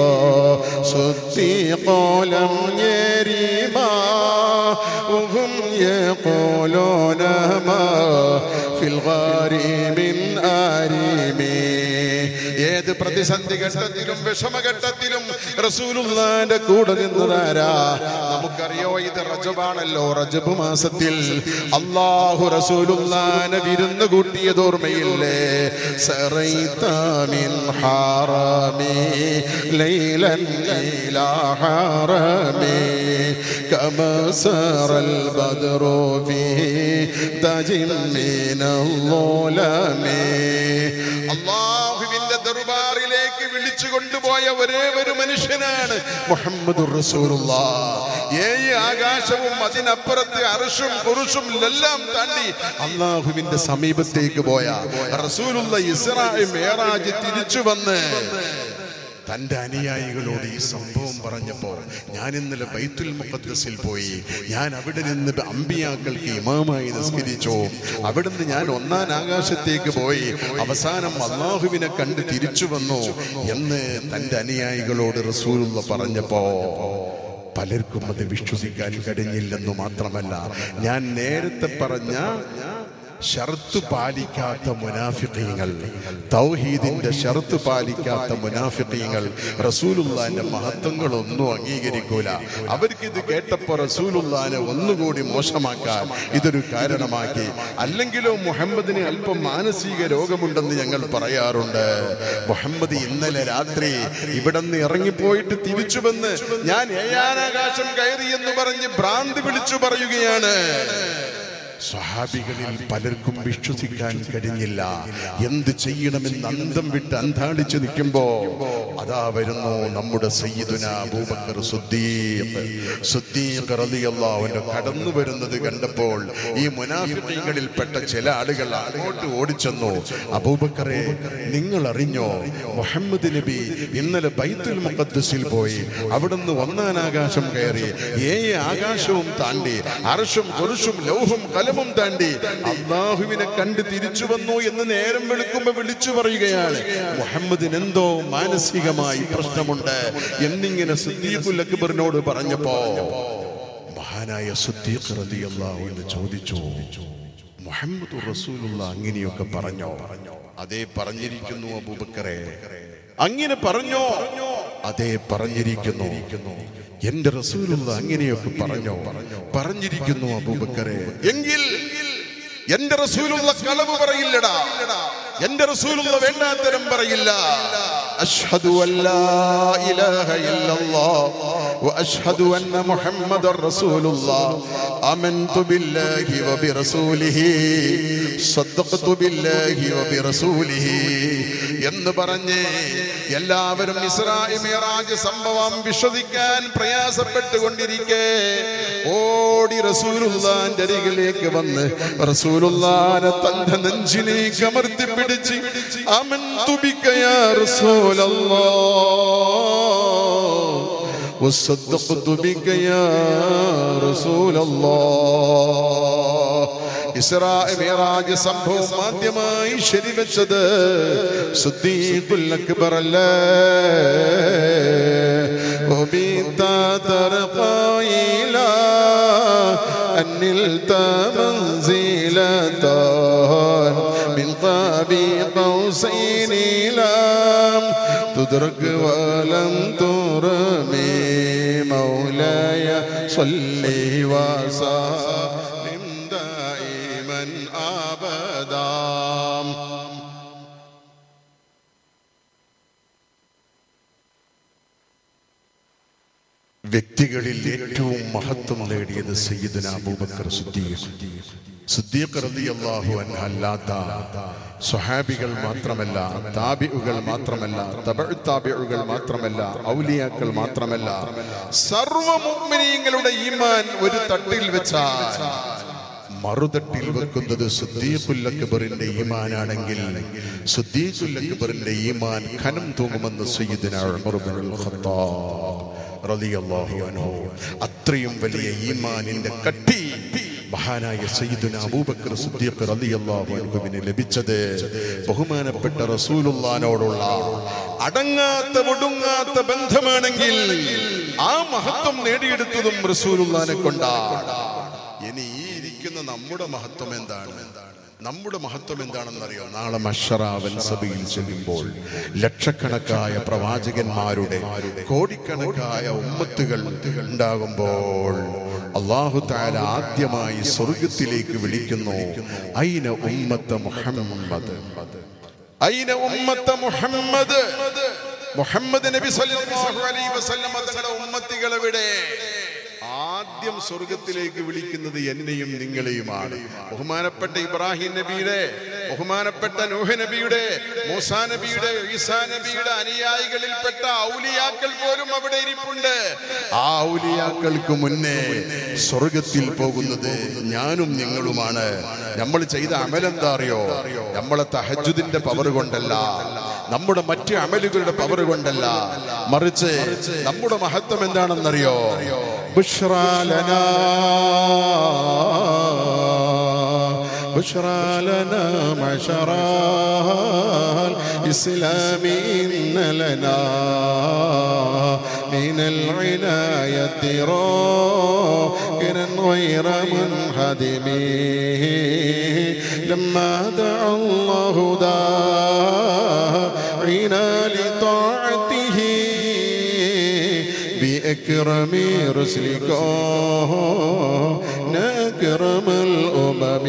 صديق لم يريبا وهم يقولون ما في الغريب من آريمي ഏത് പ്രതിസന്ധി ഘട്ടത്തിലും വിഷമഘട്ടത്തിലും റസൂലുള്ളാന്റെ കൂടെ നിന്നതാരാ നമുക്കറിയോ ഇത് റജബാണല്ലോ റജബ് മാസത്തിൽ അള്ളാഹു റസൂലുള്ളാനെ വിരുന്ന് കൂട്ടിയത് ഓർമ്മയില്ലേ സറൈത മിൻ ഹാറമി ലൈലൻ ഇലാ ഹാറമി كما سار البدر في تاج من الظلام അള്ളാഹുവിന്റെ ദർബാറിലേക്ക് വിളിച്ചു കൊണ്ടുപോയ ഒരേ ഒരു മനുഷ്യനാണ് മുഹമ്മദ് റസൂലുള്ള ഏഴ് ആകാശവും അതിനപ്പുറത്ത് അറുഷും കുറുഷും എല്ലാം താണ്ടി അള്ളാഹുവിന്റെ സമീപത്തേക്ക് പോയ റസൂലുള്ള ഇസ്രായി മേറാജ് തിരിച്ചു വന്ന് തന്റെ അനുയായികളോട് ഈ സംഭവം പറഞ്ഞപ്പോ ഞാൻ ഇന്നലെ ബൈത്തുൽ മുഖദ്സിൽ പോയി ഞാൻ അവിടെ നിന്ന് അമ്പിയാക്കൾക്ക് ഇമാമായി നിസ്കരിച്ചു അവിടുന്ന് ഞാൻ ഒന്നാം ആകാശത്തേക്ക് പോയി അവസാനം അള്ളാഹുവിനെ കണ്ട് തിരിച്ചു വന്നു എന്ന് തന്റെ അനുയായികളോട് റസൂലുള്ള പറഞ്ഞപ്പോ പലർക്കും അത് വിശ്വസിക്കാൻ കഴിഞ്ഞില്ലെന്നു മാത്രമല്ല ഞാൻ നേരത്തെ പറഞ്ഞ ഷർത്ത് പാലിക്കാത്ത മുനാഫിഖീങ്ങൾ തൗഹീദിന്റെ ഷർത്ത് പാലിക്കാത്ത മുനാഫിഖീങ്ങൾ റസൂലുള്ളാന്റെ മഹത്വങ്ങളൊന്നും അംഗീകരിക്കൂല അവർക്ക് ഇത് കേട്ടപ്പോ റസൂലുള്ളാനെ ഒന്നുകൂടി മോശമാക്കാൻ ഇതൊരു കാരണമാക്കി അല്ലെങ്കിലോ മുഹമ്മദിന് അല്പം മാനസിക രോഗമുണ്ടെന്ന് ഞങ്ങൾ പറയാറുണ്ട് മുഹമ്മദ് ഇന്നലെ രാത്രി ഇവിടെ നിന്ന് ഇറങ്ങിപ്പോയിട്ട് തിരിച്ചു വന്ന് ഞാൻ ഏഴാനാകാശം കയറി എന്ന് പറഞ്ഞ് ഭ്രാന്ത് വിളിച്ചു പറയുകയാണ് സ്വഹാബികളിൽ പലർക്കും വിശ്വസിക്കാൻ കഴിഞ്ഞില്ല എന്ത് ചെയ്യണമെന്ന് അന്തം വിട്ട് അന്താളിച്ചു നിൽക്കുമ്പോ അതാ വരുന്നു നമ്മുടെ സയ്യിദുന അബൂബക്കർ സുദ്ദീഖ് സുദ്ദീഖ് റളിയല്ലാഹുവിന്റെ കടന്നു വരുന്നത് കണ്ടപ്പോൾ ഈ മുനാഫിഖീങ്ങളിൽപ്പെട്ട ചില ആളുകൾ അങ്ങോട്ട് ഓടിച്ചെന്നു അബൂബക്കറെ നിങ്ങൾ അറിഞ്ഞോ മുഹമ്മദ് നബി ഇന്നലെ ബൈത്തുൽ മുഖദ്സിൽ പോയി അവിടുന്ന് ഒന്നാം ആകാശം കയറി ഏഴ് ആകാശവും താണ്ടി അർഷും കുറുഷും ലൗഹും കലമും താണ്ടി അള്ളാഹുവിനെ കണ്ട് തിരിച്ചു വന്നു എന്ന് നേരം വെളുക്കുമ്പോ വിളിച്ചു പറയുകയാണ് മുഹമ്മദിന് എന്തോ മാനസികമായി പ്രശ്നമുണ്ട് എന്നിങ്ങനെ സിദ്ദീഖുൽ അക്ബറിനോട് പറഞ്ഞപ്പോ മഹാനായ സിദ്ദീഖ് റളിയല്ലാഹു അൻഹു ചോദിച്ചു മുഹമ്മദ് റസൂലുള്ള അങ്ങനെയൊക്കെ പറഞ്ഞോ അതേ പറഞ്ഞിരിക്കുന്നു അബൂബക്കറെ അങ്ങനെ പറഞ്ഞോ അതേ പറഞ്ഞിരിക്കുന്നു എന്റെ റസൂലുള്ള അങ്ങനെയൊക്കെ പറഞ്ഞോ പറഞ്ഞിരിക്കുന്നു അബൂബക്കറെ എങ്കിൽ എന്റെ റസൂലുള്ള കളവ് പറയില്ലടാ എന്റെ റസൂലുള്ള വേണ്ടാത്തരം പറയില്ല അഷ്ഹദു അല്ലാ ഇലാഹ ഇല്ലല്ലാഹ് واشهد ان محمد رسول الله امنت بالله وبرسوله صدقت بالله وبرسوله എന്ന് പറഞ്ഞ് എല്ലാവരും ഇസ്രായി മിറാജ് സംഭവം വിശ്വസിക്കാൻ പ്രയാസപ്പെട്ടുകൊണ്ടിരിക്കെ ഓടി റസൂലുള്ളാന്റെ അരികിലേക്ക് വന്ന് റസൂലുള്ളാനെ തന്റെ നെഞ്ചിലേക്ക് അമർത്തി പിടിച്ച് അമൻതു ബിക യാ റസൂലല്ലാഹ് وصدقت بك يا رسول الله ഇസ്രാ മിറാജ് സംഭവം ആദ്യമായി ശരിവെച്ചത് സുദ്ദീഖുൽ അക്ബർ അല്ലേ وبيت ترقى إلى أن نلت منزلة من قاب قوسين لم تدرك ولم ترمي مولاي صل وسلم دائما أبدا വ്യക്തികളിൽ ഏറ്റവും മഹത്വം നേടിയത് സയ്യിദുന അബൂബക്കർ സിദ്ദീഖ് സിദ്ദീഖ് റളിയല്ലാഹു അൻഹു അല്ലാത്ത സ്വഹാബികൾ മാത്രമല്ല താബിഉകൾ മാത്രമല്ല തബഉ താബിഉകൾ മാത്രമല്ല ഔലിയാക്കൾ മാത്രമല്ല സർവ്വ മുഅ്മിനീങ്ങളുടെ ഈമാൻ ഒരു തട്ടിൽ വെച്ചാൽ മറുതട്ടിൽ വെക്കുന്നത് സുദ്ദീഖുൽ അക്ബറിന്റെ ഈമാനാണെങ്കിൽ സുദ്ദീഖുൽ അക്ബറിന്റെ ഈമാൻ ഖനം തൂങ്ങുമെന്ന് സയ്യിദുന ഉമർ ഇബ്നുൽ ഖത്താബ് റളിയല്ലാഹു അൻഹു അത്രയും വലിയ ഈമാനിന്റെ കട്ടി മഹാനായ സയ്യിദുന അബൂബക്കർ സിദ്ദീഖ് റളിയല്ലാഹു അൻഹുവിന് ലഭിച്ചത് ബഹുമാനപ്പെട്ട റസൂലുള്ളാനോടുള്ള അടങ്ങാത്ത ഒടുങ്ങാത്ത ബന്ധമാണെങ്കിൽ ആ മഹത്വം നേടിയെടുത്തതും റസൂലുള്ളാനെ കൊണ്ടാണ് ഇനി ഈ ഇരിക്കുന്ന നമ്മുടെ മഹത്വം എന്താണ് നമ്മുടെ മഹത്വം എന്താണെന്നറിയോ നാളെ മഷറാവൻ സഭയിൽ ചെല്ലുമ്പോൾ ലക്ഷക്കണക്കായ പ്രവാചകന്മാരുടെ കോടിക്കണക്കായ ഉമ്മത്തുകൾ ഉണ്ടാകുമ്പോൾ അള്ളാഹു താല ആദ്യമായി സ്വർഗത്തിലേക്ക് വിളിക്കുന്നു ഐന ഉമ്മത്ത മുഹമ്മദ് ഐന ഉമ്മത്ത മുഹമ്മദ് മുഹമ്മദ് നബി സല്ലല്ലാഹു അലൈഹി വസല്ലം തങ്ങളുടെ ഉമ്മത്തികൾ എവിടെ ആദ്യം സ്വർഗത്തിലേക്ക് വിളിക്കുന്നത് എന്നെയും നിങ്ങളെയുമാണ് ബഹുമാനപ്പെട്ട ഇബ്രാഹിം നബിയുടെ ബഹുമാനപ്പെട്ട നൂഹ് നബിയുടെ മൂസാ നബിയുടെ ഈസാ നബിയുടെ അനുയായികളിൽപ്പെട്ട ഔലിയാക്കൾ പോലും അവിടെ ഇരിപ്പുണ്ട് ആ ഔലിയാക്കൾക്ക് മുന്നേ സ്വർഗത്തിൽ പോകുന്നത് ഞാനും നിങ്ങളുമാണ് നമ്മൾ ചെയ്ത അമലെന്താ അറിയോ നമ്മളെ തഹജുദിന്റെ പവർ കൊണ്ടല്ല നമ്മുടെ മറ്റു അമലുകളുടെ പവർ കൊണ്ടല്ല മറിച്ച് നമ്മുടെ മഹത്വം എന്താണെന്നറിയോ بشرى لنا بشرى لنا معشر الإسلام إن لنا من العناية راكنا غير منهدم لما دعا الله داعينا لطاعته بأكرم رسلك نكرم الأمم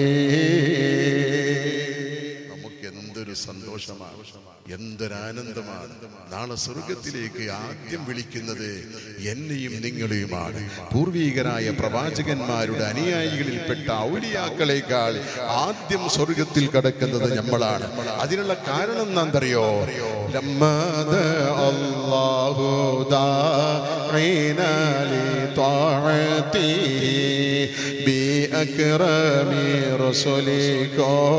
നമുക്ക് എന്തൊരു സന്തോഷമാണ് എന്തൊരാനന്ദമാണ് നാളെ സ്വർഗത്തിലേക്ക് ആദ്യം വിളിക്കുന്നത് എന്നെയും നിങ്ങളെയുമാണ് പൂർവീകരായ പ്രവാചകന്മാരുടെ അനുയായികളിൽപ്പെട്ട ഔലിയാക്കളെക്കാൾ ആദ്യം സ്വർഗത്തിൽ കടക്കുന്നത് നമ്മളാണ് അതിനുള്ള കാരണം എന്താണെന്നറിയോ ലമ്മദ അല്ലാഹു ദാഇന لطاعته بأكرم رسلك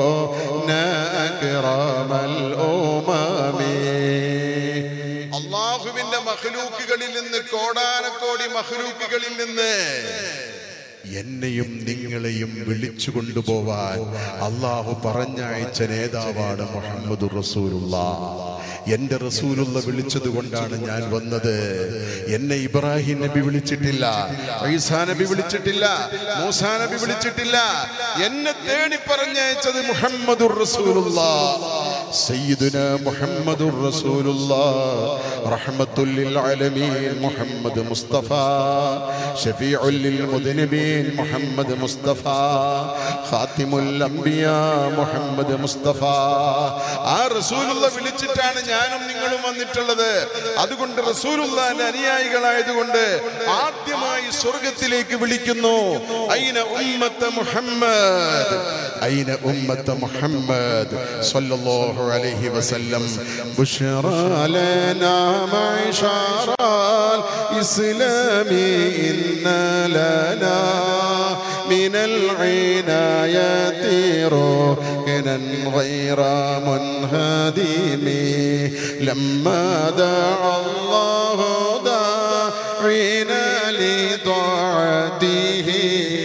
أكرم الأمم അള്ളാഹുവിന്റെ മഹ്ലൂക്കുകളിൽ നിന്ന് കോടാനക്കോടി മഹ്ലൂക്കുകളിൽ നിന്ന് എന്നെയും നിങ്ങളെയും വിളിച്ചു കൊണ്ടുപോവാൻ അള്ളാഹു പറഞ്ഞയച്ച നേതാവാണ് മുഹമ്മദ് റസൂലുള്ള എന്റെ റസൂലുള്ള വിളിച്ചത് കൊണ്ടാണ് ഞാൻ വന്നത് എന്നെ ഇബ്രാഹിം നബി വിളിച്ചിട്ടില്ല ഈസാ നബി വിളിച്ചിട്ടില്ല മൂസാ നബി വിളിച്ചിട്ടില്ല എന്നെ തേടി പറഞ്ഞയച്ചത് മുഹമ്മദുർ റസൂലുള്ള സയ്യിദുന മുഹമ്മദുർ റസൂലുള്ള റഹ്മത്തുൽ ലിൽ ആലമീൻ മുഹമ്മദ് മുസ്തഫ ഷഫീഉൽ ലിൽ മുദ്നബീൻ മുഹമ്മദ് മുസ്തഫ ഖാത്തിമുൽ അംബിയ മുഹമ്മദ് മുസ്തഫ ആ റസൂലുള്ള വിളിച്ചിട്ടാണ് ഞാനും നിങ്ങളും വന്നിട്ടുള്ളത് അതുകൊണ്ട് റസൂലുള്ളാന്റെ അനുയായികളായതുകൊണ്ട് ആദ്യമായി സ്വർഗത്തിലേക്ക് വിളിക്കുന്നു ഐന ഉമ്മത്ത മുഹമ്മദ് ഐന ഉമ്മത്ത മുഹമ്മദ് സല്ലല്ലാഹു അലൈഹി വസല്ലം ബുശ്റാ لنا معشر الإسلام إن لنا من العناية ركنا غير منهدم لما دعا الله داعينا لطاعته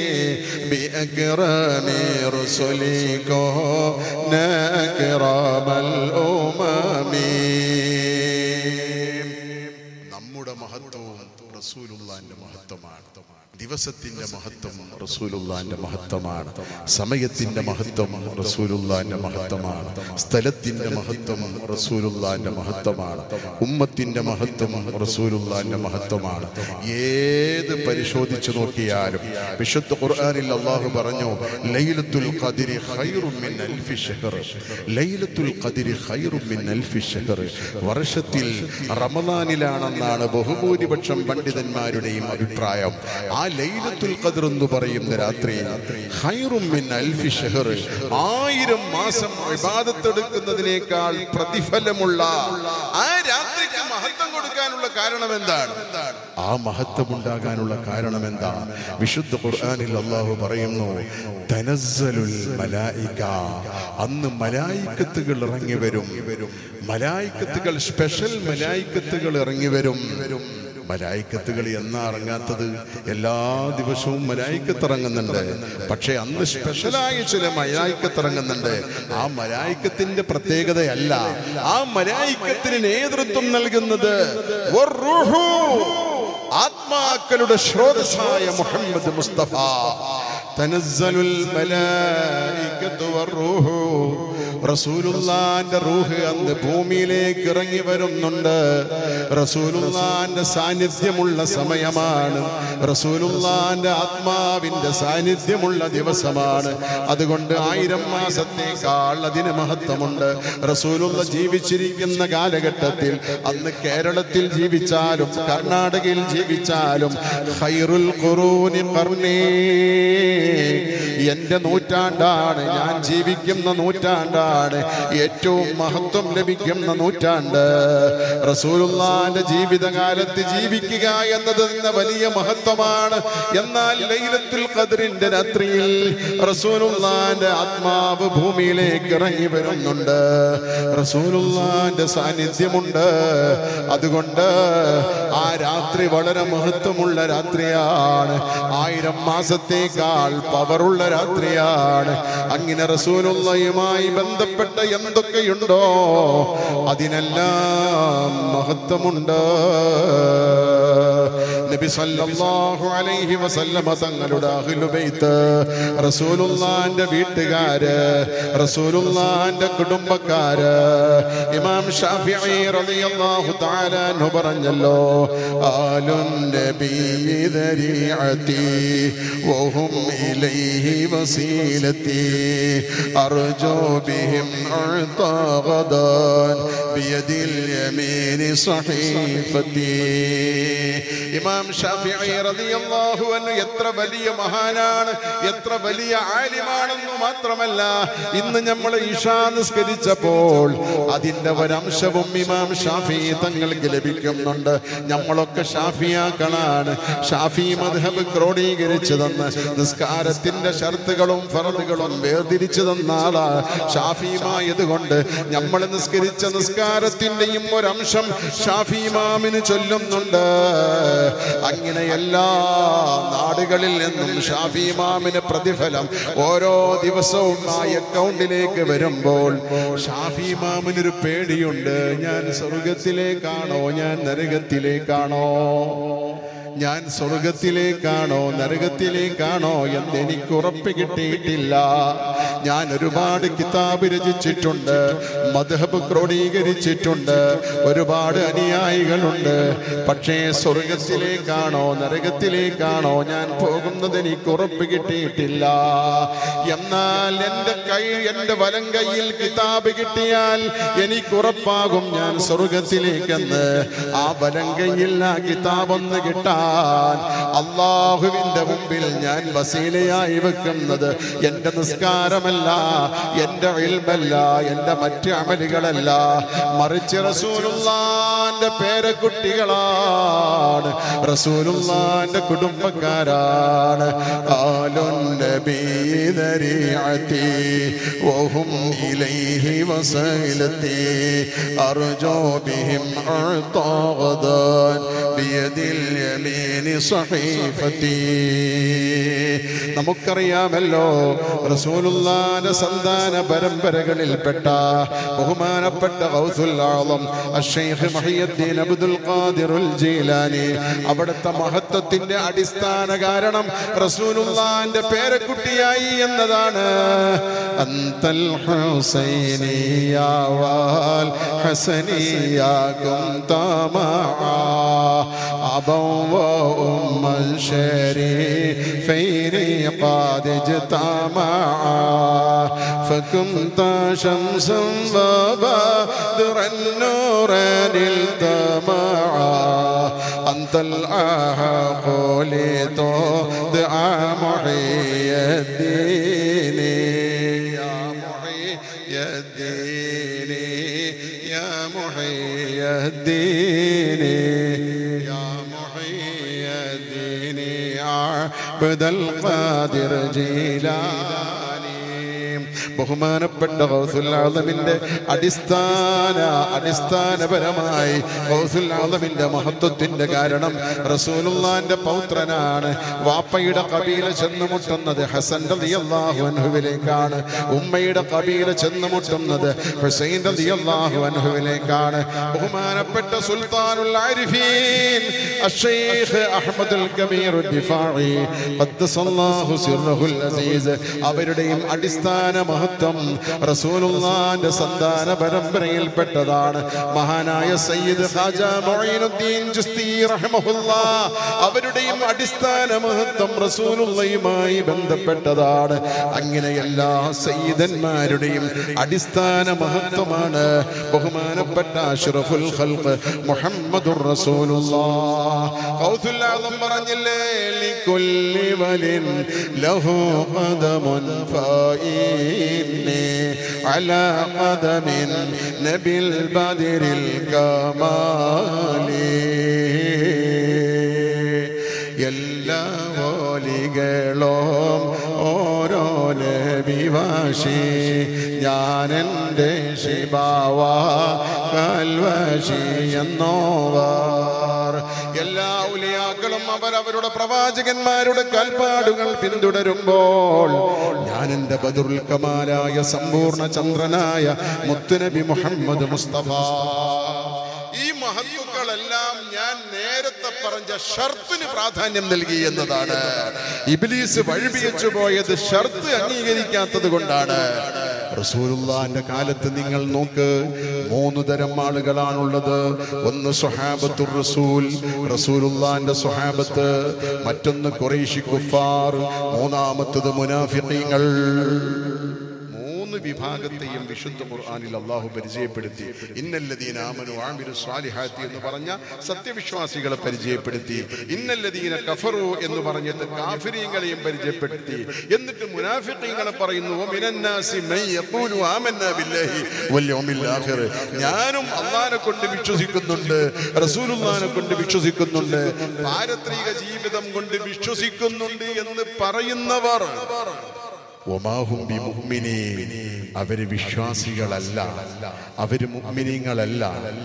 بأكرم رسلك أكرم الأمم നമ്മുടെ മഹത്വവും റസൂലുള്ളാന്റെ മഹത്വമാണ് ദിവസത്തിന്റെ മഹത്വം റസൂലുള്ളാന്റെ മഹത്വമാണ് സമയത്തിന്റെ മഹത്വം റസൂലുള്ളാന്റെ മഹത്വമാണ് സ്ഥലത്തിന്റെ മഹത്വം റസൂലുള്ളാന്റെ മഹത്വമാണ് ഉമ്മത്തിന്റെ മഹത്വം റസൂലുള്ളാന്റെ മഹത്വമാണ് ഏത് പരിശോധിച്ചു നോക്കിയാലും വിശുദ്ധ ഖുർആനിൽ അള്ളാഹു പറഞ്ഞു ലൈലത്തുൽ ഖദ്രി ഖൈറും മിൻ അൽഫി ഷഹർ ലൈലത്തുൽ ഖദ്രി ഖൈറും മിൻ അൽഫി ഷഹർ വർഷത്തിൽ റമദാനിലാണെന്നാണ് ബഹുഭൂരിപക്ഷം പണ്ഡിതന്മാരുടെയും അഭിപ്രായം ആ ലൈലത്തുൽ ഖദ്ർ എന്ന് പറയുന്ന രാത്രി ഖൈറും മിൻ അൽഫി ഷഹർ ആയിരം മാസം ഇബാദത്തെടുക്കുന്നതിനേക്കാൾ പ്രതിഫലമുള്ള ആ രാത്രിക്ക് മഹത്വം കൊടുക്കാനുള്ള കാരണം എന്താണ് ആ മഹത്വം ഉണ്ടാകാനുള്ള കാരണം എന്താ വിശുദ്ധ ഖുർആനിൽ അള്ളാഹു പറയുന്നു തനസ്സലുൽ മലായിക അന്ന് മലായിക്കത്തുകൾ ഇറങ്ങി വരും മലായിക്കത്തുകൾ സ്പെഷ്യൽ മലായിക്കത്തുകൾ ഇറങ്ങി വരും മലായിക്കത്തുകൾ എന്നാ ഇറങ്ങാത്തത് എല്ലാ ദിവസവും മലായിക്കത്ത് ഇറങ്ങുന്നുണ്ട് പക്ഷെ അന്ന് സ്പെഷ്യലായ ചില മലായിക്കത്ത് ഇറങ്ങുന്നുണ്ട് ആ മലായിക്കത്തിന്റെ പ്രത്യേകതയല്ല ആ മലായിക്കത്തിന് നേതൃത്വം നൽകുന്നത് വറുഹു. ആത്മാക്കളുടെ സ്രോതസ്സായ മുഹമ്മദ് മുസ്തഫ തനസ്സലുൽ മലായികത്തു വറൂഹു റസൂലുള്ളാന്റെ റൂഹ് അന്ന് ഭൂമിയിലേക്ക് ഇറങ്ങി വരുന്നുണ്ട് റസൂലുള്ളാന്റെ സാന്നിധ്യമുള്ള സമയമാണ് റസൂലുള്ളാന്റെ ആത്മാവിന്റെ സാന്നിധ്യമുള്ള ദിവസമാണ് അതുകൊണ്ട് ആയിരം മാസത്തേക്കാൾ അതിന് മഹത്വമുണ്ട് റസൂലുള്ള ജീവിച്ചിരിക്കുന്ന കാലഘട്ടത്തിൽ അന്ന് കേരളത്തിൽ ജീവിച്ചാലും കർണാടകയിൽ ജീവിച്ചാലും ഖൈറുൽ ഖുറൂനി ഖർനീ എന്റെ നൂറ്റാണ്ടാണ് ഞാൻ ജീവിക്കുന്ന നൂറ്റാണ്ടാണ് നൂറ്റാണ്ടാണ് ഏറ്റവും മഹത്വം ലഭിക്കുന്ന നൂറ്റാണ്ട് റസൂലുള്ളാന്റെ ജീവിതകാലത്ത് ജീവിക്കുക എന്നത് തന്നെ വലിയ മഹത്വമാണ് എന്നാൽ ലൈലത്തുൽ ഖദ്റിന്റെ രാത്രിയിൽ റസൂലുള്ളാന്റെ ആത്മാവ് ഭൂമിയിലേക്ക് ഇറങ്ങി വരുന്നുണ്ട് റസൂലുള്ളാന്റെ സാന്നിധ്യമുണ്ട് അതുകൊണ്ട് ആ രാത്രി വളരെ മഹത്വമുള്ള രാത്രിയാണ് ആയിരം മാസത്തേക്കാൾ പവറുള്ള രാത്രിയാണ് അങ്ങനെ റസൂലുള്ളയുമായി ബന്ധപ്പെട്ട എന്തൊക്കെയുണ്ടോ അതിനെല്ലാം മഹത്വമുണ്ട് നബി സല്ലല്ലാഹു അലൈഹി വസല്ലമ തങ്ങളുടെ അഹ്ലു ബൈത്ത് റസൂലുള്ളാന്റെ വീട്ടുകാര് റസൂലുള്ളാന്റെ കുടുംബക്കാര് ഇമാം ഷാഫിഈ റളിയല്ലാഹു തആല അൻഹു പറഞ്ഞല്ലോ ആലുൻ നബി ذريعتي وهم إليه وسيلتي أرجو بهم أعطى غدا بيد اليمين صحيفتي ഇമാം ഷാഫിഈ റളിയല്ലാഹു അൻഹു എത്ര വലിയ മഹാനാണ് എത്ര വലിയ ആലിമാണെന്ന് മാത്രമല്ല ഇന്ന് നമ്മൾ ഇഷാ നിസ്കരിച്ചപ്പോൾ അതിന്റെ ഒരംശവും ഇമാം ഷാഫി തങ്ങൾക്ക് ലഭിക്കുന്നുണ്ട് നമ്മളൊക്കെ ഷാഫിയാക്കളാണ് ഷാഫി മദ്ഹബ് ക്രോഡീകരിച്ചു തന്ന് നിസ്കാരത്തിന്റെ ഷർത്തുകളും ഫറലുകളും വേർതിരിച്ചു തന്ന ആളാ ഷാഫിമായത് കൊണ്ട് നമ്മൾ നിസ്കരിച്ച നിസ്കാരത്തിന്റെയും ഒരംശം ഷാഫിമാമിന് ചൊല്ലുന്നുണ്ട് അങ്ങനെ എല്ലാ നാടുകളിൽ നിന്നും ഷാഫി ഇമാമിന് പ്രതിഫലം ഓരോ ദിവസവും ആ അക്കൗണ്ടിലേക്ക് വരുമ്പോൾ ഷാഫി ഇമാമിനൊരു പേടിയുണ്ട് ഞാൻ സ്വർഗത്തിലേക്കാണോ ഞാൻ നരകത്തിലേക്കാണോ ഞാൻ സ്വർഗത്തിലേക്കാണോ നരകത്തിലേക്കാണോ എന്ന് എനിക്ക് ഉറപ്പ് കിട്ടിയിട്ടില്ല ഞാൻ ഒരുപാട് കിതാബ് രചിച്ചിട്ടുണ്ട് മധബ് ക്രോഡീകരിച്ചിട്ടുണ്ട് ഒരുപാട് അനുയായികളുണ്ട് പക്ഷേ സ്വർഗത്തിലേക്കാണോ നരകത്തിലേക്കാണോ ഞാൻ പോകുന്നത് എനിക്ക് ഉറപ്പ് കിട്ടിയിട്ടില്ല എന്നാൽ എൻ്റെ കൈ എൻ്റെ വലം കൈയിൽ കിതാബ് കിട്ടിയാൽ എനിക്ക് ഉറപ്പാകും ഞാൻ സ്വർഗത്തിലേക്കെന്ന് ആ വലം കൈയിൽ ആ കിതാബ് ഒന്ന് കിട്ടാൻ അള്ളാഹുവിന്റെ മുമ്പിൽ ഞാൻ വസീലയായി വെക്കുന്നത് എൻ്റെ നിസ്കാരമല്ല എൻ്റെ ഇൽമല്ല എൻ്റെ മറ്റ് അമലുകളല്ല മറിച്ച് റസൂലുള്ളാന്റെ പേരക്കുട്ടികളാണ് റസൂലുള്ളാന്റെ കുടുംബക്കാരാണ് ആലുൻ നബീ ذريعتي وهم إليه وسيلتي أرجو بهم أعطى غدا بيد اليمين صحيفتي നമുക്കറിയാമല്ലോ റസൂലുള്ളാന്റെ സന്താന പരമ്പരകളിൽപ്പെട്ട ബഹുമാനപ്പെട്ട ഗൗസുൽ ആളം അഷ്ശൈഖ് മഹിയുദ്ദീൻ അബ്ദുൽ ഖാദിറുൽ ജീലാനി അവിടുത്തെ മഹത്വത്തിന്റെ അടിസ്ഥാന കാരണം റസൂലുള്ളാന്റെ പേരക്കുട്ടിയായി എന്നതാണ് അന്തൽ ഹുസൈനിയാവാൽ ഹസനിയാകും തമാ أبا وأما الشريفين قد اجتمعا فكنت شمسا وبدرا نورا الدمعا أنت الأحق لتوضع محي الدين يا محي الدين يا محي الدين يا محي الدين عبد القادر جيلاني ബഹുമാനപ്പെട്ട ഗൗസുൽ ആദമിന്റെ അടിസ്ഥാന അടിസ്ഥാനപരമായി ഗൗസുൽ ആദമിന്റെ മഹത്വത്തിന്റെ കാരണം റസൂലുള്ളാന്റെ പൗത്രനാണ് വാപ്പയുടെ കബീല ചെന്നുമുട്ടുന്നത് ഹസൻ റളിയല്ലാഹു അൻഹുവിലേക്കാണ് ഉമ്മയുടെ കബീല ചെന്നുമുട്ടുന്നത് ഹുസൈൻ റളിയല്ലാഹു അൻഹുവിലേക്കാണ് ബഹുമാനപ്പെട്ട സുൽത്താനുൽ ആരിഫീൻ അഷ്ശൈഖ് അഹ്മദുൽ കബീർ ദിഫാഇ ഖദ്ദസല്ലാഹു സിർറഹുൽ അസീസ് അവരുടെയും അടിസ്ഥാന മഹത്വം റസൂലുള്ളാന്റെ സന്താന പരമ്പരയിൽപ്പെട്ടതാണ് മഹാനായ സയ്യിദ് ഖാജ മുഈനുദ്ദീൻ ചിസ്തി റഹ്മഹുല്ലാ അവരുടെയും അടിസ്ഥാന മഹത്വം റസൂലുള്ളയുമായി ബന്ധപ്പെട്ടതാണ് അങ്ങനെ എല്ലാ സയ്യിദന്മാരുടെയും അടിസ്ഥാന മഹത്വമാണ് ബഹുമാനപ്പെട്ട അഷ്റഫുൽ ഖൽഖ് മുഹമ്മദുർ റസൂലുള്ളാഹ് ഖൗസുൽ ആദം പറഞ്ഞില്ലേ ലികുല്ലി വലിൻ ലഹു ഖദമുൻ ഫാഇന്നി على قدم نبي البدر الكمال എല്ലാ ഓലികളും ഓരോ നബിവാശി ഞാൻ എൻ്റെ ശിവാവ കൽവശി എന്നോവാർ എല്ലാ ഉലിയാക്കളും അവരവരുടെ പ്രവാചകന്മാരുടെ കൽപ്പാടുകൾ പിന്തുടരുമ്പോൾ ഞാൻ എൻ്റെ ബദുൽ കമാലായ സമ്പൂർണ്ണ ചന്ദ്രനായ മുത്തുനബി മുഹമ്മദ് മുസ്തഫ ഈ മഹത്വങ്ങളെല്ലാം ഞാൻ നേരത്തെ പറഞ്ഞ ഷർത്തിന് പ്രാധാന്യം നൽകി എന്നതാണ് ഇബിലീസ് വഴിപിയച്ചു പോയത് ഷർത്ത് അംഗീകരിക്കാത്തത് കൊണ്ടാണ് റസൂലുള്ളാന്റെ കാലത്ത് നിങ്ങൾ നോക്ക് മൂന്ന് തരം ആളുകളാണുള്ളത് ഒന്ന് സുഹാബത്തുർ റസൂൽ റസൂലുള്ളാന്റെ സുഹാബത്ത് മറ്റൊന്ന് ഖുറൈശി കുഫാർ മൂന്നാമത്തത് മുനാഫിഖീങ്ങൾ മൂന്ന് വിഭാഗത്തെയും വിശുദ്ധ ഖുർആനിൽ അള്ളാഹു പരിചയപ്പെടുത്തി ഇന്നല്ലദീന ആമനു ആമിരു സ്വാലിഹാത്തി എന്ന് പറഞ്ഞ സത്യവിശ്വാസികളെ പരിചയപ്പെടുത്തി ഇന്നല്ലദീന കഫറു എന്ന് പറഞ്ഞിട്ട് കാഫിരീങ്ങളെയും പരിചയപ്പെടുത്തി എന്നിട്ട് മുനാഫിഖീങ്ങളെ പറയുന്നു "വ മിനന്നാസി മൻ യഖൂലു ആമന്നാ ബില്ലാഹി വൽ യൗമിൽ ആഖിർ." ഞാനും അള്ളാഹിനെ കൊണ്ട് വിശ്വസിക്കുന്നുണ്ട് റസൂലുള്ളാഹിനെ കൊണ്ട് വിശ്വസിക്കുന്നുണ്ട് പാരത്രിക ജീവിതം കൊണ്ട് വിശ്വസിക്കുന്നുണ്ട് എന്ന് പറയുന്നവർ ഒമാഹും ബിമുഅ്മിനീൻ. അവര് വിശ്വാസികളല്ല അവര് മുഅ്മിനീങ്ങളല്ല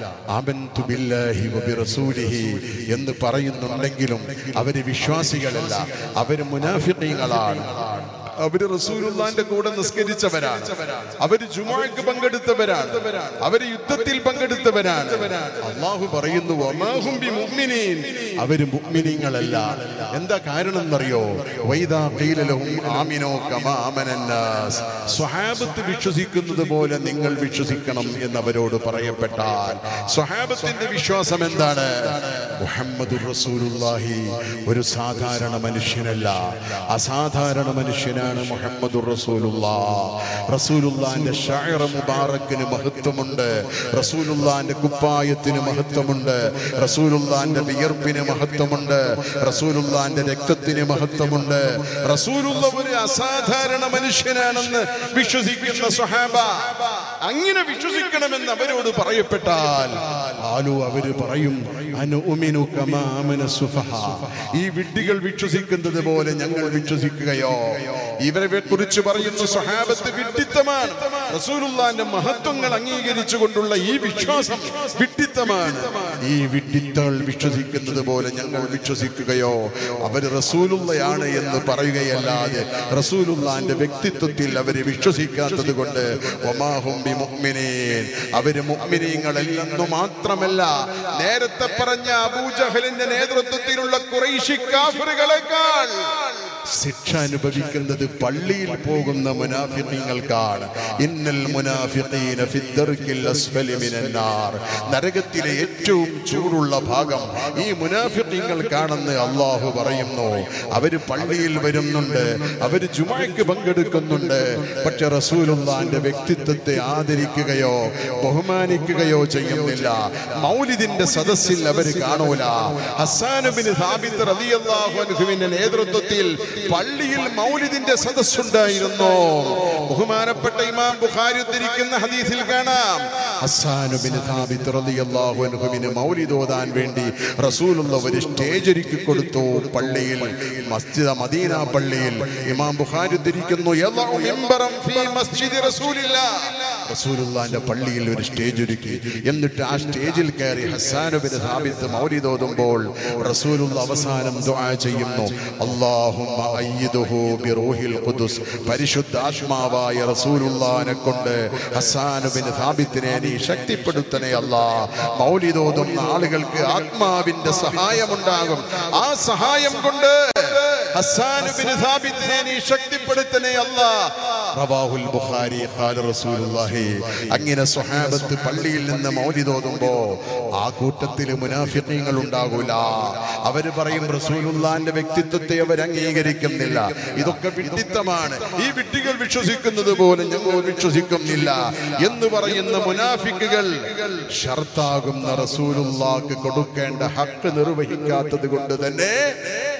ആമൻതു ബില്ലാഹി വബിറസൂലിഹി എന്ന് പറയുന്നുണ്ടെങ്കിലും അവര് വിശ്വാസികളല്ല അവര് മുനാഫിഖീങ്ങളാണ് അവര് റസൂലുള്ളാന്റെ കൂടെ നിസ്കരിച്ചവരാണ് അവര് ജുമാക്ക് പങ്കെടുത്തവരാണ് അവര് യുദ്ധത്തിൽ പങ്കെടുത്തവരാണ് അള്ളാഹു പറയുന്നു "വമാഹും ബിമുഅ്മിനീൻ." അവര് മുഅ്മിനീങ്ങളല്ല എന്താ കാരണം എന്നറിയോ വൈദാ ഖീല ലഹും ആമിനോ കമാ ആമനന്നാസ് സ്വഹാബത്ത് വിശ്വസിക്കുന്നത് പോലെ നിങ്ങൾ വിശ്വസിക്കണം എന്ന് അവരോട് പറയപ്പെട്ടാൽ സ്വഹാബത്തിന്റെ വിശ്വാസം എന്താണ് മുഹമ്മദ് റസൂലുള്ളാഹി ഒരു സാധാരണ മനുഷ്യനല്ല അസാധാരണ മനുഷ്യനാണ് മുഹമ്മദ് റസൂലുള്ള റസൂലുള്ളാന്റെ ഷായറ മുബാറക്കിന് മഹത്വമുണ്ട് റസൂലുള്ളാന്റെ കുപ്പായത്തിന് മഹത്വമുണ്ട് റസൂലുള്ളാന്റെ വിയർപ്പിന് മഹത്വമുണ്ട് റസൂലുള്ളാന്റെ രക്തത്തിന് മഹത്വമുണ്ട് റസൂലുള്ള ഒരു അസാധാരണ മനുഷ്യനാണെന്ന് വിശ്വസിക്കുന്ന സ്വഹാബ അങ്ങനെ വിശ്വസിക്കണമെന്ന് അവരോട് പറയപ്പെട്ടാൽ ആലു അവര് പറയും അനുഉമിനു കമാ ആമന സുഫഹ. ഈ വിഡ്ഢികൾ വിശ്വസിക്കുന്നത് പോലെ ഞങ്ങൾ വിശ്വസിക്കുകയോ ഇവരെ കുറിച്ച് പറയുന്ന സ്വഹാബത്ത് വിഡ്ഢിത്തമാണ് റസൂലുള്ളാന്റെ മഹത്വങ്ങൾ അംഗീകരിച്ചുകൊണ്ടുള്ള ഈ വിശ്വാസം വിഡ്ഢിത്തമാണ് ഈ വിഡ്ഢിത്തൾ വിശ്വസിക്കുന്നത് പോലെ ഞങ്ങൾ വിശ്വസിക്കുകയോ അവര് റസൂലുള്ളയാണ് എന്ന് പറയുകയല്ലാതെ റസൂലുള്ളാന്റെ വ്യക്തിത്വത്തിൽ അവര് വിശ്വസിക്കാത്തത് കൊണ്ട് ഒമാഹും ബി മുഅ്മിനീൻ. അവര് മുഅ്മിനീങ്ങളല്ലെന്നു മാത്രമല്ല നേരത്തെ പറഞ്ഞ അബൂജഹലിന്റെ നേതൃത്വത്തിലുള്ള കുറൈശി കാഫറുകളെക്കാൾ ശിക്ഷ അനുഭവിക്കുന്നത് പള്ളിയിൽ പോകുന്ന മുനാഫിഖീങ്ങൾക്കാണ് ഇന്നൽ മുനാഫിഖീന ഫിദ്ദർക്കിൽ അസ്ഫലി മിനന്നാർ നരകത്തിലെ ഏറ്റവും ചൂടുള്ള ഭാഗം ഈ മുനാഫിഖീങ്ങൾക്കാണെന്ന് അള്ളാഹു പറയുന്നു അവര് പള്ളിയിൽ വരുന്നുണ്ട് അവര് ജുമാക്ക് പങ്കെടുക്കുന്നുണ്ട് പക്ഷെ റസൂലുള്ളാന്റെ വ്യക്തിത്വത്തെ ആദരിക്കുകയോ ബഹുമാനിക്കുകയോ ചെയ്യുന്നില്ല മൗലിദിന്റെ സദസ്സിൽ അവർ കാണൂല ഹസാനുബിന് സാബിത്ത് റളിയല്ലാഹു അൻഹുവിന്റെ നേതൃത്വത്തിൽ പള്ളിയിൽ മൗലിദിന്റെ സദസ്സുണ്ടായിരുന്നു ബഹുമാനപ്പെട്ട ഇമാം ബുഖാരി ഉദ്ധരിക്കുന്ന ഹദീസിൽ കാണാം ഹസാനുബിന് സാബിത്ത് റളിയല്ലാഹു അൻഹുവിന് മൗലിദ് ഓതാൻ വേണ്ടി റസൂലുള്ള ഒരു സ്റ്റേജ് ഒരുക്കി കൊടുത്തു പള്ളിയിൽ മസ്ജിദ് മദീന പള്ളിയിൽ ഇമാം ബുഖാരി ഉദ്ധരിക്കുന്നു യദഉ മിമ്പറൻ ഫീ മസ്ജിദി റസൂലില്ലാഹ് റസൂലുള്ളാന്റെ പള്ളിയിൽ ഒരു സ്റ്റേജ് ഒരുക്കി എന്നിട്ട് ആ സ്റ്റേജിൽ കയറി ഹസാനുബിന് സാബിത്ത് മൗലിദ് ഓതുമ്പോൾ റസൂലുള്ള അവസാനം ദുആ ചെയ്യുന്നു അല്ലാഹുമ്മ അയ്യിദുഹു ബിറൂഹിൽ ഖുദുസ് പരിശുദ്ധാത്മാവായ റസൂലുള്ളാനെ കൊണ്ട് ഹസാനുബിന് സാബിത്തിനെ നീ ശക്തിപ്പെടുത്തണേ അല്ലാ മൗലിദ് ഓതുന്ന ആളുകൾക്ക് ആത്മാവിന്റെ സഹായമുണ്ടാകും ആ സഹായം കൊണ്ട് ഹസാനുബിന് സാബിത്തിനെ നീ ശക്തിപ്പെടുത്തണേ അല്ലാ റവാഹുൽ ബുഖാരി ഖാല റസൂലുള്ളാഹി അങ്ങനെ സ്വഹാബത്ത് പള്ളിയിൽ നിന്ന് മൗലിദ് ഓതുമ്പോ ആ കൂട്ടത്തിൽ മുനാഫിഖീങ്ങൾ ഉണ്ടാകൂല അവര് പറയും റസൂലുള്ളാന്റെ വ്യക്തിത്വത്തെ അവർ അംഗീകരിക്കുന്നില്ല ഇതൊക്കെ വിഡ്ഢിത്തമാണ് ഈ വിഡ്ഢികൾ വിശ്വസിക്കുന്നത് പോലെ ഞങ്ങൾ വിശ്വസിക്കുന്നില്ല എന്ന് പറയുന്ന മുനാഫിക്കുകൾ ഷർത്താകുന്ന റസൂലുള്ളാക്ക് കൊടുക്കേണ്ട ഹക്ക് നിർവഹിക്കാത്തത് കൊണ്ട് തന്നെ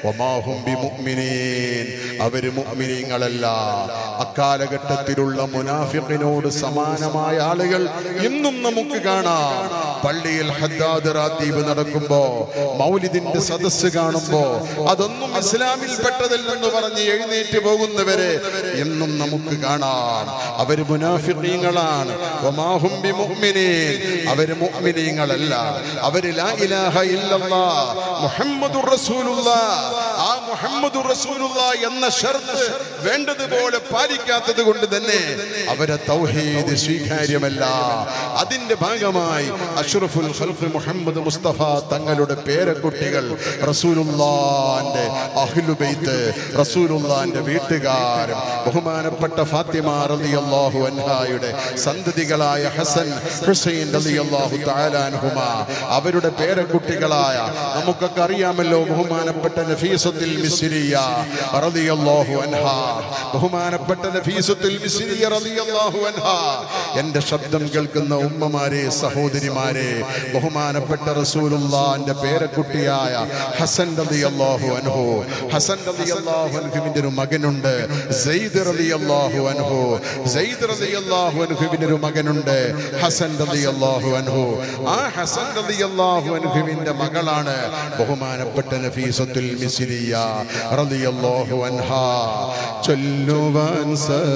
വമാഹും ബിമുഅ്മിനീൻ അവര് മുഅ്മിനീങ്ങളല്ല അക്കാലഘട്ടത്തിലുള്ള മുനാഫിഖിനോട് സമാനമായ ആളുകൾ ഇന്നും നമുക്ക് കാണാം പള്ളിയിൽ ഹദ്ദാദ് റാത്തീബ് നടക്കുമ്പോ മൗലിദിന്റെ സദസ്സ് കാണുമ്പോ അതൊന്നും ഇസ്ലാമിൽ പെട്ടതല്ലെന്ന് പറഞ്ഞ് എഴുന്നേറ്റ് പോകുന്നവരെ എന്നും നമുക്ക് കാണാം അവര് മുനാഫിഖീങ്ങളാണ് വമാഹും ബിമുഅ്മിനീൻ അവര് മുഅ്മിനീങ്ങളല്ല അവര് ലാ ഇലാഹ ഇല്ലല്ലാ മുഹമ്മദുർ റസൂലുള്ളാഹ് ആ മുഹമ്മദുർ റസൂലുള്ളാഹ് എന്ന ഷർത്ത് വേണ്ടതുപോലെ പാലിക്കാത്തത് കൊണ്ട് തന്നെ അവരെ തൗഹീദ് സ്വീകാര്യമല്ല അതിന്റെ ഭാഗമായി അഷ്റഫുൽ ഖൽഖ് മുഹമ്മദ് മുസ്തഫ തങ്ങളുടെ പേരക്കുട്ടികൾ റസൂലുള്ളാന്റെ അഹ്ലുബൈത്ത് റസൂലുള്ളാന്റെ വീട്ടുകാരും ബഹുമാനപ്പെട്ട ഫാത്തിമ റളിയല്ലാഹു അൻഹായുടെ സന്തതികളായ ഹസൻ ഹുസൈൻ റളിയല്ലാഹു തആല അൻഹുമ അവരുടെ പേരക്കുട്ടികളായ നമുക്കൊക്കെ അറിയാമല്ലോ ബഹുമാനപ്പെട്ട നഫീസത്തുൽ മിസ്രിയ റളിയല്ലാഹു അൻഹ ബഹുമാനപ്പെട്ട നഫീസത്തുൽ മിസ്രിയ റളിയല്ലാഹു അൻഹ എൻ്റെ ശബ്ദം കേൾക്കുന്ന ഉമ്മമാരെ സഹോദരിമാരെ ബഹുമാനപ്പെട്ട റസൂലുള്ളാന്റെ പേരക്കുട്ടിയായ ഹസൻ റളിയല്ലാഹു അൻഹു ഹസൻ റളിയല്ലാഹു അൻഹുവിന്റെ ഒരു മകനുണ്ട് സെയ്ദ് റളിയല്ലാഹു അൻഹു സെയ്ദ് റളിയല്ലാഹു അൻഹുവിന്റെ ഒരു മകനുണ്ട് ഹസൻ റളിയല്ലാഹു അൻഹു ആ ഹസൻ റളിയല്ലാഹു അൻഹുവിന്റെ മകളാണ് ബഹുമാനപ്പെട്ട നഫീസത്തുൽ മിസ്രിയ റളിയല്ലാഹു അൻഹ ചൊല്ലുവാൻ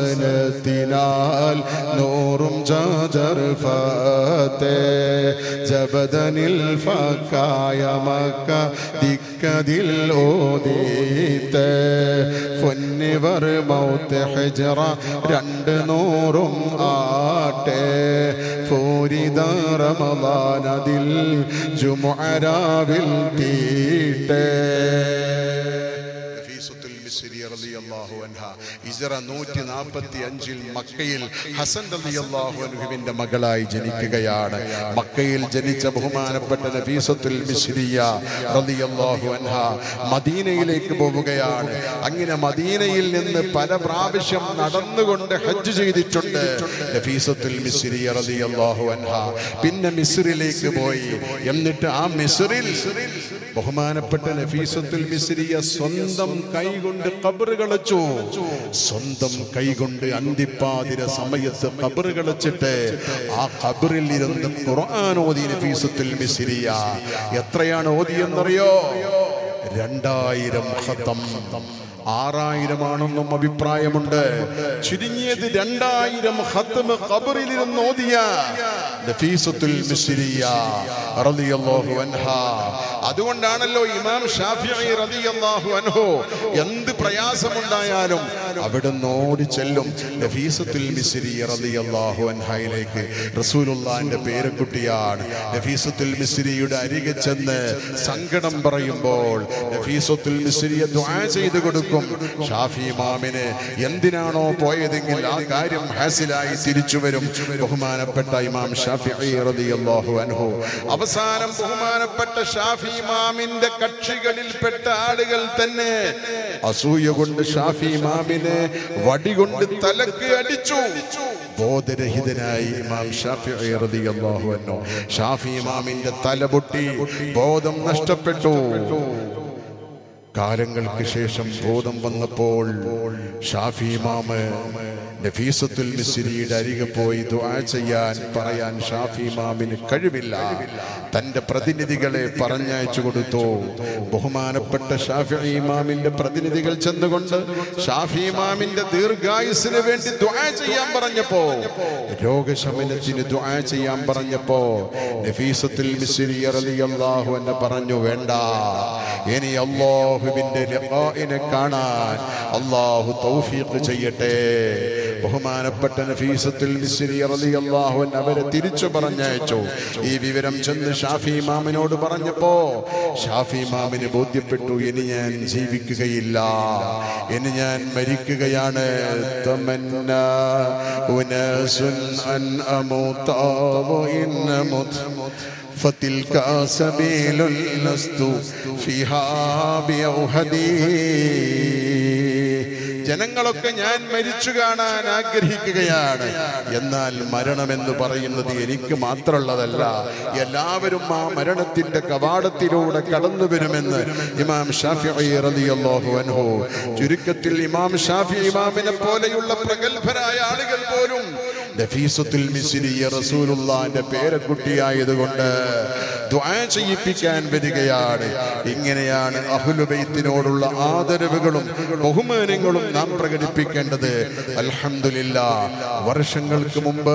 സനത്തിനാൽ നൂറും ജാജർ ഫത്തെ ജബദനിൽ ഫക്കായ മക്ക ദിക്കതിൽ ഓദീത്തെ പൊന്നിവർ മൗത്ത് ഹിജറ രണ്ട് നൂറും ആട്ടെ പൂരിത റമദാനതിൽ ജുമുഅരാവിൽ തീട്ടെ നഫീസത്തുൽ മിസ്രി റളിയല്ലാഹു അൻഹ ഹിജ്റ 145 ൽ മക്കയിൽ ഹസൻ റളിയല്ലാഹു അൻഹുവിന്റെ മകളായി ജനിക്കുകയാണ് മക്കയിൽ ജനിച്ച ബഹുമാനപ്പെട്ട നഫീസത്തുൽ മിസ്രിയ റളിയല്ലാഹു അൻഹ മദീനയിലേക്ക് പോവുകയാണ് അങ്ങനെ മദീനയിൽ നിന്ന് പല പ്രാവശ്യം നടന്നുകൊണ്ട് ഹജ്ജ് ചെയ്തിട്ടുണ്ട് നഫീസത്തുൽ മിസ്രിയ റളിയല്ലാഹു അൻഹ പിന്നെ മിസ്രിലേക്ക് പോയി എന്നിട്ട് ആ മിസ്രിൽ ബഹുമാനപ്പെട്ട നഫീസത്തുൽ മിസ്രിയ സ്വന്തം കൈകൊണ്ട് കബറ് കളച്ചു സ്വന്തം കൈകൊണ്ട് അന്തിപ്പാതിര സമയത്ത് കബറ് കളച്ചിട്ട് ആ കബറിൽ ഇരുന്ന് ഖുർആൻ ഓതി നഫീസത്തുൽ മിസ്രിയ എത്രയാണ് ഓതിയെന്നറിയോ രണ്ടായിരം ഖത്തം ആറായിരമാണെന്നും അഭിപ്രായമുണ്ട് ചുരുങ്ങിയത് രണ്ടായിരം ഹത്തമ് ഖബറിലിരുന്ന് ഓതിയ നഫീസത്തുൽ മിസ്രിയ റളിയല്ലാഹു അൻഹ അതുകൊണ്ടാണല്ലോ ഇമാം ഷാഫിഈ റളിയല്ലാഹു അൻഹു എന്ത് പ്രയാസമുണ്ടായാലും അവിടുന്ന് ഓടി ചെല്ലും നഫീസത്തുൽ മിസ്രിയ റളിയല്ലാഹു അൻഹയിലേക്ക് റസൂലുള്ളാഹിന്റെ പേരക്കുട്ടിയാണ് നഫീസത്തുൽ മിസ്രിയുടെ അരികെ ചെന്ന് സങ്കടം പറയുമ്പോൾ നഫീസത്തുൽ മിസ്രിയ ദുആ ചെയ്തു കൊടുക്കും ഷാഫി ഇമാമിന് എന്തിനാണോ പോയതെങ്കിൽ ആ കാര്യം ഹാസിലായി തിരിച്ചു വരും ബഹുമാനപ്പെട്ട ഇമാം ഷാഫി റളിയല്ലാഹു അൻഹു അവസാനം ബഹുമാനപ്പെട്ട ഷാഫി ഇമാമിന്റെ കക്ഷികളിൽപ്പെട്ട ആളുകൾ തന്നെ അസൂയ കൊണ്ട് ഷാഫി ഇമാമിനെ വടികൊണ്ട് തലക്ക് അടിച്ചു ബോധരഹിതനായി ഇമാം ഷാഫി റളിയല്ലാഹു അൻഹു ഷാഫി ഇമാമിന്റെ തല പൊട്ടി ബോധം നഷ്ടപ്പെട്ടു കാലങ്ങൾക്ക് ശേഷം ബോധം വന്നപ്പോൾ ഷാഫി ഇമാമ് നഫീസത്തുൽ മിസ്രിയുടെ അരികെ പോയി ദുആ ചെയ്യാൻ പറയാൻ ഷാഫി ഇമാമിന് കഴിവില്ല തന്റെ പ്രതിനിധികളെ പറഞ്ഞയച്ചു കൊടുത്തു ബഹുമാനപ്പെട്ട ഷാഫി ഇമാമിന്റെ പ്രതിനിധികൾ ചെന്നുകൊണ്ട് ഷാഫി ഇമാമിന്റെ ദീർഘായുസിന് വേണ്ടി ദുആ ചെയ്യാൻ പറഞ്ഞപ്പോ രോഗശമനത്തിന് ദുആ ചെയ്യാൻ പറഞ്ഞപ്പോ നഫീസത്തുൽ മിസ്രി റളിയല്ലാഹു അൻഹ പറഞ്ഞു വേണ്ട ഇനി അള്ളാഹുവിന്റെ ലിഖാഇനെ കാണാൻ അള്ളാഹു തൗഫീഖ് ചെയ്യട്ടെ ബഹുമാനപ്പെട്ട നഫീസത്തുൽ മിസ്രി റളിയല്ലാഹു അൻഹ അവരെ തിരിച്ചു പറഞ്ഞയച്ചു ഈ വിവരം ചെന്ന് ഷാഫി ഇമാമിനോട് പറഞ്ഞപ്പോ ഷാഫി ഇമാമിന് ബോധ്യപ്പെട്ടു ഇനി ഞാൻ ജീവിക്കുകയില്ല ഇനി ഞാൻ മരിക്കുകയാണ് തമന്ന ഉനാസുൻ അൻ അമൂത വഇൻ അമുത് فتلك سبيل لست فيها بأوهدي ജനങ്ങളൊക്കെ ഞാൻ മരിച്ചു കാണാൻ ആഗ്രഹിക്കുകയാണ് എന്നാൽ മരണമെന്ന് പറയുന്നത് എനിക്ക് മാത്രമുള്ളതല്ല എല്ലാവരും ആ മരണത്തിന്റെ കവാടത്തിലൂടെ കടന്നു വരുമെന്ന് ഇമാം ഷാഫി റളിയല്ലാഹു അൻഹു ചുരുക്കത്തിൽ ഇമാം ഷാഫി ഇമാമിനെ പോലെയുള്ള പ്രഗത്ഭരായ ആളുകൾ പോലും നഫീസത്തുൽ മിസ്രിയ റസൂലുള്ളാന്റെ പേരക്കുട്ടിയായതുകൊണ്ട് ദുആ ചെയ്യിപ്പിക്കാൻ വരികയാണ് ഇങ്ങനെയാണ് അഹ്ലുബൈത്തിനോടുള്ള ആദരവുകളും ബഹുമാനങ്ങളും നാം പ്രകടിപ്പിക്കേണ്ടത് അൽഹംദുലില്ലാ വർഷങ്ങൾക്ക് മുമ്പ്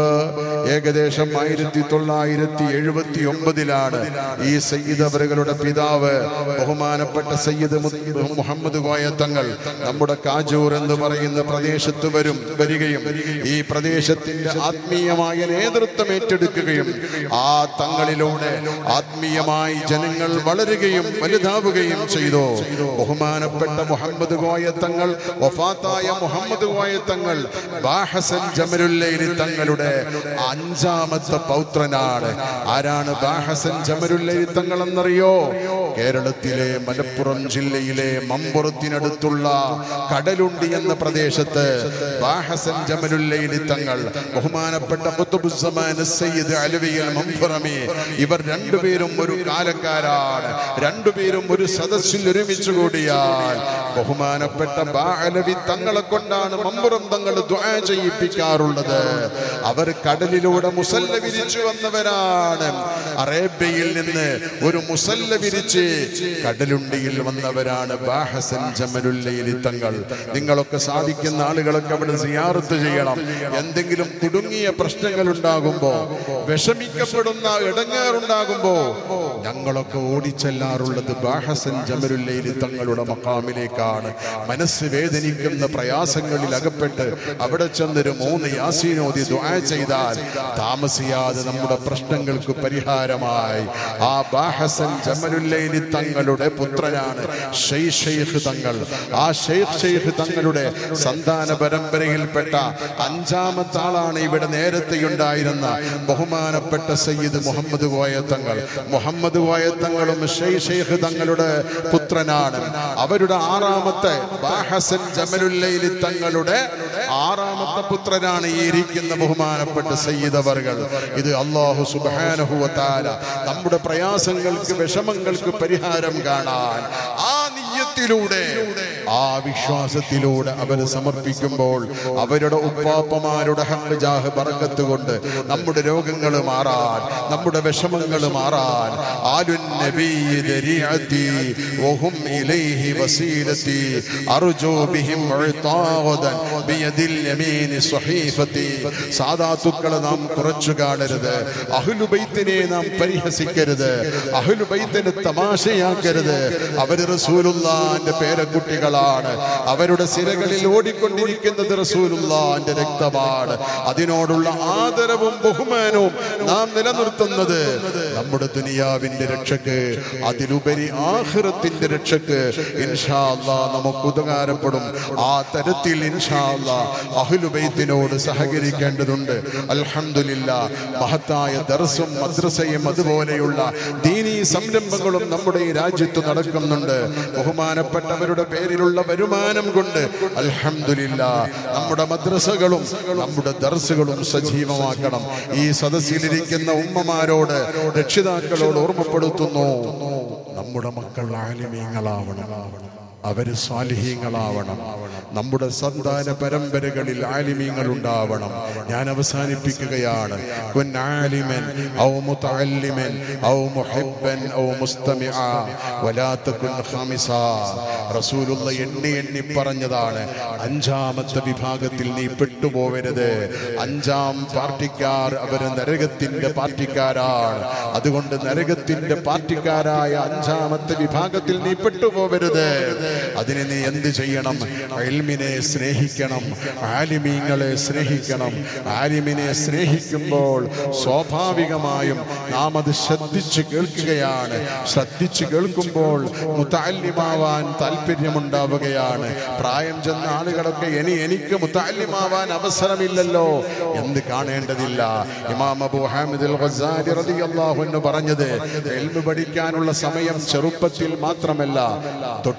ഏകദേശം ആയിരത്തി തൊള്ളായിരത്തി എഴുപത്തി ഒമ്പതിലാണ് ഈ സയ്യിദ് അവറുകളുടെ പിതാവ് ബഹുമാനപ്പെട്ട സയ്യിദ് മു- മുഹമ്മദ് കോയ തങ്ങൾ നമ്മുടെ കാജൂർ എന്ന് പറയുന്ന പ്രദേശത്ത് വരും വരികയും ഈ പ്രദേശത്തിന്റെ ആത്മീയമായ നേതൃത്വം ഏറ്റെടുക്കുകയും ആ തങ്ങളിലൂടെ ആത്മീയമായി ജനങ്ങൾ വളരുകയും വലുതാവുകയും ചെയ്തു ബഹുമാനപ്പെട്ട മുഹമ്മദ് കോയ തങ്ങൾ വഫാത്തായ മുഹമ്മദ് കോയ തങ്ങൾ ബാഹസൻ ജമലുല്ലൈലി തങ്ങളുടെ അഞ്ചാമത്തെ പൗത്രനാണ് ആരാണ് ബാഹസൻ ജമലുല്ലൈലി തങ്ങൾ എന്നറിയോ കേരളത്തിലെ മലപ്പുറം ജില്ലയിലെ മമ്പുറത്തിനടുത്തുള്ള കടലുണ്ടി എന്ന പ്രദേശത്ത് ബാഹസൻ ജമലുല്ലൈലി തങ്ങൾ ബഹുമാനപ്പെട്ട ഖുത്ബുസ്സമാൻ സയ്യിദ് അലവിയൽ മംഫുറമി ഇവർ രണ്ടുപേരും ഒരു കാലക്കാരാണ് രണ്ടുപേരും ഒരു സദസ്സിൽ ഒരുമിച്ച് കൂടിയാൽ ബഹുമാനപ്പെട്ട ബാലവി തങ്ങളെ കൊണ്ടാണ് മമ്പുറം തങ്ങൾ ദുആ ചെയ്യിപ്പിക്കാറുള്ളത് അവർ കടലിലൂടെ മുസല്ല വിരിച്ചു വന്നവരാണ് അറേബ്യയിൽ നിന്ന് ഒരു മുസല്ല വിരിച്ച് കടലുണ്ടിയിൽ വന്നവരാണ് ബാഹസൻ ജമലുല്ലയിലി തങ്ങൾ നിങ്ങളൊക്കെ സാധിക്കുന്ന ആളുകളൊക്കെ അവിടെ സിയാറത്ത് ചെയ്യണം എന്തെങ്കിലും കുടുങ്ങിയ പ്രശ്നങ്ങൾ ഉണ്ടാകുമ്പോ വിഷമിക്കപ്പെടുന്ന ഇടങ്ങേറുണ്ടാകുമ്പോ ഞങ്ങളൊക്കെ ഓടിച്ചെല്ലാറുള്ളത് ബാഹസൻ ജമലുല്ലയിലി തങ്ങളുടെ മക്കാമിലേക്കാണ് മനസ്സ് വേദനിക്കുന്ന പ്രയാസങ്ങളിൽ അകപ്പെട്ട് അവിടെ ചെന്നൊരു മൂന്ന് യാസീനോദി ദുആ ചെയ്താൽ താമസിയാതെ നമ്മുടെ പ്രശ്നങ്ങൾക്ക് പരിഹാരമായി ആ ബാഹസൻ ജമലുല്ലൈലി തങ്ങളുടെ പുത്രനാണ് ഷെയ്ഖ് ഷെയ്ഖ് തങ്ങൾ ആ ഷെയ്ഖ് ഷെയ്ഖ് തങ്ങളുടെ സന്താന പരമ്പരയിൽപ്പെട്ട അഞ്ചാമത്തെ ആളാണ് ഇവിടെ നേരത്തെ ഉണ്ടായിരുന്ന ബഹുമാനപ്പെട്ട സയ്യിദ് മുഹമ്മദ് കോയ തങ്ങൾ മുഹമ്മദ് കോയ തങ്ങളും ഷെയ്ഖ് ഷെയ്ഖ് തങ്ങളുടെ പുത്രനാണ് അവരുടെ ആറാമത്തെ ബാഹസൻ ജമലുല്ലൈലി തങ്ങളുടെ ആറാമത്തെ പുത്രനാണ് ഈ ഇരിക്കുന്ന ബഹുമാനപ്പെട്ട സയ്യിദ് അവർകൾ ഇത് അള്ളാഹു സുബ്ഹാനഹു വ തആല നമ്മുടെ പ്രയാസങ്ങൾക്ക് വിഷമങ്ങൾക്ക് പരിഹാരം കാണാൻ ആ നിയ്യത്തിലൂടെ ആ വിശ്വാസത്തിലൂടെ അവര് സമർപ്പിക്കുമ്പോൾ അവരുടെ ഉപ്പാപ്പമാരുടെ ഹക്ക് ജാഹ് ബറക്കത്ത് കൊണ്ട് നമ്മുടെ രോഗങ്ങൾ മാറാൻ നമ്മുടെ വിഷമങ്ങൾ മാറാൻ ആലുൻ നബിയ്യി ദരിഅതി വഹും ഇലൈഹി വസീലതി അർജു ബിഹിം ഉഅതാദൻ ബിയദിൽ യമീനി സ്വഹീഫതി സാദാത്തുക്കളെ നാം കുറച്ചു കാണരുത് അഹ്ലുബൈത്തിനെ നാം പരിഹസിക്കരുത് അഹ്ലുബൈത്തിനെ തമാശയാക്കരുത് അവര് റസൂലുള്ളാന്റെ പേരക്കുട്ടികളാണ് അവരുടെ സിരകളിൽ ഓടിക്കൊണ്ടിരിക്കുന്നത് റസൂലുള്ളാന്റെ രക്തമാണ് അതിനോടുള്ള ആദരവും ബഹുമാനവും നാം നിലനിർത്തുന്നത് നമ്മുടെ ദുനിയാവിന്റെ രക്ഷക്ക് അതിലുപരി ആഖിറത്തിന്റെ രക്ഷക്ക് ഇൻഷാ അല്ലാ നമുക്ക് ഉപകാരപ്പെടും ആ തരത്തിൽ ഇൻഷാ അല്ലാ അഹ്ലുബൈത്തിനോട് സഹകരിക്കേണ്ടതുണ്ട് അൽഹംദുലില്ല മഹത്തായ ദർസും മദ്രസയും അതുപോലെയുള്ള ദീനീ സംരംഭങ്ങളും നമ്മുടെ ഈ രാജ്യത്ത് നടക്കുന്നുണ്ട് ബഹുമാനപ്പെട്ടവരുടെ പേരിലുള്ള വരുമാനം കൊണ്ട് അൽഹംദുലില്ല നമ്മുടെ മദ്രസകളും നമ്മുടെ ദർസുകളും സജീവമാക്കണം ഈ സദസ്സിലിരിക്കുന്ന ഉമ്മമാരോട് രക്ഷിതാക്കളോട് ഓർമ്മപ്പെടുത്തുന്നു നമ്മുടെ മക്കൾ ആലിമീങ്ങളാവണം അവര് സ്വാലിഹീങ്ങളാവണം നമ്മുടെ സന്താന പരമ്പരകളിൽ ആലിമീങ്ങൾ ഉണ്ടാവണം ഞാൻ അവസാനിപ്പിക്കുകയാണ് കുൻ ആലിമൻ ഔ മുതഅല്ലിമൻ ഔ മുഹിബ്ബൻ ഔ മുസ്തമിഅ വലാ തകുൻ ഖാമിസ റസൂലുള്ള എണ്ണി എണ്ണി പറഞ്ഞതാണ് അഞ്ചാമത്തെ വിഭാഗത്തിൽ നീ പെട്ടുപോവരുത് അഞ്ചാം പാർട്ടിക്കാർ അവര് നരകത്തിന്റെ പാർട്ടിക്കാരാണ് അതുകൊണ്ട് നരകത്തിന്റെ പാർട്ടിക്കാരായ അഞ്ചാമത്തെ വിഭാഗത്തിൽ നീ പെട്ടുപോവരുത് അതിന് നീ എന്ത് ചെയ്യണം എൽമിനെ സ്നേഹിക്കണം ആലിമീങ്ങളെ സ്നേഹിക്കണം ആലിമിനെ സ്നേഹിക്കുമ്പോൾ സ്വാഭാവികമായും നാം അത് ശ്രദ്ധിച്ച് കേൾക്കുകയാണ് ശ്രദ്ധിച്ച് കേൾക്കുമ്പോൾ മുത്താലിമാവാൻ താല്പര്യമുണ്ടാവുകയാണ് പ്രായം ചെന്ന ആളുകളൊക്കെ ഇനി എനിക്ക് മുത്താലിമാവാൻ അവസരമില്ലല്ലോ എന്ന് കാണേണ്ടതില്ല ഇമാം അബൂ ഹാമിദ് അൽ ഖസാരി റളിയല്ലാഹു അൻഹു പറഞ്ഞത് എൽമ് പഠിക്കാനുള്ള സമയം ചെറുപ്പത്തിൽ മാത്രമല്ല തൊട്ടിൽ മുതൽ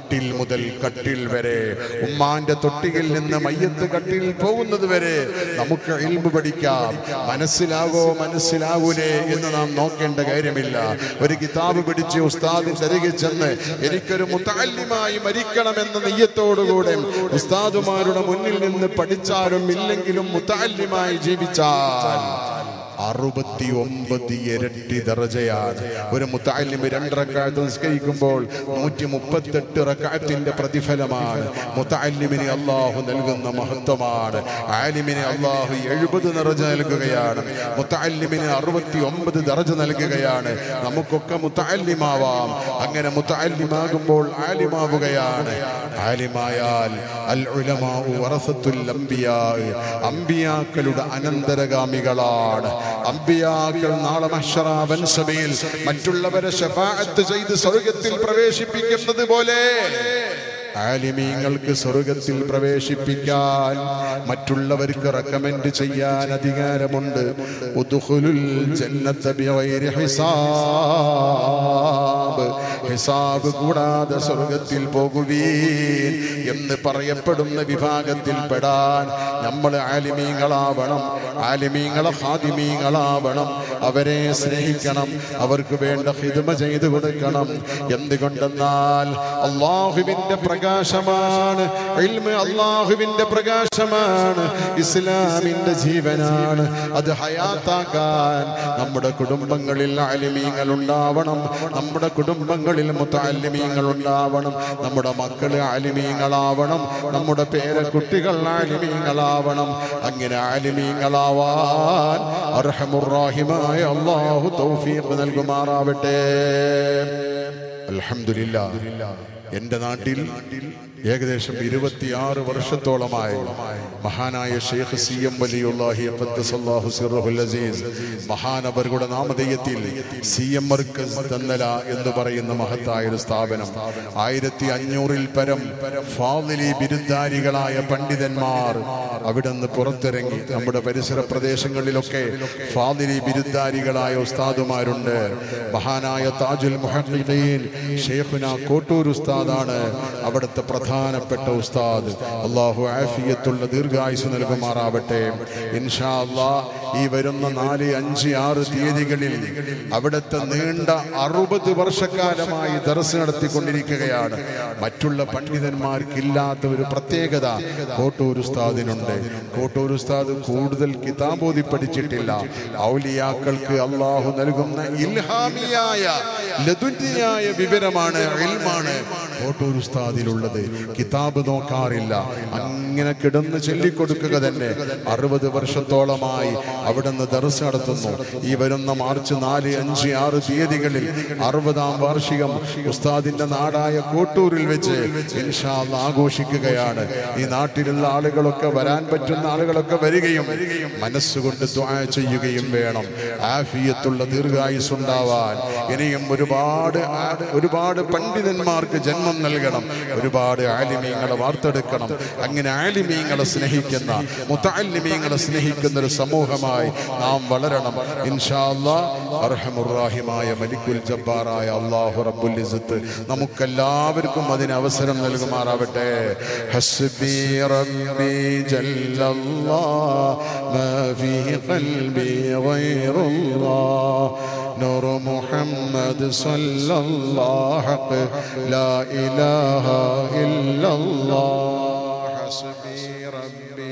മുതൽ കട്ടിൽ വരെ ഉമ്മാന്റെ തൊട്ടിയിൽ നിന്ന് മയ്യത്ത് കട്ടിൽ പോകുന്നത് വരെ നമുക്ക് ഇൽമു പഠിക്കാം മനസ്സിലാകോ മനസ്സിലാവൂലേ എന്ന് നാം നോക്കേണ്ട കാര്യമില്ല ഒരു കിതാബ് പിടിച്ച് ഉസ്താദിന്റെ അരികെ ചെന്ന് എനിക്കൊരു മുത്താലിമായി മരിക്കണമെന്ന നെയ്യത്തോടുകൂടെ ഉസ്താദുമാരുടെ മുന്നിൽ നിന്ന് പഠിച്ചാലും ഇല്ലെങ്കിലും മുത്താലിമായി ജീവിച്ചാൽ അറുപത്തി ഒമ്പത് ഇരട്ടി ദറജയാണ് ഒരു മുത്താലിമ് രണ്ട് റക്കായത്ത് നിസ്കരിക്കുമ്പോൾ നൂറ്റി മുപ്പത്തെട്ട് റക്കായത്തിന്റെ പ്രതിഫലമാണ് മുത്താലിമിന് അള്ളാഹു നൽകുന്ന മഹത്വമാണ് ആലിമിന് അള്ളാഹു എഴുപത് നിറജ നൽകുകയാണ് മുത്താലിമിന് അറുപത്തി ഒമ്പത് ദറജ നൽകുകയാണ് നമുക്കൊക്കെ മുത്താലിമാവാം അങ്ങനെ മുത്താലിമാകുമ്പോൾ ആലിമാവുകയാണ് ആലിമായാൽ അൽ ഉലമാഉ വറസത്തുൽ അംബിയാ അംബിയാക്കളുടെ അനന്തരഗാമികളാണ് അംബിയാക്കൾ നാളെ മഹ്ശറാവൻ സഭയിൽ മറ്റുള്ളവരെ ഷഫാഅത്ത് ചെയ്ത് സ്വർഗത്തിൽ പ്രവേശിപ്പിക്കുന്നത് പോലെ ആലിമീങ്ങൾക്ക് സ്വർഗത്തിൽ പ്രവേശിപ്പിക്കാൻ മറ്റുള്ളവർക്ക് റെക്കമെൻഡ് ചെയ്യാൻ അധികാരമുണ്ട് ഉദ്ഖുലുൽ ജന്നത്ത ബിഗൈരി ഹിസാബ് ഹിസാബ് കൂടാതെ സ്വർഗത്തിൽ പോകുവീൻ എന്ന് പറയപ്പെടുന്ന വിഭാഗത്തിൽ പെടാൻ നമ്മൾ ആലിമീങ്ങളാവണം ആലിമീങ്ങളെ ഹാദിമീങ്ങളാവണം അവരെ സ്നേഹിക്കണം അവർക്ക് വേണ്ട ഹിദ്മ ചെയ്തു കൊടുക്കണം എന്തുകൊണ്ടെന്നാൽ അള്ളാഹുവിന്റെ പ്രകാശമാണ് ഇൽമ് അള്ളാഹുവിന്റെ പ്രകാശമാണ് ഇസ്ലാമിന്റെ ജീവനാണ് അത് ഹയാത്താക്കാൻ നമ്മുടെ കുടുംബങ്ങളിൽ ആലിമീങ്ങൾ ഉണ്ടാവണം നമ്മുടെ കുടുംബങ്ങളിൽ മുത്താലിമീങ്ങൾ ഉണ്ടാവണം നമ്മുടെ മക്കള് ആലിമീങ്ങളാവണം നമ്മുടെ പേരക്കുട്ടികൾ ആലിമീങ്ങളാവണം അങ്ങനെ ആലിമീങ്ങളാവാൻ അർഹമുറാഹിമായ അള്ളാഹു തൗഫീഖ് നൽകുമാറാവട്ടെ അൽഹംദുലില്ലാ എന്റെ നാട്ടിൽ ഏകദേശം ഇരുപത്തിയാറ് വർഷത്തോളമായി മഹാനായ ഷെയ്ഖ് സി എം വലിയുള്ളാഹി ഖദ്ദസല്ലാഹു സിർറുൽ അസീസ് മഹാനവരുടെ നാമധേയത്തിൽ സി എം മർക്കസ് തന്നല എന്ന് പറയുന്ന മഹത്തായ ഒരു സ്ഥാപനം ആയിരത്തി അഞ്ഞൂറിൽ പരം ഫാദിലി ബിരുദ്ധാരികളായ പണ്ഡിതന്മാർ അവിടെ നിന്ന് പുറത്തിറങ്ങി നമ്മുടെ പരിസര പ്രദേശങ്ങളിലൊക്കെ ഫാദിലി ബിരുദ്ധാരികളായ ഉസ്താദുമാരുണ്ട് മഹാനായ താജുൽ മുഹദ്ദീൻ ഷെയ്ഖുന കോട്ടൂർ ഉസ്താദാണ് അവിടുത്തെ പ്രധാനപ്പെട്ട ഉസ്താദ് അള്ളാഹു ആഫിയത്തുള്ള ദീർഘായുസ് നൽകുമാറാവട്ടെ ഇൻഷാ അല്ലാ ഈ വരുന്ന നാല് അഞ്ച് ആറ് തീയതികളിൽ അവിടുത്തെ നീണ്ട അറുപത് വർഷക്കാലമായി ദർസ് നടത്തിക്കൊണ്ടിരിക്കുകയാണ് മറ്റുള്ള പണ്ഡിതന്മാർക്കില്ലാത്ത ഒരു പ്രത്യേകത കോട്ടൂർ ഉസ്താദിനുണ്ട് കോട്ടൂർ ഉസ്താദ് കൂടുതൽ കിതാബോധി പഠിച്ചിട്ടില്ല ഔലിയാക്കൾക്ക് അള്ളാഹു നൽകുന്ന ഇൽഹാമിയായ ലതുന്യായ വിവരമാണ് ഇൽമാണ് കോട്ടൂർ ഉസ്താദിലുള്ളത് കിതാബ് നോക്കാറില്ല അങ്ങനെ കിടന്ന് ചൊല്ലിക്കൊടുക്കുക തന്നെ അറുപത് വർഷത്തോളമായി അവിടുന്ന് ദർസ് നടത്തുന്നു ഈ വരുന്ന മാർച്ച് നാല് അഞ്ച് ആറ് തീയതികളിൽ അറുപതാം വാർഷികം ഉസ്താദിന്റെ നാടായ കോട്ടൂരിൽ വെച്ച് ഇൻഷാ അല്ലാ ആഘോഷിക്കുകയാണ് ഈ നാട്ടിലുള്ള ആളുകളൊക്കെ വരാൻ പറ്റുന്ന ആളുകളൊക്കെ വരികയും മനസ്സുകൊണ്ട് ദ്വാ ചെയ്യുകയും വേണം ആഫിയത്തുള്ള ദീർഘായുസ് ഉണ്ടാവാൻ ഇനിയും ഒരുപാട് ആ- ഒരുപാട് പണ്ഡിതന്മാർക്ക് ജന്മം നൽകണം ഒരുപാട് ആലിമീങ്ങളെ വാർത്തെടുക്കണം അങ്ങനെ ആലിമീങ്ങളെ സ്നേഹിക്കുന്ന മുത്താലിമീങ്ങളെ സ്നേഹിക്കുന്ന ഒരു സമൂഹമായി നാം വളരണം ഇൻഷാ അല്ലാ അർഹമുറാഹിമായ മലിക്കുൽ ജബ്ബാറായ അള്ളാഹു റബ്ബുൽ ഇസ്സത്ത് നമുക്കെല്ലാവർക്കും അതിന് അവസരം നൽകുമാറാവട്ടെ ഹസ്ബി റബ്ബി ജല്ലല്ലാഹ് മാ ഫീ ഖൽബി ഗൈറുല്ലാഹ് نور محمد صلى الله حق لا إله إلا الله حسبي ربي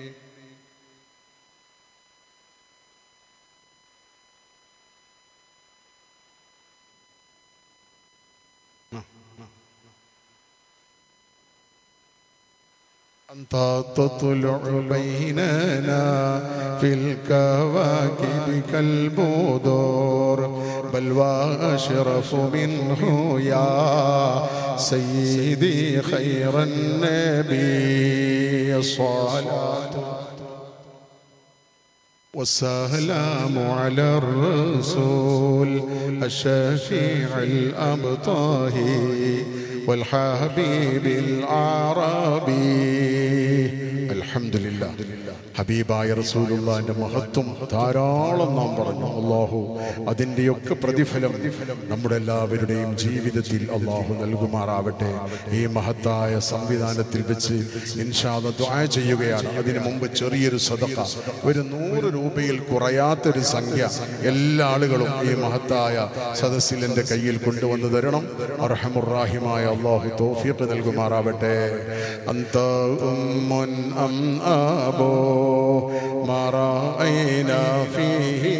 أنت تطلع بيننا في الكواكب كالبدور بل وأشرف منه يا سيدي خير النبي الصلاة والسلام على الرسول الشفيع الأبطاهي والحبيب العربي الحمد لله ഹബീബായ റസൂലുള്ളാന്റെ മഹത്വം ധാരാളം നാം പറഞ്ഞു അള്ളാഹു അതിൻ്റെയൊക്കെ പ്രതിഫലം നമ്മുടെ എല്ലാവരുടെയും ജീവിതത്തിൽ അള്ളാഹു നൽകുമാറാവട്ടെ ഈ മഹത്തായ സംവിധാനത്തിൽ വെച്ച് ഇൻഷാദ ദ്വാ ചെയ്യുകയാണ് അതിനു മുമ്പ് ചെറിയൊരു സദക്ക ഒരു നൂറ് രൂപയിൽ കുറയാത്തൊരു സംഖ്യ എല്ലാ ആളുകളും ഈ മഹത്തായ സദസ്സിൽ എൻ്റെ കയ്യിൽ കൊണ്ടുവന്ന് തരണം അർഹമുറാഹിമായ അള്ളാഹു തോഫിയൊക്കെ നൽകുമാറാവട്ടെ അന്ത ഉമ്മുൻ അം ആബോ മറഅയ്ന ഫീഹി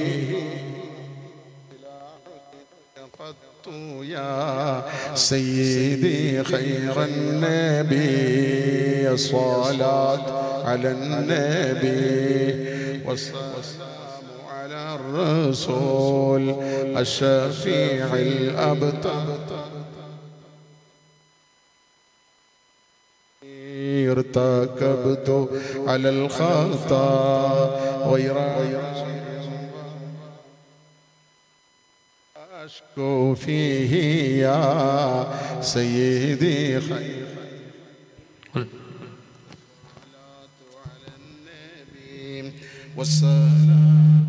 يا سيدي خير النبي الصلاة على النبي والسلام على الرسول الشفيع الأبتر ارتكبت على الخطا غير أشكو فيه يا سيدي خير على النبي والسلام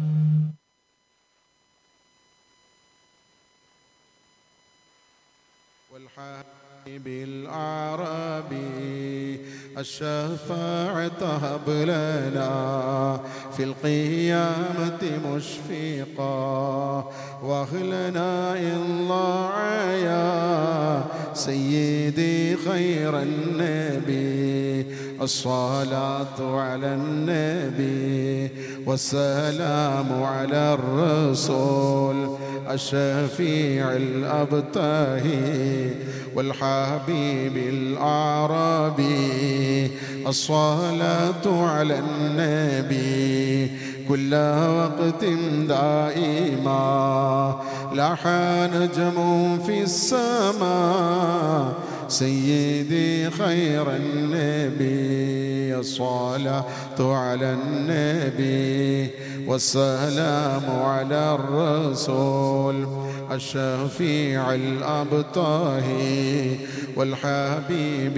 والحبيب الأعرابي الشفاعة هب لنا في القيامة مشفقا واهلنا إن ضاع يا سيدي خير النبي الصلاة على النبي والسلام على الرسول الشفيع الأبتهي والحبيب الأعرابي الصلاة على النبي كل وقت دائما لاح نجم في السماء سيدي خير النبي الصلاة على النبي والسلام على الرسول الشفيع الأبطاهي والحبيب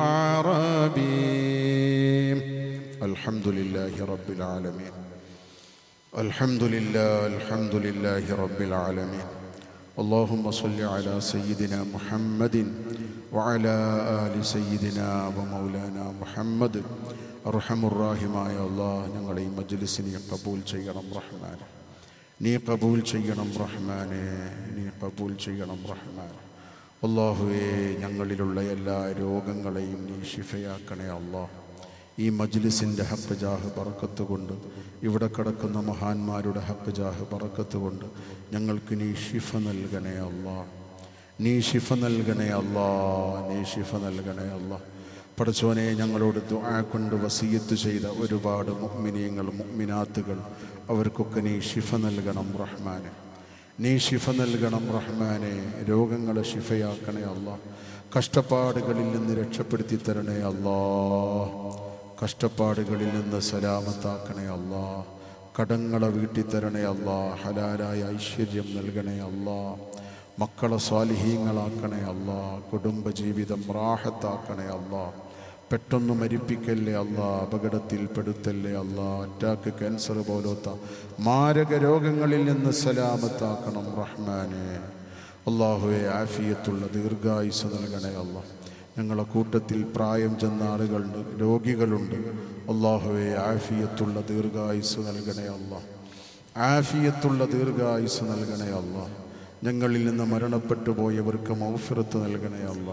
الأعرابي الحمد لله رب العالمين الحمد لله الحمد لله رب العالمين اللهم صل على سيدنا محمد وعلى آل سيدنا ومولانا محمد അർഹമുറാഹിമായ അള്ളാഹ് ഞങ്ങളെ ഈ മജ്ലിസിനെ കബൂൽ ചെയ്യണം റഹ്മാൻ നീ കബൂൽ ചെയ്യണം റഹ്മാനെ നീ കബൂൽ ചെയ്യണം റഹ്മാൻ അള്ളാഹുവേ ഞങ്ങളിലുള്ള എല്ലാ രോഗങ്ങളെയും നീ ഷിഫയാക്കണേ അള്ളാഹ് ഈ മജ്ലിസിൻ്റെ ഹക്ക് ജാഹ് പറക്കത്ത് കൊണ്ട് ഇവിടെ കിടക്കുന്ന മഹാന്മാരുടെ ഹക്ക് ജാഹ് പറക്കത്ത് കൊണ്ട് ഞങ്ങൾക്ക് നീ ഷിഫ നൽകണേ അല്ലാ നീ ഷിഫ നൽകണേ അല്ലാ നീ ഷിഫ നൽകണേ അല്ലാ പടച്ചോനെ ഞങ്ങളോട് ദുആ കൊണ്ട് വസീയത്ത് ചെയ്ത ഒരുപാട് മുഅ്മിനീങ്ങൾ മുഅ്മിനാത്തുകൾ അവർക്കൊക്കെ നീ ഷിഫ നൽകണം റഹ്മാനെ നീ ഷിഫ നൽകണം റഹ്മാനെ രോഗങ്ങളെ ഷിഫയാക്കണേ അല്ലാ കഷ്ടപ്പാടുകളിൽ നിന്ന് രക്ഷപ്പെടുത്തി തരണേ അല്ലാ കഷ്ടപ്പാടുകളിൽ നിന്ന് സലാമത്താക്കണേ അല്ലാ കടങ്ങളെ വീട്ടിത്തരണേ അല്ലാ ഹലാലായ ഐശ്വര്യം നൽകണേ അല്ലാ മക്കളെ സ്വാലിഹീങ്ങളാക്കണേ അല്ലാ കുടുംബജീവിതം റാഹത്താക്കണേ അല്ലാ പെട്ടെന്ന് മരിപ്പിക്കല്ലേ അല്ല അപകടത്തിൽ പെടുത്തല്ലേ അല്ല അറ്റാക്ക് ക്യാൻസർ പോലത്തെ മാരക രോഗങ്ങളിൽ നിന്ന് സലാമത്താക്കണം റഹ്മാനെ അള്ളാഹുവെ ആഫിയത്തുള്ള ദീർഘായുസ് നൽകണേ അല്ല ഞങ്ങളെ കൂട്ടത്തിൽ പ്രായം ചെന്ന ആളുകളുണ്ട് രോഗികളുണ്ട് അള്ളാഹുവെ ആഫിയത്തുള്ള ദീർഘായുസ് നൽകണേ അല്ല ആഫിയത്തുള്ള ദീർഘായുസ് നൽകണേ അല്ല ഞങ്ങളിൽ നിന്ന് മരണപ്പെട്ടു പോയവർക്ക് മൗഫിറത്ത് നൽകണേ അല്ല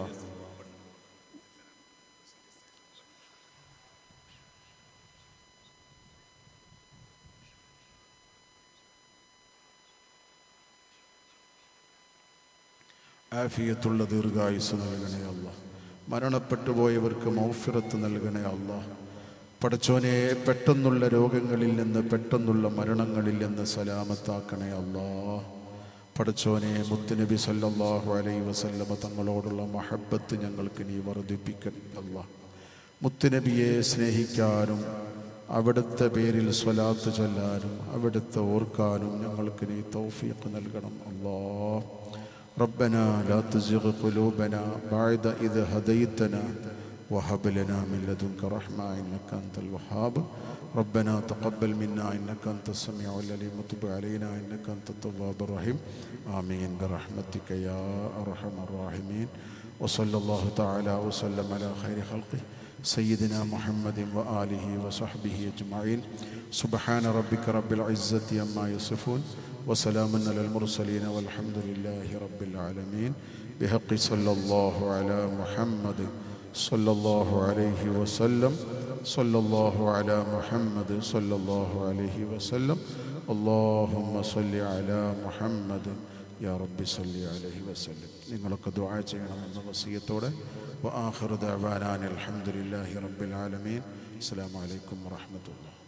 ആഫിയത്തുള്ള ദീർഘായുസ് നൽകണേ അല്ല മരണപ്പെട്ടു പോയവർക്ക് മൗഫിറത്ത് നൽകണേ അല്ല പടച്ചോനെ പെട്ടെന്നുള്ള രോഗങ്ങളിൽ നിന്ന് പെട്ടെന്നുള്ള മരണങ്ങളിൽ നിന്ന് സലാമത്താക്കണേ അല്ലാ പടച്ചോനെ മുത്തുനബി സല്ലല്ലാഹു അലൈഹി വസല്ലമ തങ്ങളോടുള്ള മഹബത്ത് ഞങ്ങൾക്ക് നീ വർദ്ധിപ്പിക്കണേ അല്ല മുത്തുനബിയെ സ്നേഹിക്കാനും അവിടുത്തെ പേരിൽ സ്വലാത്ത് ചൊല്ലാനും അവിടുത്തെ ഓർക്കാനും ഞങ്ങൾക്ക് നീ തൗഫീഖ് നൽകണം അല്ലാ ربنا لا تزغ قلوبنا بعد إذ هديتنا وهب لنا من لدنك رحمة إنك أنت الوهاب ربنا تقبل منا إنك أنت السميع العليم وتب علينا إنك أنت التواب الرحيم آمين برحمتك يا أرحم الراحمين وصلى الله تعالى وسلم على خير خلقه سيدنا محمد وآله وصحبه أجمعين سبحان ربك رب العزة عما يصفون وسلام على المرسلين والحمد لله رب العالمين بحق صلى الله على محمد صلى الله عليه وسلم صلى الله على محمد صلى الله عليه وسلم اللهم صل على محمد يا رب صل عليه وسلم നിങ്ങളൊക്കെ ദുആ ചെയ്യണമെന്ന വസിയത്തോടെ وآخر دعوانا الحمد لله رب العالمين السلام عليكم ورحمة الله